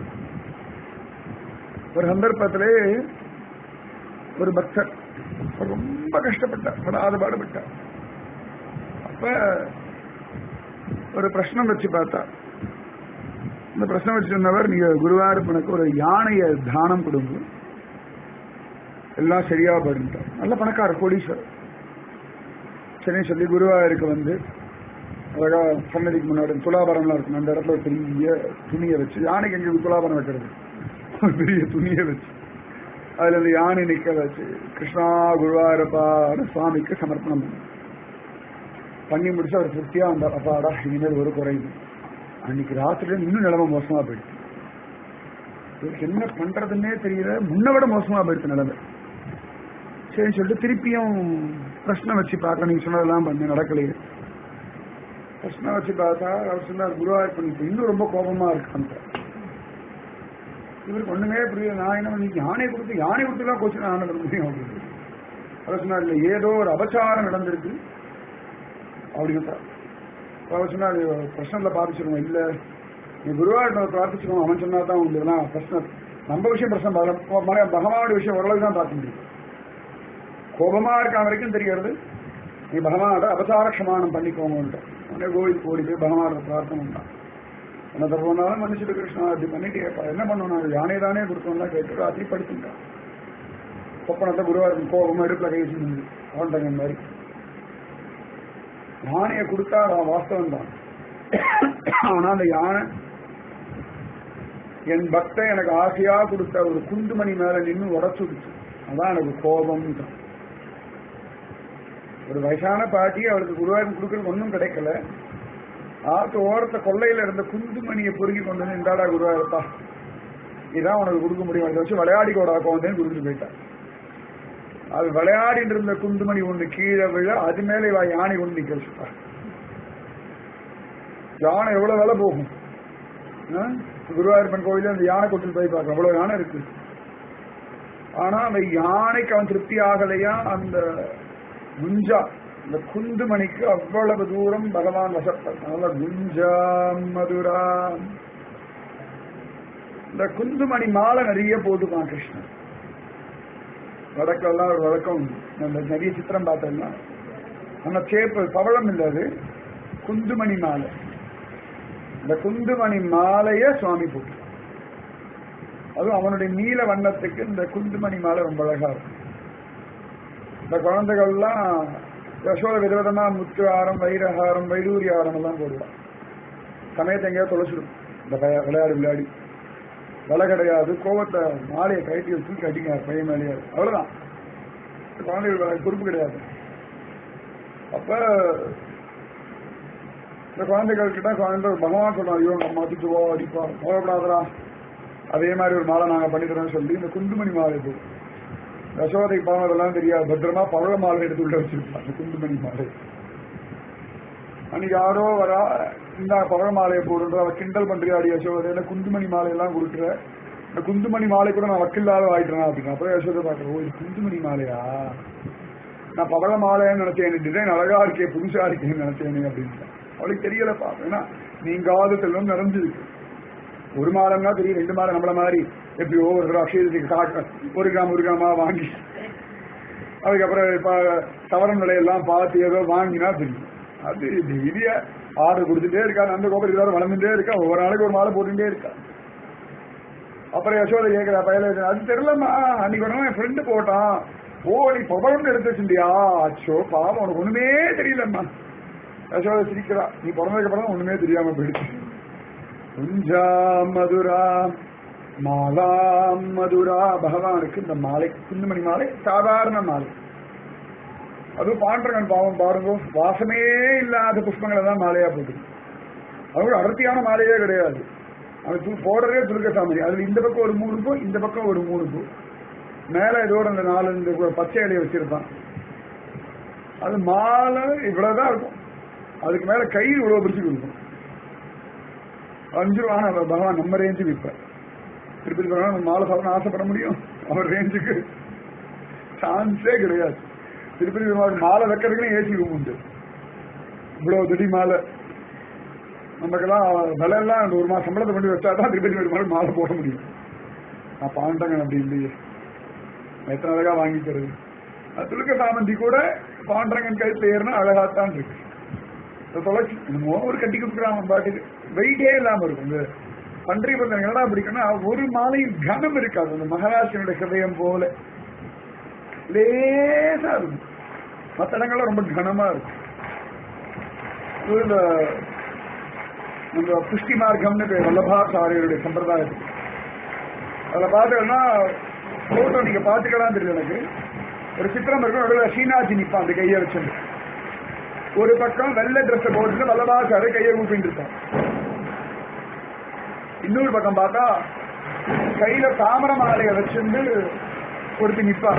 Speaker 1: ஒரு சந்தர்ப்பத்திலே ஒரு பக்தர் ரொம்ப கஷ்டப்பட்டார் படாத பாடுபட்டார் அப்ப ஒரு பிரச்சனை வச்சு பார்த்தா இந்த பிரச்சனை வச்சிருந்தவர் நீங்க குருவாயூரப்பனுக்கு ஒரு யானைய தானம் கொடுங்க எல்லாம் சரியா போயிருந்தார் நல்ல பணக்காரர் கோடீஸ்வரர் சரி சொல்லி குருவாயூருக்கு வந்து அழகா சன்னதிக்கு முன்னாடி துலாபாரம்லாம் இருக்கும் அந்த இடத்துல ஒரு பெரிய துணியை வச்சு யானைக்கு எங்க துலாபாரம் வைக்கிறது ஒரு பெரிய துணியை வச்சு அதுல இந்த யானை நிக்க வச்சு கிருஷ்ணா குருவாயூரப்பா சுவாமிக்கு சமர்ப்பணம் பண்ணி பண்ணி முடிச்சு அவர் திருப்தியா வந்தார் அப்பாடா இனிமேல் ஒரு குறையுது அன்னைக்கு ராத்திரில இன்னும் நிலைமை மோசமா போயிடுச்சு இவருக்கு என்ன பண்றதுன்னே தெரியல முன்ன விட மோசமா போயிடுச்சு நிலைமை சரின்னு சொல்லிட்டு திருப்பியும் பிரச்சனை வச்சு பார்க்க நீங்க சொன்னதெல்லாம் பண்ண நடக்கலையே பிரச்சனை வச்சு பார்த்தா அவர் சொன்னார் குருவாயூர் பண்ணிட்டு இன்னும் ரொம்ப கோபமா இருக்கான் இவருக்கு ஒண்ணுமே புரியல நான் என்ன பண்ணி யானை கொடுத்து யானை கொடுத்து தான் கோச்சு நான் பண்ண முடியும் அப்படின்னு அவர் சொன்னார் இல்ல ஏதோ ஒரு அபச்சாரம் நடந்திருக்கு அப்படின்னு அவர் சொன்னார் பிரச்சனைல பாதிச்சிருவோம் இல்ல நீ குருவாயூர் பிரார்த்திச்சிருவோம் அவன் சொன்னா தான் உண்டு இதெல்லாம் பிரச்சனை நம்ம விஷயம் பிரச்சனை பகவானுடைய விஷயம் ஓரளவுக்கு தான் பார்க்க முடியும் கோபமா இருக்க வரைக்கும் தெரிகிறது நீ பகவானோட அபசார க்ஷமானம் பண்ணிக்கோங்கன்ட்டு உடனே கோவிலுக்கு ஓடி போய் பகவானோட பிரார்த்தனை பண்ணான் என்ன தப்பு பண்ணாலும் மன்னிச்சுட்டு கிருஷ்ணா அப்படி பண்ணிட்டு கேட்பா என்ன பண்ணணும் யானை தானே கொடுத்தோம்லாம் கேட்டு ராத்திரி படுத்துட்டான் சொப்பனத்தை குருவாருக்கு கோபம் எடுப்புல கை வச்சு அவன்டங்க மாதிரி யானையை கொடுத்தா அவன் வாஸ்தவம் தான் ஆனா அந்த யானை என் பக்தன் எனக்கு ஆசையா கொடுத்த ஒரு குண்டுமணி மேல நின்று உடச்சுடுச்சு அதான் எனக்கு கோபம் தான் ஒரு வயசான பாட்டி அவளுக்கு குருவாயூர் கொடுக்கறது ஒன்றும் கிடைக்கல ஆத்து ஓரத்த கொள்ளையில இருந்த குண்டுமணியை பொறுக்கி கொண்டு வந்து இந்தாடா குருவாயிருப்பா இதான் உனக்கு கொடுக்க முடியும் அதை வச்சு விளையாடி கோடாக்கோ வந்தேன்னு கொடுத்துட்டு போயிட்டான் அது விளையாடிட்டு இருந்த குண்டுமணி ஒண்ணு கீழே விழ அது மேலே இவ யானை ஒண்ணு நிக்க வச்சுட்டா யானை எவ்வளவு வேலை போகும் ஆ? குருவாயூர்பன் கோயில அந்த யானை கொட்டில் போய் பார்க்கலாம் அவ்வளவு யானை இருக்கு ஆனா அந்த யானைக்கு அவன் திருப்தி ஆகலையா அந்த குஞ்சா இந்த குந்துமணிக்கு அவ்வளவு தூரம் பகவான் வசப்பட்டான் குஞ்சா மதுரா இந்த குந்துமணி மாலை நிறைய போட்டுக்கான் கிருஷ்ணன் வடக்கெல்லாம் ஒரு வழக்கம் நம்ம நிறைய சித்திரம் பார்த்தோம்னா நம்ம சேப்பு பவளம் இல்லை அது குந்துமணி மாலை இந்த குந்துமணி மாலைய சுவாமி போட்டு அதுவும் அவனுடைய நீல வண்ணத்துக்கு இந்த குந்துமணி மாலை ரொம்ப அழகா இருக்கும் இந்த குழந்தைகள்லாம் யசோத விதவிதமா முத்து ஆரம் வைரஹாரம் வைடூரி ஆரம் எல்லாம் போடுவான் சமயத்தை எங்கேயாவது தொலைச்சிடும் இந்த பய விளையாடி விளையாடி விலை கிடையாது கோவத்தை மாலையை கழட்டி தூக்கி அடிங்க பையன் மேலேயே அவ்வளவுதான் குழந்தைகள் பொறுப்பு கிடையாது அப்ப இந்த குழந்தைகள் கிட்ட குழந்தை பகவான் சொல்றான் ஐயோ நம்ம அடிச்சுவோ அடிப்பா கோவப்படாதரா அதே மாதிரி ஒரு மாலை நாங்க பண்ணி தரோம்னு சொல்லி இந்த குண்டுமணி மாலை இது யசோதை பாவம் அதெல்லாம் தெரியாது பத்திரமா பழ மாலை எடுத்து உள்ள வச்சிருப்பான் அந்த குண்டுமணி மாலை அன்னைக்கு யாரோ வரா இந்த பழ மாலையை போடுன்ற அவ கிண்டல் பண்றியாடி யசோதை இந்த குண்டுமணி மாலையெல்லாம் கொடுக்குற இந்த குண்டுமணி மாலை கூட நான் வக்கில்லாத ஆயிட்டேனா அப்படின்னு அப்புறம் யசோதை பாக்குறேன் ஓ இது குண்டுமணி மாலையா நான் பவள மாலைன்னு நினைச்சேன் டிசைன் அழகா இருக்கே புதுசா இருக்கேன்னு நினைச்சேனே அப்படின்னு அவளுக்கு தெரியலப்பா ஏன்னா நீங்காத செல்வம் நிறைஞ்சிருக்கு ஒரு மாதம்னா தெரியும் ரெண்டு மாதம் நம்மள மாதிரி எப்படியோ ஒரு தடவை அக்ஷயத்துக்கு காட்ட ஒரு கிராம் ஒரு கிராமா வாங்கி அதுக்கப்புறம் இப்ப தவறம் விலையெல்லாம் பார்த்து ஏதோ வாங்கினா தெரியும் அது டெய்லிய ஆர்டர் கொடுத்துட்டே இருக்கா அந்த கோபுரம் எல்லாரும் வளர்ந்துட்டே இருக்கா ஒவ்வொரு நாளைக்கு ஒரு மாலை போட்டுட்டே இருக்கா அப்புறம் யசோதை கேட்கிறா பையல அது தெரியலம்மா அன்னைக்கு ஒன்று என் ஃப்ரெண்டு போட்டான் ஓ நீ பவளம்னு எடுத்து வச்சுட்டியா அச்சோ பாவம் உனக்கு ஒண்ணுமே தெரியலம்மா யசோதை சிரிக்கிறா நீ பிறந்ததுக்கு அப்புறம் தான் ஒண்ணுமே தெரியாம போயிடுச்சு குஞ்சா மதுரா மாலா மதுரா பகவானுக்கு இந்த மாலை குந்துமணி மாலை சாதாரண மாலை அதுவும் பாண்டரங்கன் பாவம் பாருங்க வாசமே இல்லாத புஷ்பங்களை தான் மாலையா போட்டு அது ஒரு அடர்த்தியான மாலையே கிடையாது அது தூ- போடுறதே துர்கசாமி அதுல இந்த பக்கம் ஒரு மூணு பூ இந்த பக்கம் ஒரு மூணு பூ மேல ஏதோ ஒரு அந்த நாலு இந்த பச்சை இலையை வச்சிருப்பான் அது மாலை இவ்வளவுதான் இருக்கும் அதுக்கு மேல கை இவ்வளவு பிடிச்சு கொடுக்கும் அஞ்சு ரூபா ஆனா பகவான் நம்ம ரேஞ்சு விற்பார் திருப்பதி பகவான் மாலை சாப்பிட ஆசைப்பட முடியும் அவர் ரேஞ்சுக்கு சான்ஸே கிடையாது திருப்பதி பெருமாள் மாலை வைக்கிறதுக்குன்னு ஏசி ரூம் உண்டு இவ்வளவு திடீர் மாலை நமக்கெல்லாம் விலை எல்லாம் அந்த ஒரு மாசம் சம்பளத்தை கொண்டு வச்சா தான் திருப்பதி பெருமாள் மாலை போட முடியும் நான் பாண்டங்க அப்படி இல்லையே எத்தனை அழகா வாங்கிக்கிறது அது துலுக்க சாமந்தி கூட பாண்டரங்கன் கழுத்து ஏறினா அழகாத்தான் இருக்கு இந்த தொலைச்சி என்னமோ ஒரு கட்டி கொடுக்குறான் பாட்டுக்கு வெயிட்டே இல்லாம இருக்கும் இந்த பன்றி பந்தம் என்னடா பிடிக்கும்னா ஒரு மாலையும் கனம் இருக்காது அந்த மகாராஷ்டிரனுடைய ஹிருதயம் போல லேசா இருக்கும் மற்ற இடங்கள்லாம் ரொம்ப கனமா இருக்கும் இது இந்த இந்த புஷ்டி மார்க்கம்னு பேர் வல்லபாச்சாரியருடைய சம்பிரதாயத்துக்கு அதில் பார்த்தோம்னா போட்டோ நீங்க பார்த்துக்கலாம் தெரியும் எனக்கு ஒரு சித்திரம் இருக்கும் நடுவில் சீனாஜி நிப்பான் அந்த கையை வச்சுட்டு ஒரு பக்கம் வெள்ளை ட்ரெஸ் போட்டுட்டு வல்லபாச்சாரிய கையை ஊப்பிட்டு இருப்பான் இன்னொரு பக்கம் பார்த்தா கையில தாமர மாலையை வச்சிருந்து ஒருத்தி நிப்பான்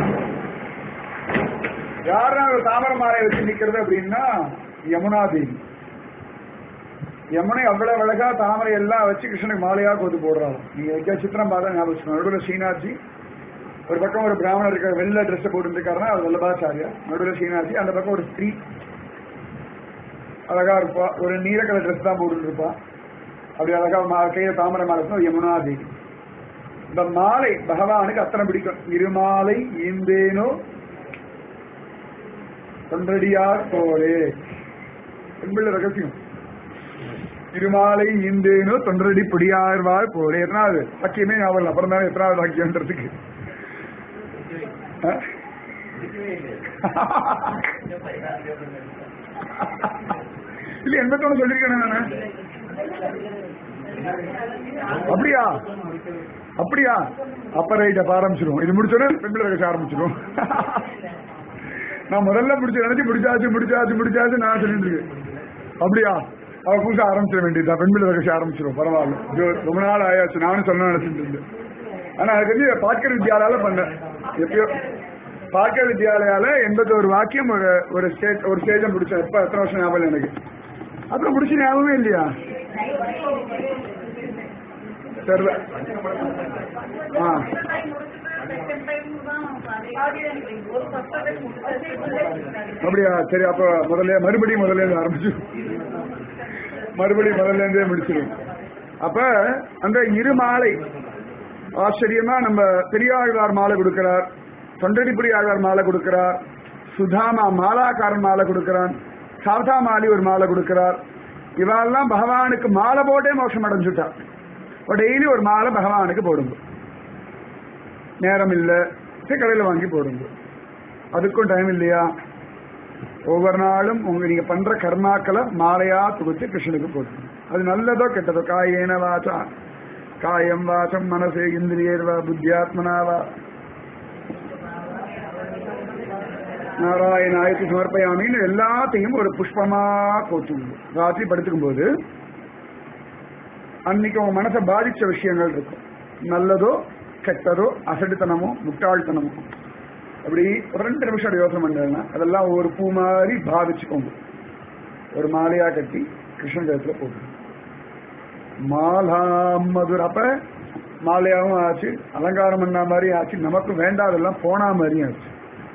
Speaker 1: யாரா ஒரு தாமர மாலையை வச்சு நிக்கிறது அப்படின்னா யமுனா தேவி யமுனை அவ்வளவு அழகா தாமரை எல்லாம் வச்சு கிருஷ்ணனுக்கு மாலையா கொண்டு போடுறாங்க நீங்க எங்க சித்திரம் பார்த்தா ஞாபகம் வச்சுக்கணும். நடுவுல ஸ்ரீநாத்ஜி ஒரு பக்கம் ஒரு பிராமணர் இருக்க வெள்ளை ட்ரெஸ் போட்டு இருக்காருன்னா அது வல்லபாச்சாரியா நடுவுல ஸ்ரீநாத்ஜி அந்த பக்கம் ஒரு ஸ்திரீ அழகா இருப்பா ஒரு நீல கலர் ட்ரெஸ் தான் போட்டு இருப்பா அப்படி அழகா மா- கையில தாமரை மாலை இருக்கும், அது யமுனா தேவி இந்த மாலை பகவானுக்கு அத்தனை பிடிக்கும் இருமாலை ஈந்தேனோ தொண்டடியார் போலே பெண்பிள்ளை ரகசியம் திருமாலை இந்தேனோ தொண்டடி பிடியார்வார் போலே எத்தனாவது வாக்கியமே ஞாபகம் அப்புறம் தானே எத்தனாவது வாக்கியம்ன்றதுக்கு ஆ? இல்ல எண்பத்தொன்னு சொல்லிருக்கேன் நானு அப்படியா அப்படியா அப்ப ரைட் அப்ப ஆரம்பிச்சிருவோம் இது முடிச்சோடனே பெண்பிள்ளை ரகசியம் ஆரம்பிச்சிருவோம் நான் முதல்ல முடிச்சு நினைச்சு முடிச்சாச்சு முடிச்சாச்சு முடிச்சாச்சு நான் சொல்லிட்டு இருக்கேன் அப்படியா அவ புதுசா ஆரம்பிச்சிட வேண்டியதா பெண்பிள்ளை ரகசியம் ஆரம்பிச்சிரும் பரவாயில்ல இது ரொம்ப நாள் ஆயாச்சு நானும் சொல்ல நினைச்சிட்டு இருந்தேன் ஆனா அதுக்கு வந்து பாட்கர் வித்யாலயால பண்ணேன் எப்பயோ பாட்கர் வித்யாலயால எண்பத்தோரு வாக்கியம் ஒரு ஒரு ஸ்டேஜ் ஒரு ஸ்டேஜை முடிச்சேன் எப்ப எத்தனை வருஷம் ஞாபகம் இல்லை எனக்கு அப்புறம் முடிச்சு ஞாபகமே இல்லையா தெரியல ஆ அப்படியா சரி அப்ப முதல்ல மறுபடியும் முதல்ல இருந்து ஆரம்பிச்சு மறுபடியும் முதல்ல இருந்தே முடிச்சிடும் அப்ப அந்த இரு மாலை ஆச்சரியமா நம்ம பெரியாழ்வார் மாலை கொடுக்கிறார் தொண்டடிப்புடி ஆழ்வார் மாலை கொடுக்கிறார் சுதாமா மாலாக்காரன் மாலை கொடுக்கிறான் சாவதா மாலி ஒரு மாலை கொடுக்கிறார் இவாளெல்லாம் பகவானுக்கு மாலை போட்டே மோட்சம் அடைஞ்சுட்டா டெய்லி ஒரு மாலை பகவானுக்கு போடுங்க நேரம் இல்ல சரி கடையில் வாங்கி போடுங்க அதுக்கும் டைம் இல்லையா ஒவ்வொரு நாளும் உங்க நீங்க பண்ற கர்மாக்களை மாலையா தொகுத்து கிருஷ்ணனுக்கு போட்டுருங்க அது நல்லதோ கெட்டதோ காயேன வாச்சா காயம் வாசம் மனசு இந்திரியர்வா புத்தியாத்மனாவா நாராயணாயத்து சமர்ப்பயாமின்னு எல்லாத்தையும் ஒரு புஷ்பமா கோத்துங்க ராத்திரி படுத்துக்கும் போது அன்னைக்கு உங்க மனசை பாதிச்ச விஷயங்கள் இருக்கும் நல்லதோ கெட்டதோ அசடுத்தனமோ முட்டாள்தனமோ அப்படி ஒரு ரெண்டு நிமிஷம் அப்படி யோசனை பண்ணா அதெல்லாம் ஒரு பூ மாதிரி பாவிச்சுக்கோங்க ஒரு மாலையா கட்டி கிருஷ்ணன் கழுத்துல போட்டு மாலா மதுர் அப்ப மாலையாவும் ஆச்சு அலங்காரம் பண்ண மாதிரி ஆச்சு நமக்கு வேண்டாதெல்லாம் போனா மாதிரியும் ஆச்சு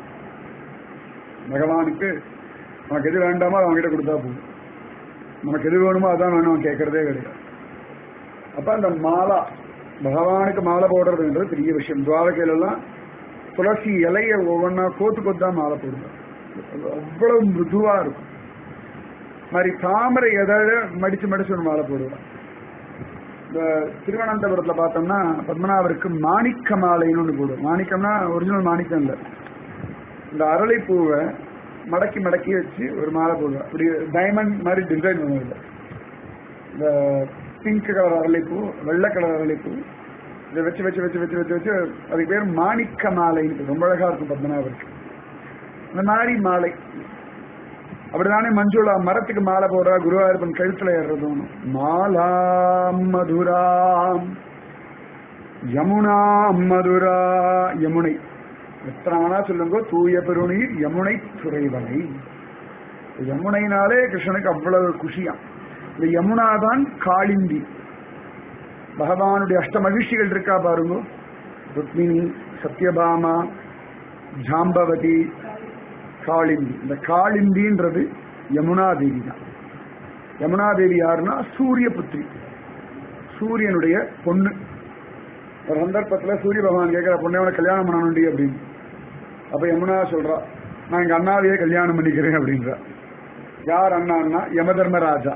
Speaker 1: பகவானுக்கு நமக்கு எது வேண்டாமோ அதை அவங்ககிட்ட கொடுத்தா போதும் நமக்கு எது வேணுமோ அதான் வேணும் அவன் கேட்கறதே கிடையாது அப்ப அந்த மாலா பகவானுக்கு மாலை போடுறதுன்றது பெரிய விஷயம் துவாரகையில எல்லாம் துளசி இலைய ஒவ்வொன்றா கோத்து கொத்தா மாலை போடுவார் அவ்வளவு மிருதுவா இருக்கும் மாதிரி தாமரை எதாவது மடிச்சு மடிச்சு ஒரு மாலை போடுவார் இந்த திருவனந்தபுரத்துல பார்த்தோம்னா பத்மநாபருக்கு மாணிக்க மாலைன்னு ஒன்று போடுவோம் மாணிக்கம்னா ஒரிஜினல் மாணிக்கம் இல்லை இந்த அரளிப்பூவை மடக்கி மடக்கி வச்சு ஒரு மாலை போடுவா அப்படி டைமண்ட் மாதிரி டிசைன் ஒன்றும் இல்லை இந்த பிங்க் கலர் அரளிப்பூ வெள்ளை கலர் அரளிப்பூ இதை வச்சு வச்சு வச்சு வச்சு வச்சு வச்சு அதுக்கு பேர் மாணிக்க மாலைன்னு ரொம்ப அழகா இருக்கும் பத்மநாபருக்கு இந்த மாதிரி மாலை அப்படிதானே மஞ்சுளா மரத்துக்கு மாலை போடுறா குருவாயூரப்பன் கழுத்துல ஏறுறதும் மாலா மதுராம் யமுனா மதுரா யமுனை எத்தனை சொல்லுங்க தூய பெருநீர் யமுனை துறைவனை யமுனைனாலே கிருஷ்ணனுக்கு அவ்வளவு குஷியாம் இந்த யமுனா தான் காளிந்தி பகவானுடைய அஷ்ட மகிழ்ச்சிகள் இருக்கா பாருங்க ருக்மிணி சத்யபாமா ஜாம்பவதி காளிந்தி இந்த காளிந்தின்றது யமுனா தேவி தான் யமுனா தேவி யாருன்னா சூரிய புத்திரி சூரியனுடைய பொண்ணு ஒரு சந்தர்ப்பத்துல சூரிய பகவான் கேட்கிற பொண்ணை கல்யாணம் பண்ணணுண்டி அப்படின்னு அப்ப யமுனா சொல்றா நான் எங்க அண்ணாவையே கல்யாணம் பண்ணிக்கிறேன் அப்படின்றா யார் அண்ணான்னா யமதர்மராஜா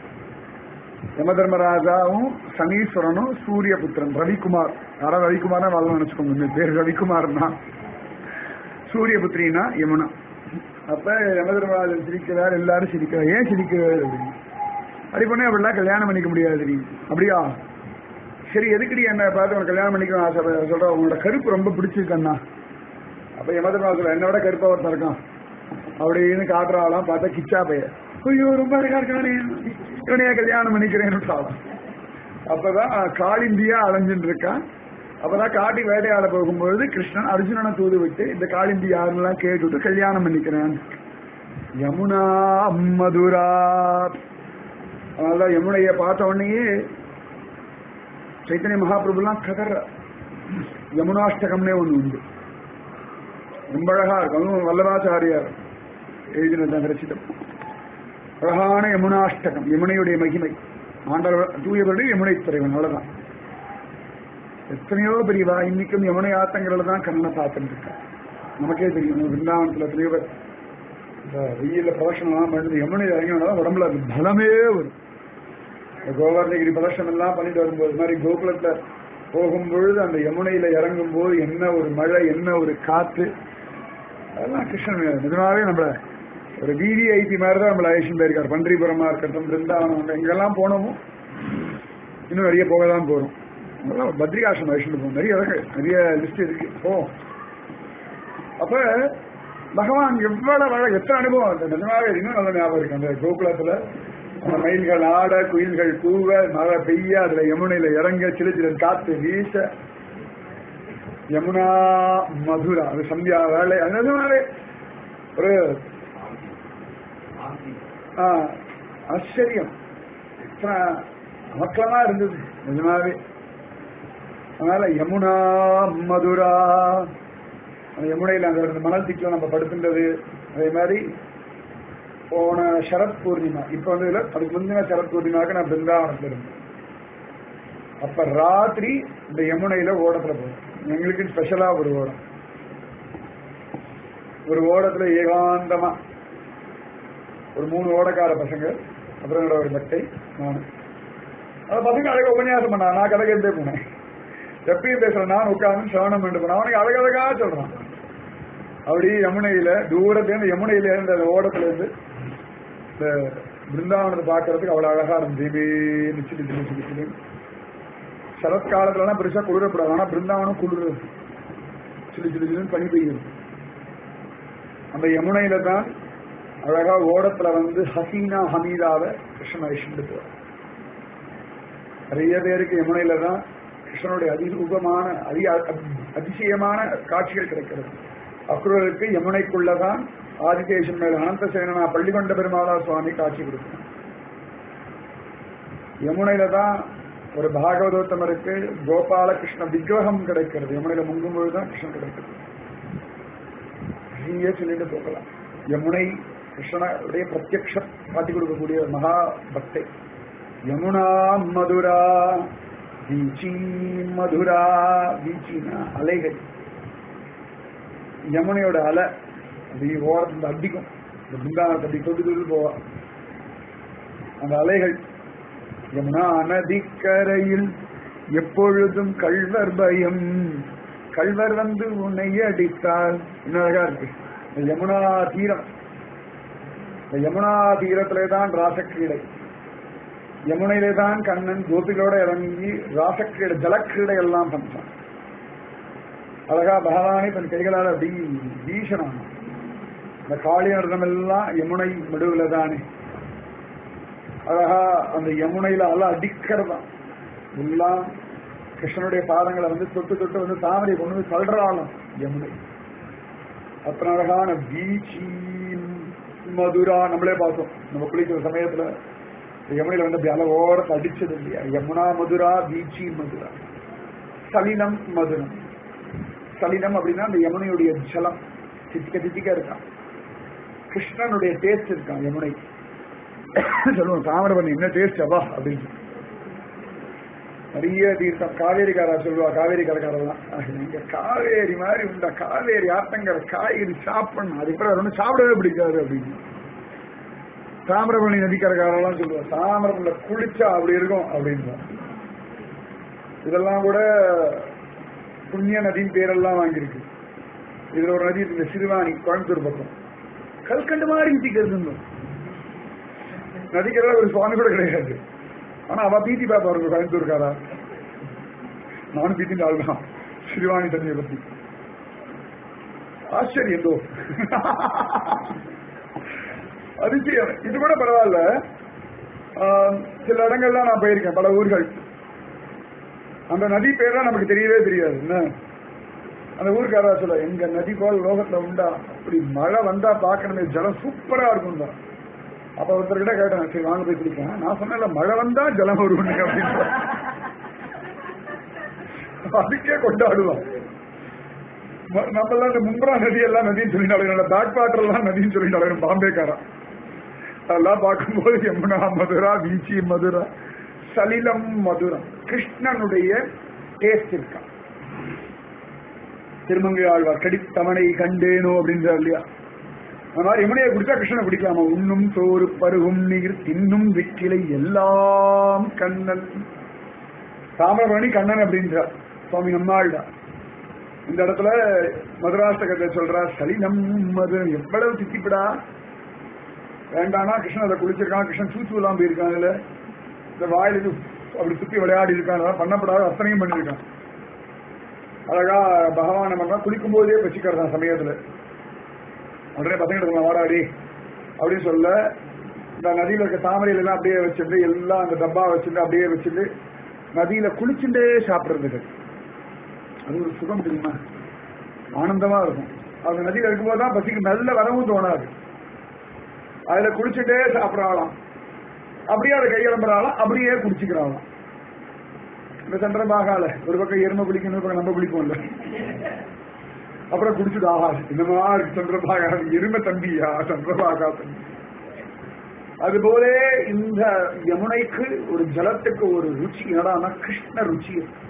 Speaker 1: யமதர்மராஜாவும் சனீஸ்வரனும் சூரிய புத்திரன் ரவிக்குமார் யாரா ரவிக்குமார் வாழ் நினைச்சுக்கோங்க இந்த பேர் ரவிக்குமார்னா சூரிய புத்திரினா யமுனா அப்ப யமதர்மராஜன் சிரிக்கிறார் எல்லாரும் சிரிக்கிறார் ஏன் சிரிக்கிறார் அப்படின்னு அப்படி பண்ணி அப்படிலாம் கல்யாணம் பண்ணிக்க முடியாது நீ அப்படியா சரி எதுக்குடி என்ன பார்த்து உனக்கு கல்யாணம் பண்ணிக்கணும் ஆசை சொல்ற உங்களோட கருப்பு ரொம்ப பிடிச்சிருக்கண்ணா அப்ப யமதர்மராஜன் என்னை விட கருப்பா ஒருத்தன் இருக்கான் அப்படின்னு காட்டுறாளாம் பார்த்தா கிச்சா பையன் ஐயோ ரொம்ப அழகா இருக்கானே இவனைய கல்யாணம் பண்ணிக்கிறேன்னு அப்பதான் காளிந்தியா அலைஞ்சுட்டு இருக்கான் அப்பதான் காட்டி வேட்டையாட போகும்பொழுது கிருஷ்ணன் அர்ஜுனனை தூது விட்டு இந்த காளிந்தி யாருன்னெல்லாம் கேட்டுட்டு கல்யாணம் பண்ணிக்கிறேன் யமுனா மதுரா அதனால யமுனைய பார்த்த உடனேயே சைத்தன்ய மகாபிரபுலாம் கதற யமுனாஷ்டகம்னே ஒண்ணு உண்டு ரொம்ப அழகா இருக்கும் அதுவும் வல்லபாச்சாரியார் எழுதினதான் ரசிதம் அழகான யமுனாஷ்டகம் யமுனையுடைய மகிமை ஆண்டவர் தூயவருடைய யமுனை துறைவன் அவ்வளவுதான் எத்தனையோ பெரியவா இன்னைக்கும் யமுனை ஆத்தங்கள்ல தான் கண்ணனை பார்த்துட்டு இருக்கா நமக்கே தெரியும் பிருந்தாவனத்துல எத்தனையோ பேர் இந்த வெயில பிரதர்ஷனம் பண்ணி யமுனை இறங்கினா உடம்புல அந்த பலமே வரும் இந்த கோவர்ணகிரி பிரதர்ஷனம் எல்லாம் பண்ணிட்டு வரும்போது இது மாதிரி கோகுலத்துல போகும் பொழுது அந்த யமுனையில இறங்கும் போது என்ன ஒரு மழை என்ன ஒரு காத்து அதெல்லாம் கிருஷ்ணன் நிஜமாவே நம்மள ஒரு விவிஐபி மாதிரி தான் நம்மள ஐஷன் போயிருக்காரு பன்றிபுரமா இருக்கட்டும் பிருந்தாவனம் எங்கெல்லாம் போனோமோ இன்னும் நிறைய போக தான் போறோம் அதெல்லாம் பத்ரிகாசம் ஐஷன் போகும் நிறைய இருக்கு நிறைய லிஸ்ட் இருக்கு போ அப்ப பகவான் எவ்வளவு அழகா எத்தனை அனுபவம் அந்த நிஜமாவே இன்னும் நல்ல ஞாபகம் இருக்கு அந்த கோகுலத்துல அந்த மயில்கள் ஆட குயில்கள் கூவ மழை பெய்ய அதுல யமுனையில இறங்க சில சில காத்து வீச யமுனா மதுரா அது சந்தியா வேலை அது நிஜமாவே ஒரு ஆ, ஆச்சரியம் எத்தனை அமக்கலமா இருந்தது நிஜமாவே அதனால யமுனா மதுரா அந்த யமுனையில் அந்த அந்த மணல் திக்கில் நம்ம படுத்துன்றது அதே மாதிரி போன சரத் பூர்ணிமா இப்ப வந்து இல்ல அதுக்கு முந்தின சரத் பூர்ணிமாவுக்கு நான் பிருந்தாவனத்துல இருந்தேன் அப்ப ராத்திரி இந்த யமுனையில ஓடத்துல போகும் எங்களுக்கு ஸ்பெஷலா ஒரு ஓடம் ஒரு ஓடத்துல ஏகாந்தமா ஒரு மூணு ஓடக்கார பசங்க அப்புறம் என்னோட ஒரு பட்டை நான் அந்த பசங்க அழகா உபன்யாசம் பண்ணா நான் கதை கேட்டே போனேன் எப்பயும் பேசுறேன் நான் உட்கார்ந்து சிரவணம் பண்ணிட்டு போனேன் அவனுக்கு அழகழகா சொல்றான் அப்படி யமுனையில தூரத்துல இருந்து யமுனையில இருந்து அந்த ஓடத்துல இருந்து இந்த பிருந்தாவனத்தை பார்க்கறதுக்கு அவ்வளவு அழகா இருந்துச்சு நிச்சு நிச்சு நிச்சு நிச்சு சரத்காலத்துலலாம் பெருசா குளிரப்படாது ஆனா பிருந்தாவனம் குளிர் சிலு சிலு சிலுன்னு பனி பெய்யுது அந்த யமுனையில தான் அழகா ஓடத்துல வந்து ஹசீனா ஹமீதாவை கிருஷ்ணன் அழிச்சுட்டு போவார் நிறைய பேருக்கு யமுனையில தான் கிருஷ்ணனுடைய அதிரூபமான அதி அதிசயமான காட்சிகள் கிடைக்கிறது அக்ரூருக்கு யமுனைக்குள்ளதான் ஆதிகேசன் மேல அனந்த சேனனா பள்ளிகொண்ட பெருமாளா சுவாமி காட்சி கொடுக்கிறார் யமுனையில தான் ஒரு பாகவதோத்தமருக்கு கோபாலகிருஷ்ண விக்கிரகம் கிடைக்கிறது யமுனையில முங்கும் பொழுதுதான் கிருஷ்ணன் கிடைக்கிறது நிறைய சொல்லிட்டு போகலாம் யமுனை கிருஷ்ணனுடைய பிரத்யக்ஷ காட்டி கொடுக்கக்கூடிய மகா பக்தை யமுனா மதுரா வீச்சி மதுரா வீச்சினா அலைகள் யமுனையோட அலை அப்படி ஓரத்துல அடிக்கும் இந்த பிருந்தாவனத்தை அப்படி தொட்டு தொட்டு போவா அந்த அலைகள் யமுனா நதிக்கரையில் எப்பொழுதும் கள்வர் பயம் கள்வர் வந்து உன்னை அடித்தால் இன்னும் அழகா இருக்கு இந்த யமுனா தீரம் இந்த யமுனா தீரத்திலே தான் ராசக்கிரீடை யமுனையிலே தான் கண்ணன் கோபிகளோட இறங்கி ராசக்கிரீடை ஜலக்கிரீடை எல்லாம் பண்றான் அழகா பகவானை தன் கைகளால் அப்படி வீசணும் இந்த காளியர்தம் எல்லாம் யமுனை நடுவுல தானே அழகா அந்த யமுனையில அல அடிக்கிறதா எல்லாம் கிருஷ்ணனுடைய பாதங்களை வந்து தொட்டு தொட்டு வந்து தாமரை கொண்டு வந்து தள்ளுறாலும் யமுனை அத்தனை அழகான பீச்சி மதுரா நம்மளே பார்த்தோம் நம்ம குளிக்கிற சமயத்துல இந்த யமுனையில வந்து அப்படி அலை ஓரத்தை அடிச்சது இல்லையா யமுனா மதுரா பீச்சி மதுரா சலினம் மதுரம் சலினம் அப்படின்னா அந்த யமுனையுடைய ஜலம் தித்திக்க தித்திக்க இருக்கான் கிருஷ்ணனுடைய டேஸ்ட் இருக்கான் யமுனை சொல்லுவோம் தாமிரபரணி என்ன டேஸ்ட் அப்பா அப்படின்னு நிறைய தீர்த்தம் காவேரிக்காரா சொல்லுவா காவேரி கரக்காரெல்லாம் இங்க காவேரி மாதிரி உண்டா காவேரி ஆத்தங்கர காய்கறி சாப்பிடணும் அது இப்ப ஒன்றும் சாப்பிடவே பிடிக்காது அப்படின்னு தாமிரபரணி நதிக்கரக்காரெல்லாம் சொல்லுவா தாமிரபரணி குளிச்சா அப்படி இருக்கும் அப்படின்னு இதெல்லாம் கூட புண்ணிய நதியின் பேரெல்லாம் வாங்கியிருக்கு இதுல ஒரு நதி இருக்கு இந்த சிறுவாணி கோயம்புத்தூர் பக்கம் கல்கண்டு மாதிரி ஊத்திக்கிறது நதிக்கெல்லாம் ஒரு சுவாமி கூட கிடையாது ஆனா அவ பீத்தி பாப்பா இருக்கு கோயம்புத்தூர்காரா நானும் பீத்தின் ஆள் தான் சிறுவாணி தண்ணியை பத்தி ஆச்சரியம் தோ அதிசயம் இது கூட பரவாயில்ல ஆஹ், சில இடங்கள்லாம் நான் போயிருக்கேன் பல ஊர்கள் அந்த நதி பேர்லாம் நமக்கு தெரியவே தெரியாது என்ன அந்த ஊருக்காரா சொல்ல எங்க நதி போல் லோகத்துல உண்டா அப்படி மழை வந்தா பார்க்கணுமே ஜலம் சூப்பரா இருக்கும் தான் அப்ப ஒருத்தர்கிட்ட கேட்டேன் சரி வாங்க போய் குளிக்கலாம் நான் சொன்னேன்ல மழை வந்தா ஜலம் வருவீங்க அப்படின்னு அதுக்கே கொண்டாடுவோம் ம- நம்மெல்லாம் இந்த மும்பரா நதி எல்லாம் நதின்னு சொல்லி அலையணும் பேக் வாட்டர் எல்லாம் நதின்னு சொல்லி அலையணும் பாம்பேக்காரன் அதெல்லாம் பார்க்கும்போது யமுனா மதுரா வீச்சி மதுரா சலிலம் மதுரம் கிருஷ்ணனுடைய டேஸ்ட் இருக்கான் திருமங்கை ஆழ்வார் கடித்தவனை கண்டேனோ அப்படின்றார் இல்லையா அந்த மாதிரி யமுனையை குடிச்சா கிருஷ்ணனை குடிக்கலாமா உண்ணும் சோறு பருகும் நீர் தின்னும் விக்கிலை எல்லாம் கண்ணன் தாமிரபரணி கண்ணன் அப்படின்றார் சுவாமி நம்மாள்டா இந்த இடத்துல மதுராஷ்டகத்தை சொல்றா சலினம் மது எவ்வளவு தித்திப்படா வேண்டானா கிருஷ்ணன் அதை குளிச்சிருக்கான் கிருஷ்ணன் சூச்சு எல்லாம் போயிருக்கான் இதுல இந்த வாயில இது அப்படி சுத்தி விளையாடி இருக்கான் அதெல்லாம் பண்ணப்படாத அத்தனையும் பண்ணிருக்கான் அழகா பகவான் நம்ம குளிக்கும் போதே வச்சுக்கிறதான் சமயத்துல உடனே பசங்க எடுக்கலாம் வாடாடி அப்படின்னு சொல்ல இந்த நதியில இருக்க தாமரையில எல்லாம் அப்படியே வச்சுட்டு எல்லாம் அந்த டப்பா வச்சுட்டு அப்படியே வச்சுட்டு நதியில குளிச்சுட்டே சாப்பிடுறதுக்கு அது ஒரு சுகம் தெரியுமா ஆனந்தமா இருக்கும் அந்த நதியில இருக்கும்போது தான் பசிக்கு மெல்ல வரவும் தோணாது அதுல குளிச்சுட்டே சாப்பிடறாளாம் அப்படியே அதை கையெழும்புறாளாம் அப்படியே குடிச்சுக்கிறாளாம் இந்த சந்திரபாகால ஒரு பக்கம் எருமை குளிக்கும் இன்னொரு பக்கம் நம்ம குளிப்போம்ல அப்புறம் குடிச்சுட்டு ஆஹா என்னமா இருக்கு சந்திரபாகா எருமை தம்பியா சந்திரபாகா தம்பி அதுபோல இந்த யமுனைக்கு ஒரு ஜலத்துக்கு ஒரு ருச்சி என்னடானா கிருஷ்ண ருச்சி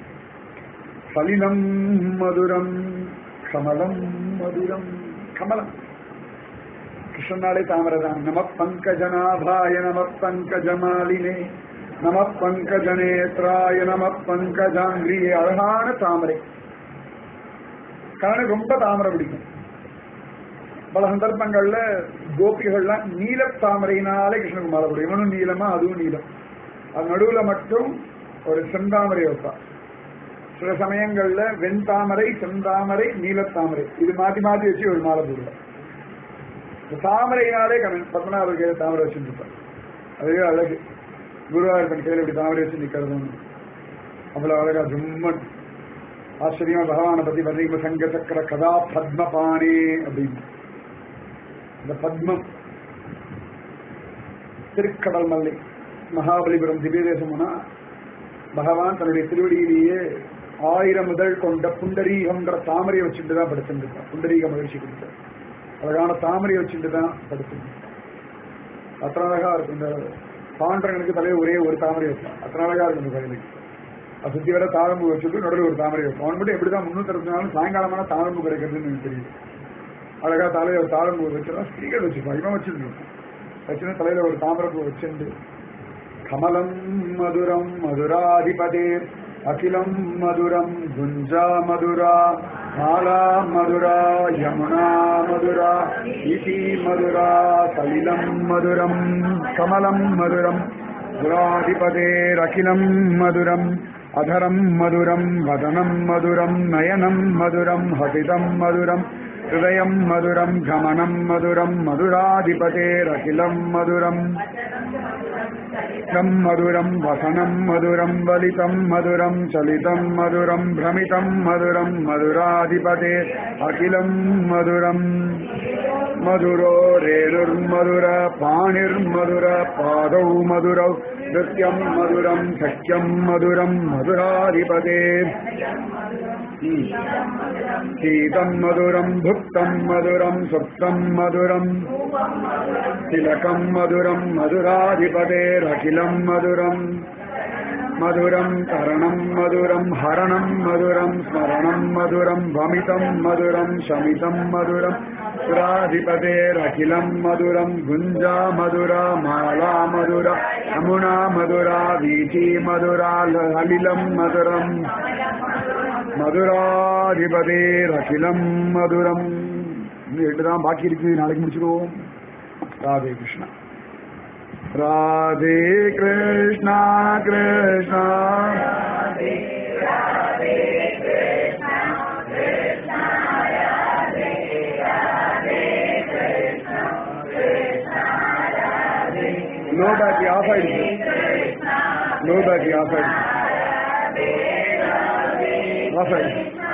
Speaker 1: சலிலம் மதுரம் கமலம் மதுரம் கமலம் கிருஷ்ணனாலே தாமரதான் நம பங்கஜநாபாய நம பங்கஜமாலினே நம பங்கஜநேத்ராய நம பங்கஜாங்கிரியே அழகான தாமரை கண்ணனுக்கு ரொம்ப தாமரை பிடிக்கும் பல சந்தர்ப்பங்கள்ல கோபிகள்லாம் நீல தாமரையினாலே கிருஷ்ணனுக்கு மாலை பிடிக்கும் இவனும் நீளமா அதுவும் நீளம் அது நடுவுல மட்டும் ஒரு செந்தாமரை வைப்பா சில சமயங்கள்ல வெண்தாமரை செந்தாமரை நீலத்தாமரை இது மாத்தி மாத்தி வச்சு ஒரு மாலை போடுவார் இந்த தாமரையினாலே கண்ணன் பத்மநாபர் கையில தாமரை வச்சுருப்பார் அதுவே அழகு குருவாயூர்பன் கையில இப்படி தாமரை வச்சு நிக்கிறது அவ்வளவு அழகா ஜும்மன் ஆச்சரியமா பகவானை பத்தி வர்றீங்க சங்க சக்கர கதா பத்மபாணி அப்படின்னு இந்த பத்மம் திருக்கடல் மல்லை மகாபலிபுரம் திவ்ய தேசம்னா பகவான் தன்னுடைய திருவடியிலேயே ஆயிரம் முதல் கொண்ட புண்டரீகம்ன்ற தாமரையை வச்சுட்டு தான் படுத்துருக்கான் புண்டரீக மகிழ்ச்சி கொடுத்த அழகான தாமரையை வச்சுட்டு தான் படுத்துருக்கான் அத்தனை அழகா இருக்கும் இந்த பாண்டவனுக்கு தலையை ஒரே ஒரு தாமரை வைப்பான் அத்தனை அழகா இருக்கும் இந்த கோயிலுக்கு அது சுத்தி வர தாழம்பு வச்சுட்டு நடுவில் ஒரு தாமரை வைப்பான் அவன் மட்டும் எப்படிதான் முன்னூத்தி அறுபத்தி நாலு சாயங்காலமான தாழம்பு கிடைக்கிறதுன்னு எனக்கு தெரியுது அழகா தலையில ஒரு தாழம்பு வச்சுதான் ஸ்பீக்கர் வச்சுப்பான் இவன் வச்சிருக்கான் வச்சுன்னு தலையில ஒரு தாமரை பூ வச்சுண்டு கமலம் மதுரம் மதுராதிபதே அகிலம் மதுரம் குஞ்சா மதுரா மாலா மதுரா யமுனா மதுரா இதி மதுரா சலிலம் மதுரம் கமலம் மதுரம் புராதிபதேரகிலம் மதுரம் அதரம் மதுரம் வதனம் மதுரம் நயனம் மதுரம் ஹசிதம் மதுரம் ஹிருதயம் மதுரம் கமனம் மதுரம் மதுராதிபதேரகிலம் மதுரம் ம் மதுரம் வசனம் மதுரம் வலிதம் மதுரம் சலிதம் மதுரம் பிரமிதம் மதுரம் மதுராதிபதே அகிலம் மதுரம் மதுரோ ரேணுர்மதுர பாணிர்மதுர பாதௌ மதுரௌ நிருத்யம் மதுரம் சக்கியம் மதுரம் மதுராதிபதே शीतं मधुरं भुक्तं मधुरं सुप्तं मधुरम् तिलकं मधुरं मधुराधिपतेरखिलं मधुरम् मधुरं तरणं मधुरं हरणं मधुरं स्मरणं मधुरं भमितं मधुरं शमितं मधुरं पुराधिपतेरखिलं मधुरं गुञ्जा मधुरा माला मधुरा यमुना मधुरा वीची मधुरा ललिलं मधुरम् மதுராதிபதேர் அகிலம் மதுரம் இன்னும் எட்டு தான் பாக்கி இருக்கு நாளைக்கு முடிச்சிருவோம் Radhe Krishna Radhe Krishna Krishna low battery off ஆயிடுச்சு லோ பேட்டரி ஆஃப் ஆயிடுச்சு ஆஃப் ஆயிடுச்சு